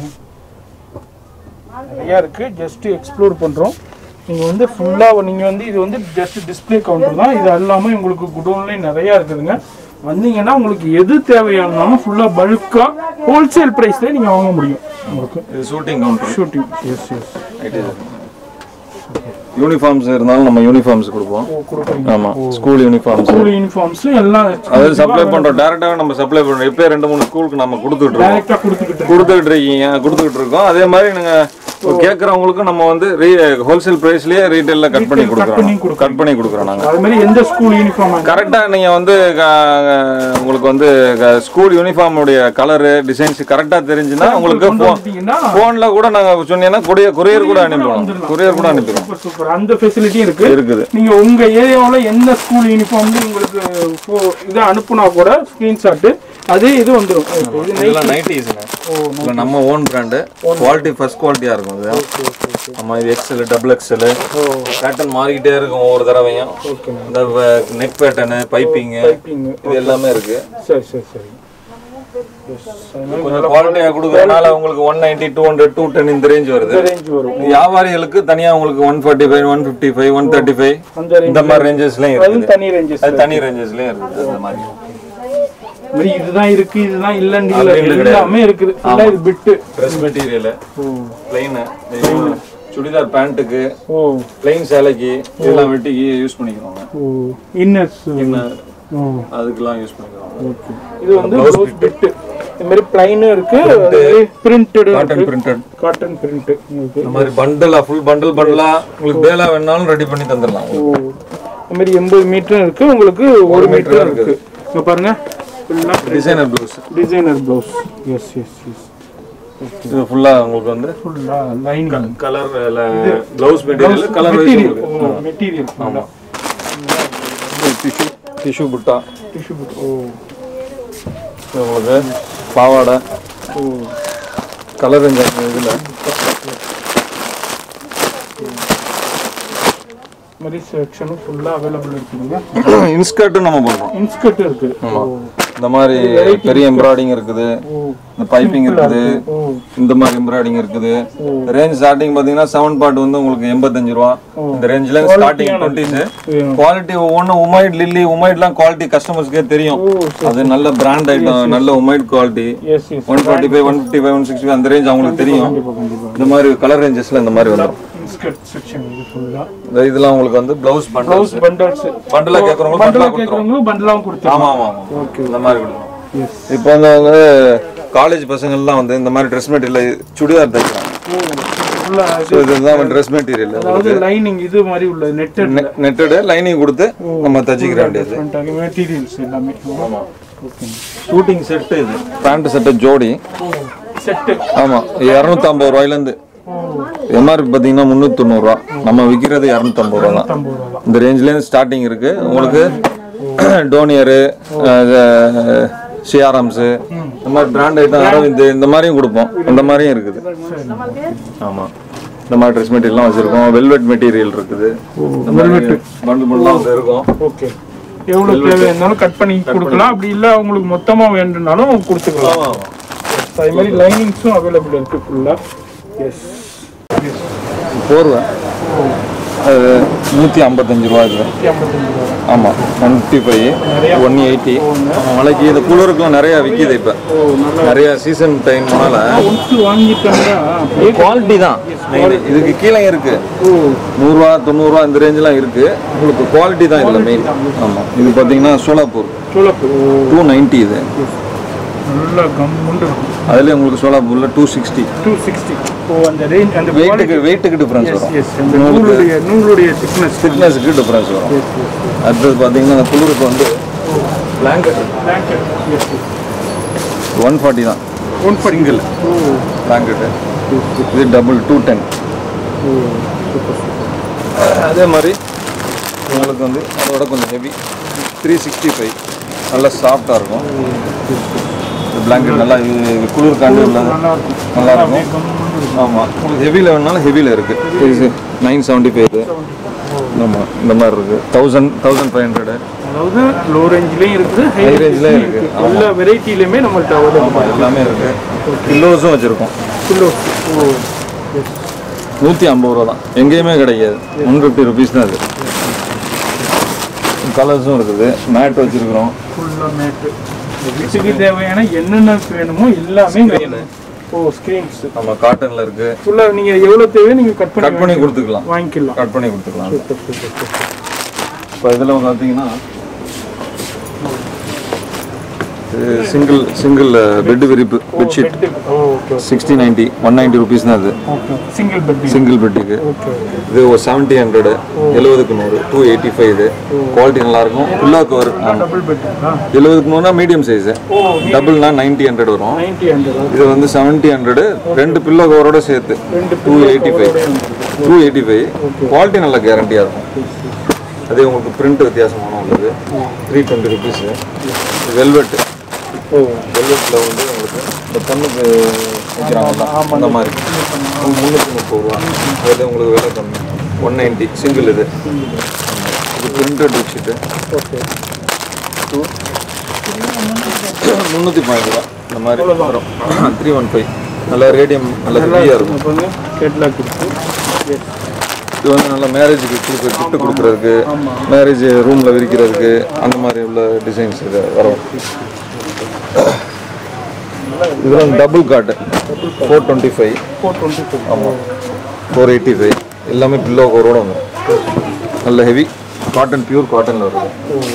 நிறையா இருக்குது ஜஸ்ட்டு எக்ஸ்ப்ளோர் பண்ணுறோம் நீங்கள் வந்து ஃபுல்லாக நீங்கள் வந்து இது வந்து ஜஸ்ட் டிஸ்ப்ளே கவுண்டர் தான் இது எல்லாமே உங்களுக்கு குடோன்லேயும் நிறையா இருக்குதுங்க வந்தீங்கன்னா உங்களுக்கு எது தேவையானாலும் ஃபுல்லாக பல்காக ஹோல்சேல் ப்ரைஸ்லேயே நீங்கள் வாங்க முடியும் உங்களுக்கு இது suiting counter suiting yes yes uniforms இருந்தாலும் நம்ம யூனிஃபார்ம்ஸ் கொடுப்போம் ஓ கொடுக்குறீங்க ஆமா ஸ்கூல் யூனிஃபார்ம்ஸ் ஸ்கூல் யூனிஃபார்ம்ஸ் எல்லாம் அதாவது சப்ளை பண்றோம் டேரக்டாவே நம்ம சப்ளை பண்றோம் இப்போ ரெண்டு மூணு ஸ்கூலுக்கு நம்ம கொடுத்துட்டு இருக்கோம் டேரெக்டாக கொடுத்துக்கிட்டு கொடுத்துட்டு இருக்கீங்க கொடுத்துட்டு இருக்கோம் அதே மாதிரி நீங்க கேட்கறவங்களுக்கு நம்ம வந்து ஹோல்சேல் பிரைஸ்லயே ரீட்டைல்ல கட் பண்ணி பண்ணி கொடுக்குறோம் கொடுக்குறோம். கட் பண்ணி கொடுக்குறோம் நாங்க அது மாதிரி எந்த ஸ்கூல் யூனிஃபார்ம் கரெக்டா நீங்க வந்து க- உங்களுக்கு வந்து ஸ்கூல் யூனிஃபார்ம் உடைய கலரு டிசைன்ஸ் கரெக்டா தெரிஞ்சுன்னா உங்களுக்கு கொண்டு வந்துட்டீங்கன்னா போன்ல கூட நாங்க சொன்னீங்கன்னா கொரியர் கொரியர் கூட அனுப்பிடுவோம் கொரியர் கூட அனுப்பிடுவோம் சூப்பர் சூப்பர் அந்த ஃபெசிலிட்டியும் இருக்கு இருக்குது நீங்க உங்க ஏரியாவுல எந்த ஸ்கூல் யூனிஃபார்ம் உங்களுக்கு ஃபோ- இதை அனுப்புனா கூட ஸ்கிரீன்ஷாட் அதே இது வந்துடும் இது night- இதெல்லாம் நைட்டிஸ்ங்க இல்லை நம்ம ஓன் பிராண்டு குவாலிட்டி ஃபர்ஸ்ட் குவாலிட்டியா இருக்கும் இது நம்ம இது எக்ஸல் டபுள் எக்ஸல் பேட்டர்ன் மாறிக்கிட்டே இருக்கும் ஒவ்வொரு தடவையும் இந்த நெக் பேட்டர்னு பைப்பிங்கு Piping. இது எல்லாமே இருக்கு சரி சரி சரி கொஞ்சம் குவாலிட்டியாக கொடுக்கறதுனால உங்களுக்கு one ninety two hundred two ten இந்த ரேஞ்ச் வருது ரேஞ்ச் வரும் வியாபாரிகளுக்கு தனியா உங்களுக்கு one forty five one fifty five one thirty five அந்த range இந்த மாதிரி ரேஞ்சஸ்லயும் அது இருக்குது தனி ரேஞ்சஸ் அது தனி ரேஞ்சஸ்லயும் இருக்குது அந்த மாதிரி இதுதான் இருக்கு இதுதான் இல்லன்னு இல்ல அப்படின்னு கிடையாது. எல்லாமே இருக்குது ஃபுல்லா இது bit dress material plain churidar பேண்ட்டுக்கு ஓ பிளைன் சேலைக்கு இதெல்லாம் வெட்டிக்கு யூஸ் பண்ணிக்கிறோங்க ஓ இன்னர்ஸ் ஓ அதுக்கெல்லாம் யூஸ் பண்ணிக்கிறோங்க இது வந்து ப்ளவுஸ் பிட்டு இந்த மாதிரி பிளைனும் இருக்கு printed cotton printed cotton print இருக்கு இந்த மாதிரி பண்டலா ஃபுல் பண்டல் பண்டலா உங்களுக்கு பேலா வேணாலும் ரெடி பண்ணி தந்துடலாம் ஓ இந்த மாதிரி எண்பது மீட்டரும் இருக்கு உங்களுக்கு ஒரு மீட்டர் இருக்கு இங்க பாருங்க ஃபுல்லா designer blouse designer blouse yes yes yes இது ஃபுல்லா உங்களுக்கு வந்து ஃபுல்லா lining colour blouse material colour material material ஃபுல்லா டிஷ்யூ டிஷ்யூ புட்டா டிஷ்யூ ஓ இது உங்களுக்கு பாவாடை கலர் இதில் மாதிரி செக்ஷனும் ஃபுல்லா அவைலபிள் இருக்குங்க இன்ஸ்கர்ட்டும் நம்ம பண்ணுறோம் இன்ஸ்கர்ட் இருக்கு இந்த மாதிரி பெரிய எம்ப்ராய்டிங் இருக்குது இந்த பைப்பிங் இருக்குது ஓ இந்த மாதிரி எம்ப்ராய்டிங் இருக்குது ரேஞ்ச் ஸ்டார்டிங் பார்த்தீங்கன்னா செவன் பார்ட் வந்து உங்களுக்கு எண்பத்தஞ்சு ரூபா இந்த ரேஞ்சில் ஸ்டார்டிங் டுவெண்ட்டிஸ் குவாலிட்டி ஒவ்வொன்றும் உமைட் லில்லி உமைட்லாம் குவாலிட்டி கஸ்டமர்ஸ்க்கே தெரியும் அது நல்ல பிராண்ட் ஐட்டம் நல்ல உமைட் quality yes yes one forty five one fifty five one sixty அந்த ரேஞ்ச் அவங்களுக்கு தெரியும் இந்த மாதிரி கலர் ரேஞ்சஸ்ல இந்த மாதிரி வந்துடும் இன்ஸ்கர்ட் செக்ஷன் இது ஃபுல்லா இந்த இதெல்லாம் உங்களுக்கு வந்து பிளவுஸ் ப்ளவுஸ் பண்டல்ஸ் பண்டல்ஸ் பண்டலா கேட்குறவங்க பண்டலா பண்டலா கொடுத்துருவோம் கேக்குறவங்களும் பண்டலாவும் கொடுத்துருவோம் ஆமா ஆமா ஆமா இந்த மாதிரி கொடுத்துருவோம் எஸ் இப்போ வந்து வந்து காலேஜ் பசங்கள்லாம் வந்து இந்த மாதிரி ட்ரெஸ் மெட்டீரியல் சுடிதார் தைக்கிறாங்க ஃபுல்லா ஸோ இதுதான் ட்ரெஸ் மெட்டீரியல் அதாவது லைனிங் இது மாதிரி உள்ள நெட்டட் நெட்டடு லைனிங் கொடுத்து நம்ம தச்சிக்கிற வேண்டியது மெட்டீரியல்ஸ் எல்லாமே ஷூட்டிங் செட்டு இது பேண்ட் செட்டு ஜோடி செட்டு ஆமா இரநூத்தம்பது ரூபாயிலேருந்து எம்ஆர்பி பார்த்தீங்கன்னா முந்நூற்றி தொண்ணூறுரூவா நம்ம விற்கிறது இரநூத்தம்பது ரூபா தான் ஐம்பது ரூபா தான் இந்த ரேஞ்ச்லேருந்து ஸ்டார்டிங் இருக்கு உங்களுக்கு டோனியரு ஷியாராம்ஸு இந்த மாதிரி பிராண்ட் ஐட்டம் அரவிந்த் இந்த மாதிரியும் கொடுப்போம் இந்த மாதிரியும் இருக்குது ஆமாம் இந்த மாதிரி ட்ரெஸ் மெட்டீரியல்லாம் வச்சுருக்கோம் வெல்வெட் மெட்டீரியல் இருக்குது இந்த மாதிரி பண்டு பண்டுலாம் வந்து இருக்கும் ஓகே எவ்வளவு தேவை இருந்தாலும் கட் பண்ணி கொடுக்கலாம் அப்படி இல்ல உங்களுக்கு மொத்தமா வேண்டும்னாலும் கொடுத்துக்கலாம் அதே மாதிரி லைனிங்ஸும் அவைலபிள் இருக்கு ஃபுல்லா எஸ் போர்வை அது நூற்றி ஐம்பத்தஞ்சு ரூபா இது ஐம்பத்தஞ்சு ரூபா ஆமாம் one fifty five one eighty மலைக்கு இந்த குளிருக்குலாம் நிறையா விற்கிது இப்போ நிறைய சீசன் டைம்னால ஒன்ஸ் வாங்கிட்டோம்னா அப்படியே குவாலிட்டி தான் இதுக்கு கீழே இருக்கு நூறுரூவா தொண்ணூறுரூவா இந்த ரேஞ்செலாம் இருக்கு உங்களுக்கு குவாலிட்டி தான் இதில் மெயின் ஆமாம் இது பார்த்தீங்கன்னா சோலாப்பூர் சோளப்பு டூ நைன்ட்டி இது நல்லா கம்முண்டு இருக்கும் அதுலேயே உங்களுக்கு சோலாப்பூரில் டூ சிக்ஸ்டி டூ சிக்ஸ்டி ஓ அந்த ரேஞ்ச் அந்த வெயிட்டுக்கு வெயிட்டுக்கு டிஃப்ரென்ஸ் வரும் எஸ் அந்த நூலுடைய நூலுடைய திக்னஸ் திக்னஸுக்கு டிஃப்ரென்ஸ் வரும் அடுத்தது பார்த்தீங்கன்னா அந்த குளிருக்கு வந்து blanket blanket yes one forty தான் ஒன் சிங்கிள் ஓ பிளாங்கெட்டு இது டபுள் டூ டென் ஓ சூப்பர் சூப்பர் அதே மாதிரி உங்களுக்கு வந்து அதோட கொஞ்சம் ஹெவி த்ரீ சிக்ஸ்டி ஃபைவ் நல்லா சாஃப்டாக இருக்கும் இந்த பிளாங்கெட் நல்லா இது இது குளிர்காண்டி உள்ளது நல்லா இருக்கும் நல்லா இருக்கும் ஆமாம் உங்களுக்கு ஹெவியில் வேணாலும் ஹெவியில் இருக்குது இது நைன் செவன்ட்டி ஃபைவ் ஆமாம் இந்த மாதிரி இருக்குது தௌசண்ட் தௌசண்ட் ஃபைவ் ஹண்ட்ரடு அதாவது லோ ரேஞ்சிலையும் இருக்குது ஹை High range ரேஞ்சிலையும் லயும் இருக்கு இருக்கு. எல்லா வெரைட்டிலையுமே நம்மள்ட்ட அவைலபிள் ஆமாம் எல்லாமே இருக்குது கிலோஸும் வச்சுருக்கோம் கிலோ ஓ நூற்றி ஐம்பது ரூபா தான் எங்கேயுமே கிடைக்காது ஒன் ஃபிஃப்டி ருபீஸ் தான் அது கலர்ஸும் இருக்குது மேட் வச்சுருக்குறோம் ஃபுல்லாக மேட்டு வீட்டுக்கு தேவையான என்னென்ன வேணுமோ எல்லாமே இங்க ஓ ஸ்க்ரீன்ஸ் நம்ம காட்டனில் இருக்குது ஃபுல்லாக நீங்கள் எவ்வளோ தேவையோ நீங்கள் கட் பண்ணி கட் பண்ணி கொடுத்துக்கலாம் வாங்கிக்கலாம் கட் பண்ணி கொடுத்துக்கலாம் சூப்பர் சூப்பர் சூப்பர் இப்போ இதில் பார்த்தீங்கன்னா சிங்கிள் சிங்கிள் பெட் விரிப்பு பெட்ஷீட் பெட்டு ஓ okay sixty ninety one ninety rupees தான் அது ஓகே சிங்கிள் பெட் சிங்கிள் பெட்டுக்கு ஓகே ஓகே இது ஒரு செவன்ட்டி ஹண்ட்ரடு எழுபதுக்கு நூறு டூ எயிட்டி ஃபைவ் இது குவாலிட்டி நல்லாயிருக்கும் பில்லோ கவர் டபுள் பெட்டுங்களா எழுபதுக்கு நூறுனா மீடியம் சைஸு ஓ டபுள்னா நைன்ட்டி ஹண்ட்ரட் வரும் நைன்டி ஹண்ட்ரட் இது வந்து செவன்ட்டி ஹண்ட்ரடு ரெண்டு பில்லோ கவரோட சேர்த்து ரெண்டு two eighty five two eighty five quality நல்ல கேரண்டியாக இருக்கும் அதே உங்களுக்கு பிரிண்ட் வித்தியாசமான உள்ளது த்ரீ டுவெண்ட்டி ருபீஸு வெல்வெட்டு ஓ வெல்வெட்டில் வந்து உங்களுக்கு இந்த பொண்ணுக்கு வைக்கிறாங்கல்ல அந்த மாதிரி முந்நூற்றி முப்பது ரூபா அது உங்களுக்கு விலை கம்மி ஒன் நைன்ட்டி சிங்கிள் இது இது பிரிண்டட் வச்சுட்டு ஓகே முந்நூற்றி பதினஞ்சு ரூபா இந்த மாதிரி வரும் த்ரீ ஒன் ஃபைவ் நல்லா ரேடியம் நல்ல ஹெவியாக இருக்கும் பாருங்க கேட்லாக் இருக்கு எஸ் இது வந்து நல்லா மேரேஜுக்கு கொடுக்க கிஃப்ட் கொடுக்குறதுக்கு மேரேஜ் ரூமில் விரிக்கிறதுக்கு அந்த மாதிரி உள்ள டிசைன்ஸ் இது வரும் இதெல்லாம் double cot four twenty five four twenty five ஆமாம் ஃபோர் எயிட்டி ஃபைவ் எல்லாமே பில்லோ கவரோட வந்துடும் நல்ல ஹெவி காட்டன் பியூர் காட்டனில் வருது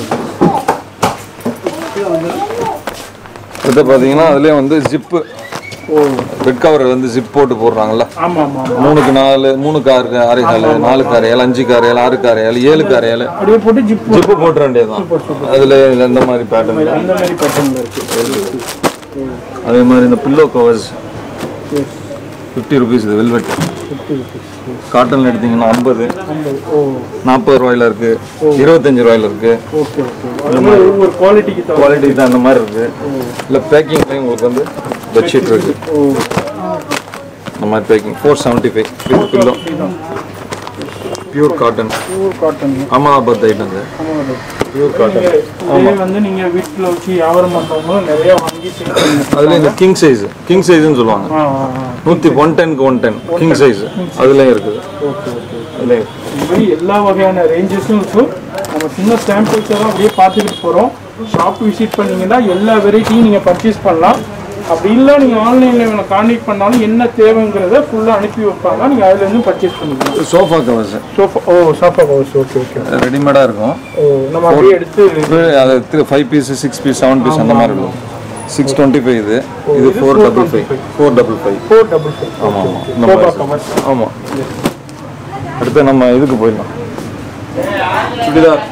அடுத்து பார்த்தீங்கன்னா அதுலேயே வந்து ஜிப்பு பெட் கவர் வந்து ஜிப் போட்டு போடுறாங்கல்ல ஆமாம் ஆமாம் ஆமாம் மூணுக்கு நாலு மூணுக்கு ஆறு ஆறு கால் நாலுக்கு ஆறு ஏழு அஞ்சுக்கு ஆறு ஏழு ஆறுக்கு ஆறு ஏழு ஏழுக்கு ஆறு ஏழு அப்படியே போட்டு ஜிப் ஜிப்பு போட்டுற வேண்டியதுதான் அதில் இந்த மாதிரி பேட்டர்ன் அந்த மாதிரி பேட்டர்னில் இருக்கு அதே மாதிரி இந்த பில்லோ கவர்ஸ் ஃபிஃப்டி ருபீஸ் இது வெல்வெட் காட்டன் எடுத்தீங்கன்னா ஐம்பது ஓ நாற்பது ரூபாயில இருக்கு இருபத்தஞ்சு ரூபாயில இருக்கு ஓகே ஓகே அது மாதிரி ஒவ்வொரு குவாலிட்டிக்கு தவிர குவாலிட்டி தான் அந்த மாதிரி இருக்கு இல்லை பேக்கிங்லேயும் உங்களுக்கு வந்து பெட்ஷீட் இருக்கு ஓ இந்த மாதிரி packing four seventy five with pillow pure cotton pure cotton Ahmedabad item pure cotton இதே வந்து நீங்க வீட்டில் வச்சு வியாபாரம் பண்றவங்களும் நிறைய வாங்கி சேல் பண்ணுங்க அதுல இந்த கிங் சைஸ் கிங் சைஸ்னு சொல்லுவாங்க ஆ ஆ ஆ நூற்றி ஒன் டென்க்கு ஒன் டென் கிங் சைஸ் அதுலேயும் இருக்குது ஓகே ஓகே அதுலேயும் இந்த மாதிரி எல்லா வகையான ரேஞ்சஸும் இருக்கும் நம்ம சின்ன சாம்பிள்ஸை தான் அப்படியே பார்த்துக்கிட்டு போகிறோம் ஷாப் விசிட் பண்ணீங்கன்னா எல்லா வெரைட்டியும் நீங்கள் பர்ச்சேஸ் பண்ணலாம் அப்படி இல்லை நீங்கள் ஆன்லைனில் இவனை கான்டாக்ட் பண்ணாலும் என்ன தேவைங்கிறத ஃபுல்லாக அனுப்பி வைப்பாங்க நீங்கள் அதுலேருந்து பர்ச்சேஸ் பண்ணிக்கலாம் சோஃபா கவர்ஸ் சோஃபா ஓ சோஃபா கவர்ஸ் ஓகே ஓகே ரெடிமேடாக இருக்கும் ஓ நம்ம அப்படியே எடுத்து இது அது five piece six piece seven piece அந்த மாதிரி இருக்கும் சிக்ஸ் டுவெண்ட்டி ஃபைவ் இது இது four double five four double five four double five ஆமாம் ஆமாம் இந்த சோஃபா மாதிரி கவர்ஸ் ஆமாம் அடுத்து நம்ம இதுக்கு போயிடலாம் சுடிதார்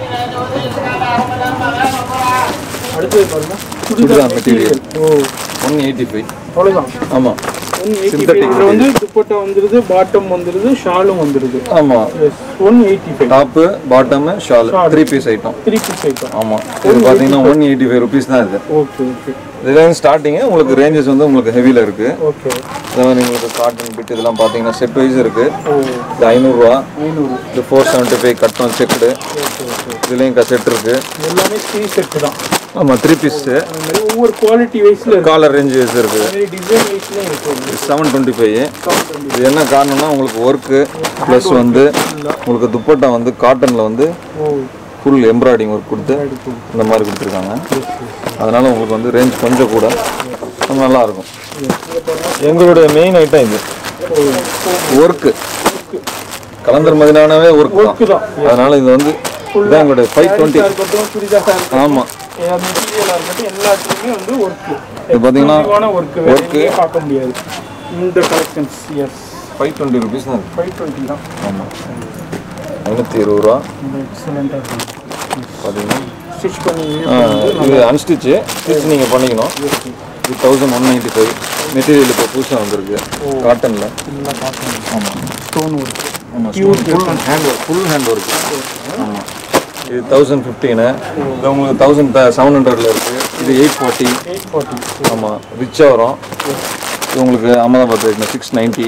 அடுத்தது பாருங்க சுடிதார் மெட்டீரியல் ஓ ஒன் எயிட்டி ஃபைவ் அவ்வளோதான் ஆமாம் ஒன் எயிட்டி Synthetic ஃபைவ் வந்து துப்பட்டா வந்துடுது பாட்டம் வந்துடுது ஷாலும் வந்துடுது ஆமாம் yes one eighty five top bottom shawl three piece item three piece item ஆமாம் இது பார்த்தீங்கன்னா ஒன் எயிட்டி ஃபைவ் ருபீஸ் தான் இது ஓகே ஓகே இதுலேருந்து ஸ்டார்டிங்கு உங்களுக்கு ரேஞ்சஸ் வந்து உங்களுக்கு ஹெவியில் இருக்குது ஓகே அதே மாதிரி உங்களுக்கு காட்டன் பிட் இதெல்லாம் பார்த்தீங்கன்னா செட் வைஸ் இருக்குது ஓ இது ஐநூறுரூவா ஐநூறு இது ஃபோர் செவன்ட்டி ஃபைவ் கட்டம் செக்குடு இதுலேயும் கசெட் இருக்குது எல்லாமே த்ரீ செட்டு தான் ஆமாம் த்ரீ பீஸு அந்த மாதிரி ஒவ்வொரு குவாலிட்டி வைஸில் இருக்கு காலர் ரேஞ்ச் வைஸ் இருக்குது அதே டிசைன் வைஸ்லேயும் இருக்கு செவன் டுவெண்ட்டி ஃபைவ் இது என்ன காரணம்னா உங்களுக்கு ஒர்க்கு ப்ளஸ் வந்து உங்களுக்கு துப்பட்டா வந்து காட்டனில் வந்து ஓ ஃபுல் எம்ப்ராய்டிங் ஒர்க் கொடுத்து இந்த மாதிரி கொடுத்துருக்காங்க அதனால உங்களுக்கு வந்து ரேஞ்ச் கொஞ்சம் கூட நல்லா இருக்கும் எங்களுடைய மெயின் ஐட்டம் இது ஒர்க்கு கலந்தர் மதினானவே ஒர்க் தான் ஒர்க்கு தான் அதனால இது வந்து இதான் எங்களுடைய ஃபைவ் டுவெண்ட்டி இருக்கட்டும் சுடிதாரா இருக்கட்டும் ஆமாம் மெட்டீரியலாக இருக்கட்டும் எல்லாத்துலேயுமே வந்து ஒர்க்கு இது பார்த்தீங்கன்னா ஒர்க்கு ஒர்க்கு பார்க்க முடியாது இந்த collections yes five twenty rupees தான் இருக்கு ஃபைவ் டுவெண்ட்டி தான் ஆமாம் ஐநூற்றி இருபது ரூபா எக்ஸலண்ட்டாக இருக்கும் பார்த்தீங்கன்னா ஸ்டிச் பண்ணி ஆ, இது அன்ஸ்டிச்சு ஸ்டிச் நீங்கள் பண்ணிக்கணும் இது thousand one ninety five material இப்போ புதுசாக வந்திருக்கு காட்டனில் ஃபுல்லாக பார்க்கணும் ஆமாம் ஸ்டோன் ஒர்க் ஆமாம் full hand work full hand work ஆமாம் இது தௌசண்ட் ஃபிஃப்டீனு இது உங்களுக்கு தௌசண்ட் செவன் ஹண்ட்ரடில் இருக்குது இது எயிட் ஃபார்ட்டி எயிட் ஃபார்ட்டி ஆமாம் ரிச்சாக வரும் இது உங்களுக்கு அகமதாபாத் ரேட்னா சிக்ஸ் நைன்ட்டி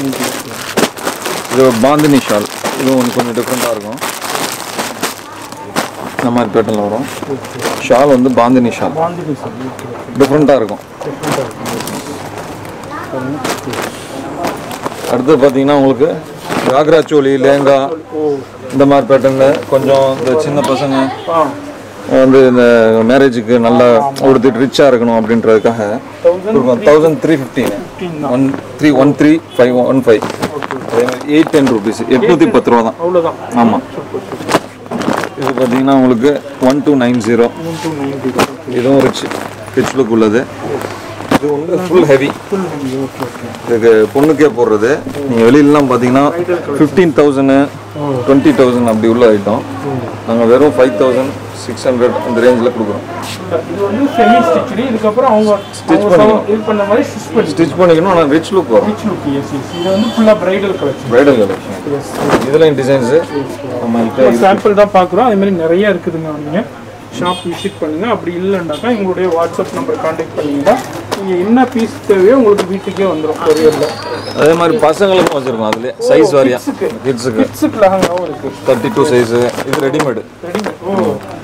இது பாந்தினி ஷால் இது ஒன்று கொஞ்சம் டிஃப்ரெண்ட்டாக இருக்கும் இந்த மாதிரி பேட்டர்னில் வரும் ஷால் வந்து bandhani shawl bandhani sir okay டிஃப்ரெண்ட்டாக இருக்கும் அடுத்து பார்த்தீங்கன்னா உங்களுக்கு காக்ரா சோலி லேங்கா இந்த மாதிரி பேட்டர்னில் கொஞ்சம் இந்த சின்ன பசங்க ஆ வந்து இந்த மேரேஜுக்கு நல்லா உடுத்திட்டு ரிச்சாக இருக்கணும் அப்படின்றதுக்காக thousand thousand three fifteen fifteen தான் one three one three five one five அதே மாதிரி எயிட் டென் ருபீஸ் எட்நூற்றி பத்து ரூபா தான் அவ்வளோதான் ஆமாம் இது பார்த்தீங்கன்னா உங்களுக்கு one two nine zero one two ninety இதுவும் ரிச் ரிச் லுக் உள்ளது இது வந்து full heavy full okay okay இதுக்கு பொண்ணுக்கே போடுறது நீங்கள் வெளியிலலாம் பார்த்தீங்கன்னா ஃபிஃப்டீன் தௌசண்ட் டுவெண்ட்டி தௌசண்ட் அப்படி உள்ள ஐட்டம் நாங்கள் வெறும் ஃபைவ் தௌசண்ட் சிக்ஸ் ஹண்ட்ரட் அந்த ரேஞ்சில் கொடுக்குறோம் இது வந்து செமி ஸ்டிச்சு இதுக்கப்புறம் அவங்க அவங்க பண்ணிக்கணும். இது பண்ண மாதிரி ஸ்டிச் பண்ணி ஸ்டிச் பண்ணிக்கணும் ஆனால் ரிச் லுக் வரும் ரிச் லுக் எஸ் எஸ் இது வந்து ஃபுல்லாக bridal collection bridal collection yes இதுலேயும் டிசைன்ஸு நம்ம கிட்ட சாம்பிள் தான் பார்க்குறோம் அதே மாதிரி நிறைய இருக்குதுங்க நீங்கள் ஷாப் விசிட் பண்ணுங்க அப்படி இல்லைன்னாக்கா எங்களுடைய வாட்ஸ்அப் நம்பர் காண்டாக்ட் பண்ணீங்கன்னா நீங்கள் என்ன பீஸ் தேவையோ உங்களுக்கு வீட்டுக்கே வந்துடும் கொரியரில் அதே மாதிரி பசங்களுக்கும் வச்சுருக்கோம் அதுலேயே சைஸ் வாரியா கிட்ஸுக்கு கிட்ஸுக்கு கிட்ஸுக்கு லெஹங்காவும் இருக்குது தேர்ட்டி டூ சைஸு இது ரெடிமேடு ரெடிமேட் ஓ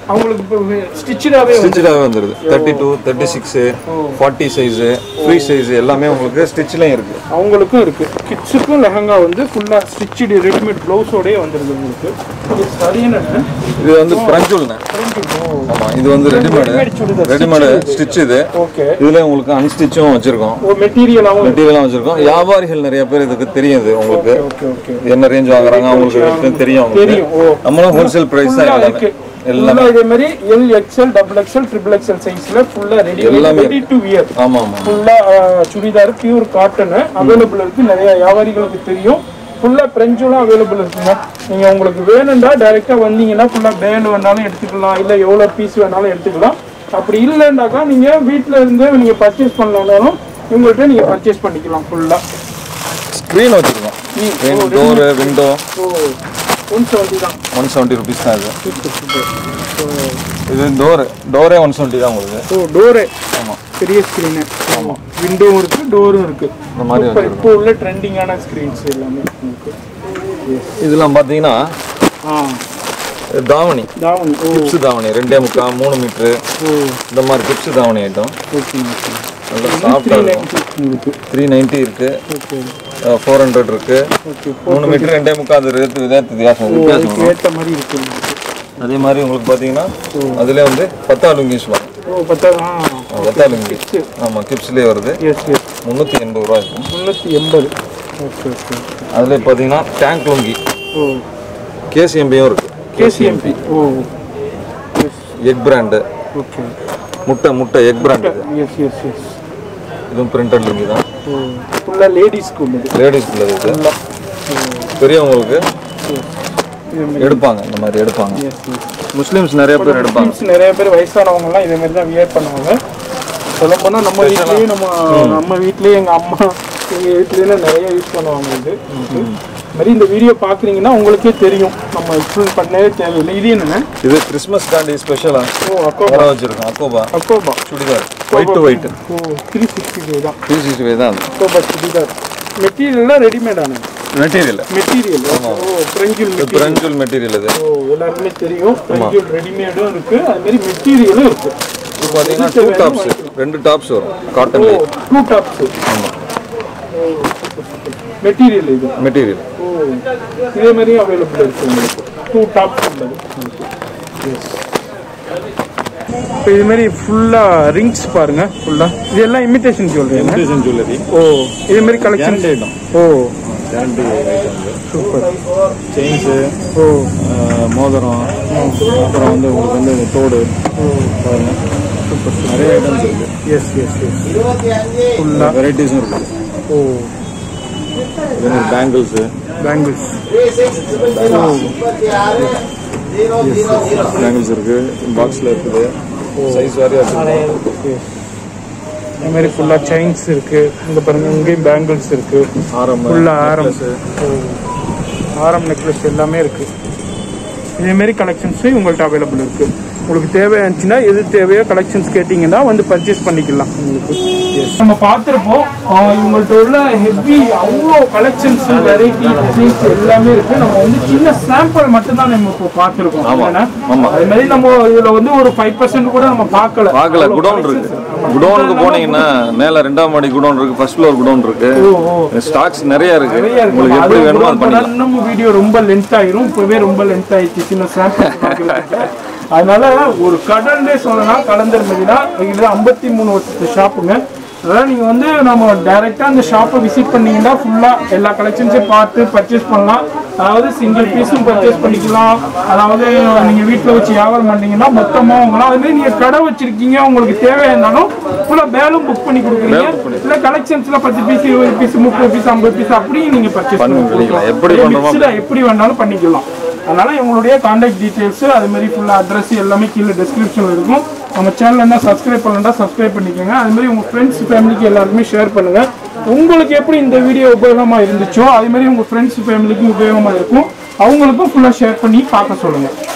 அவங்களுக்கு இப்போ ஸ்டிச்சடாகவே ஸ்டிச்சடாகவே வந்துடுது thirty two thirty six forty size free size எல்லாமே உங்களுக்கு ஸ்டிச்லையும் இருக்குது அவங்களுக்கும் இருக்கு கிட்ஸுக்கும் லெஹங்கா வந்து ஃபுல்லா ஸ்டிச்சு ரெடிமேட் ப்ளவுஸோடய வந்துருது உங்களுக்கு இது சரியான இது வந்து பிரஞ்சுல்ண்ணே ஆமாம் இது வந்து readymade Readymade churidar. Readymade stitch இது ஓகே இதில் உங்களுக்கு அன்ஸ்டிச்சும் வச்சுருக்கோம் ஓ மெட்டீரியலாகவும் மெட்டீரியலாக வச்சுருக்கோம் வியாபாரிகள் நிறைய பேர் இதுக்கு தெரியும் இது உங்களுக்கு ஓகே ஓகே என்ன ரேஞ்ச் வாங்குறாங்க அவங்களுக்கு தெரியும் அவங்களுக்கு தெரியும் ஓ நம்மளும் ஹோல்சேல் ப்ரைஸ் தான் ஃபுல்லா எல்லாமே இருக்கு ஃபுல்லா இதே மாதிரி L XL double XL triple XL சைஸ்ல ஃபுல்லா ரெடி எல்லாமே ரெடி டு வியர் ஆமாம் ஆமாம் ஃபுல்லா சுடிதார் பியூர் காட்டன் அவைலபிள் இருக்கு நிறைய வியாபாரிகளுக்கு தெரியும் ஃபுல்லா பிரெஞ்சுலாம் அவைலபிள் இருக்குங்க நீங்க உங்களுக்கு வேணும்டா டைரெக்டா வந்தீங்கன்னா ஃபுல்லா பேல் வேணாலும் எடுத்துக்கலாம் இல்ல எவ்வளவு பீஸ் வேணாலும் எடுத்துக்கலாம் அப்படி இல்லைன்னாக்கா நீங்க வீட்ல இருந்து நீங்க பர்ச்சேஸ் பண்ணலனாலும் இவங்கள்ட்ட நீங்க பர்ச்சேஸ் பண்ணிக்கலாம் ஃபுல்லா ஸ்க்ரீன் வச்சுருக்கோம் டோரு விண்டோ ஓ ஒன் செவன்ட்டி தான் ஒன் செவன்ட்டி ருபீஸ் தான் இது இது டோரு டோரே ஒன் செவன்ட்டி தான் உங்களுக்கு ஓ டோரே ஆமா பெரிய ஸ்க்ரீனு ஆமா விண்டோவும் இருக்கு டோரும் இருக்கு இந்த மாதிரி இப்போ இப்போ உள்ள ட்ரெண்டிங்கான ஸ்க்ரீன்ஸ் எல்லாமே உங்களுக்கு இதெல்லாம் பார்த்தீங்கன்னா ஆ தாவணி தாவணி ஓ கிப்ஸ் தாவணி ரெண்டே முக்கால் மூணு மீட்ரு ஓ இந்த மாதிரி கிப்ஸ் தாவணி ஐட்டம் ஓகே ஓகே நல்லா சாஃப்டாக இருக்கும் உங்களுக்கு த்ரீ நைன்ட்டி இருக்கு ஓகே ஃபோர் ஹண்ட்ரட் இருக்கு ஓகே மூணு மீட்டர் ரெண்டே முக்கால் அது ரேட்டு விதத்து வித்தியாசம் வித்தியாசம் அதுக்கு வரும். ஏற்ற மாதிரி இருக்கு உங்களுக்கு. அதே மாதிரி உங்களுக்கு பார்த்தீங்கன்னா அதுலேயே வந்து பத்தா லுங்கிஸ்லாம் ஓ பத்தா ஆ பத்தா லுங்கி ஆமாம் கிப்ஸ்லேயே வருது எஸ் எஸ் முந்நூற்றி எண்பது ரூபா இருக்கும் முந்நூற்றி எண்பது ஓகே ஓகே அதில் பார்த்தீங்கன்னா டேங்க் லுங்கி ஓ கேசிஎம்பியும் இருக்கு கேசிஎம்பி ஓ எஸ் எக் பிராண்டு ஓகே முட்டை முட்டை எக் பிராண்ட் இது எஸ் எஸ் எஸ் இதுவும் பிரிண்டட் லுங்கி தான் ஓ ஃபுல்லாக லேடிஸ்க்கு உள்ளது லேடிஸ் உள்ளது இது பெரியவங்களுக்கு இது எடுப்பாங்க இந்த மாதிரி எடுப்பாங்க எஸ் எஸ் முஸ்லீம்ஸ் நிறைய பேர் எடுப்பாங்க முஸ்லிம்ஸ் நிறைய பேர் வயசானவங்கலாம் இதே மாதிரி தான் வியர் பண்ணுவாங்க சொல்ல போனால் நம்ம வீட்லேயே நம்ம நம்ம வீட்லேயே எங்கள் அம்மா எங்கள் வீட்லேயே நிறைய யூஸ் பண்ணுவாங்க இது இது மாதிரி இந்த வீடியோ பார்க்குறீங்கன்னா உங்களுக்கே தெரியும் நம்ம எக்ஸ்பிளைன் பண்ணவே தேவையில்லை இது என்னென்ன இது கிறிஸ்மஸ் காண்டி ஸ்பெஷலாக ஓ அக்கோபா வர வச்சிருக்கோம் அக்கோபா அக்கோபா சுடிதார் ஒயிட் டு ஒயிட் ஓ த்ரீ சிக்ஸ்டி ஃபைவ் தான் த்ரீ சிக்ஸ்டி ஃபைவ் தான் அது அக்கோபா சுடிதார் மெட்டீரியல்லாம் ரெடிமேடான மெட்டீரியல் மெட்டீரியல் ஓ ஃப்ரெஞ்சில் மெட்டீரியல் பிரஞ்சுல் மெட்டீரியல் இது ஓ எல்லாருக்குமே தெரியும் ஃப்ரெஞ்சில் ரெடிமேடும் இருக்கு அது மாதிரி மெட்டீரியலும் இருக்கு இது பார்த்தீங்கன்னா டூ டாப்ஸ் ரெண்டு டாப்ஸ் வரும் காட்டன்லேயே டூ டாப்ஸ் ஆமாம் மெட்டீரியல் இது மெட்டீரியல் ஓ இதே மாதிரி அவைலபிள் இருக்கு உங்களுக்கு டூ டாப்ஸ் உள்ளது இப்போ இது மாதிரி ஃபுல்லாக ரிங்ஸ் பாருங்க ஃபுல்லாக இதெல்லாம் இமிட்டேஷன் சொல்றீங்க இமிடேஷன் ஜுவல்லரி ஓ இதே மாதிரி கலெக்ஷன் ஐட்டம் ஓ கேரண்டி ஐட்டம் சூப்பர் செயின்ஸு ஓ மோதிரம் அப்புறம் வந்து உங்களுக்கு வந்து இந்த தோடு பாருங்க சூப்பர் நிறைய ஐட்டம்ஸ் இருக்கு எஸ் எஸ் எஸ் ஃபுல்லாக வெரைட்டிஸும் இருக்குது ஓ இதே மாதிரி பேங்கிள்ஸு பேங்கிள்ஸ் பேங்கிள்ஸ் இருக்கு பாக்ஸில் இருக்குது சைஸ் வாரியாக இருக்குது இந்த மாதிரி ஃபுல்லாக செயின்ஸ் இருக்கு இங்க பாருங்க இங்கேயும் பேங்கிள்ஸ் இருக்கு ஆரம் ஃபுல்லாக ஆரம் ஓ. ஆரம் நெக்லஸ் எல்லாமே இருக்கு இதே மாதிரி கலெக்ஷன்ஸ் உங்கள்கிட்ட அவைலபிள் இருக்கு உங்களுக்கு தேவையாச்சுன்னா எது தேவையோ கலெக்ஷன்ஸ் கேட்டிங்கன்னா வந்து பர்ச்சேஸ் பண்ணிக்கலாம் உங்களுக்கு நம்ம பார்த்துருப்போம் இவங்கள்ட்ட உள்ள ஹெவி அவ்வளோ கலெக்ஷன்ஸ் வெரைட்டி டிசைன்ஸ் எல்லாமே இருக்கு நம்ம வந்து சின்ன சாம்பிள் மட்டும்தான் நம்ம இப்போ பார்த்துருக்கோம் ஆமா. ஏன்னா, ஆமா. அது மாதிரி நம்ம இதுல வந்து ஒரு ஃபைவ் பர்சன்ட் கூட நம்ம பார்க்கல பார்க்கல அவ்வளோ குடோன் collections. இருக்கு ஆமா. குடோனுக்கு போனீங்கன்னா மேல ரெண்டாம் மாடி குடோன் இருக்கு ஃபர்ஸ்ட் ஃப்ளோர் குடோன் இருக்கு ஓ, ஓ. ஸ்டாக்ஸ் நிறைய இருக்கு நிறைய இருக்கு. உங்களுக்கு அது எப்படி வேணுமோ அது ரொம்ப பண்ணிக்கலாம் இன்னும் வீடியோ ரொம்ப லென்த் ஆயிரும் இப்பவே ரொம்ப லென்த் ஆயிடுச்சு சின்ன சாம்பிள் அதனால ஒரு கடல்லே சொல்லலாம் கலந்தர் மெரினா இது ஐம்பத்தி மூணு வருஷத்து ஷாப்புங்க அதாவது நீங்கள் வந்து நம்ம டைரெக்டாக அந்த ஷாப்பை விசிட் பண்ணீங்கன்னா ஃபுல்லாக எல்லா கலெக்ஷன்ஸையும் பார்த்து பர்ச்சேஸ் பண்ணலாம் அதாவது சிங்கிள் பீஸும் பர்ச்சேஸ் பண்ணிக்கலாம் அதாவது நீங்கள் வீட்டில் வச்சு வியாபாரம் பண்ணீங்கன்னா மொத்தமாக வாங்கலாம் அதுமாதிரி நீங்கள் கடை வச்சிருக்கீங்க உங்களுக்கு தேவையானாலும் ஃபுல்லாக பேலும் புக் பண்ணி கொடுக்குறீங்க இல்லை கலெக்ஷன்ஸில் பத்து பீஸ் இருபது பீஸ் முப்பது பீஸ் ஐம்பது பீஸ் அப்படியும் நீங்கள் பர்ச்சேஸ் பண்ணி பண்ணிக்கலாம். எப்படி பண்றோமோ மிக்ஸ்டாக எப்படி வேணாலும் பண்ணிக்கலாம் அதனால இவங்களுடைய கான்டாக்ட் டீடைல்ஸ் அது மாதிரி ஃபுல்லாக அட்ரஸ் எல்லாமே கீழே டிஸ்கிரிப்ஷனில் இருக்கும் நம்ம சேனல் என்ன சப்ஸ்கிரைப் பண்ணலன்னா சப்ஸ்கிரைப் பண்ணிக்கோங்க அது மாதிரி உங்கள் ஃப்ரெண்ட்ஸ் ஃபேமிலிக்கு எல்லாருக்குமே ஷேர் பண்ணுங்கள் உங்களுக்கு எப்படி இந்த வீடியோ உபயோகமாக இருந்துச்சோ அதே மாதிரி உங்கள் ஃப்ரெண்ட்ஸ் ஃபேமிலிக்கும் உபயோகமாக இருக்கும் அவங்களுக்கும் ஃபுல்லாக ஷேர் பண்ணி பார்க்க சொல்லுங்கள்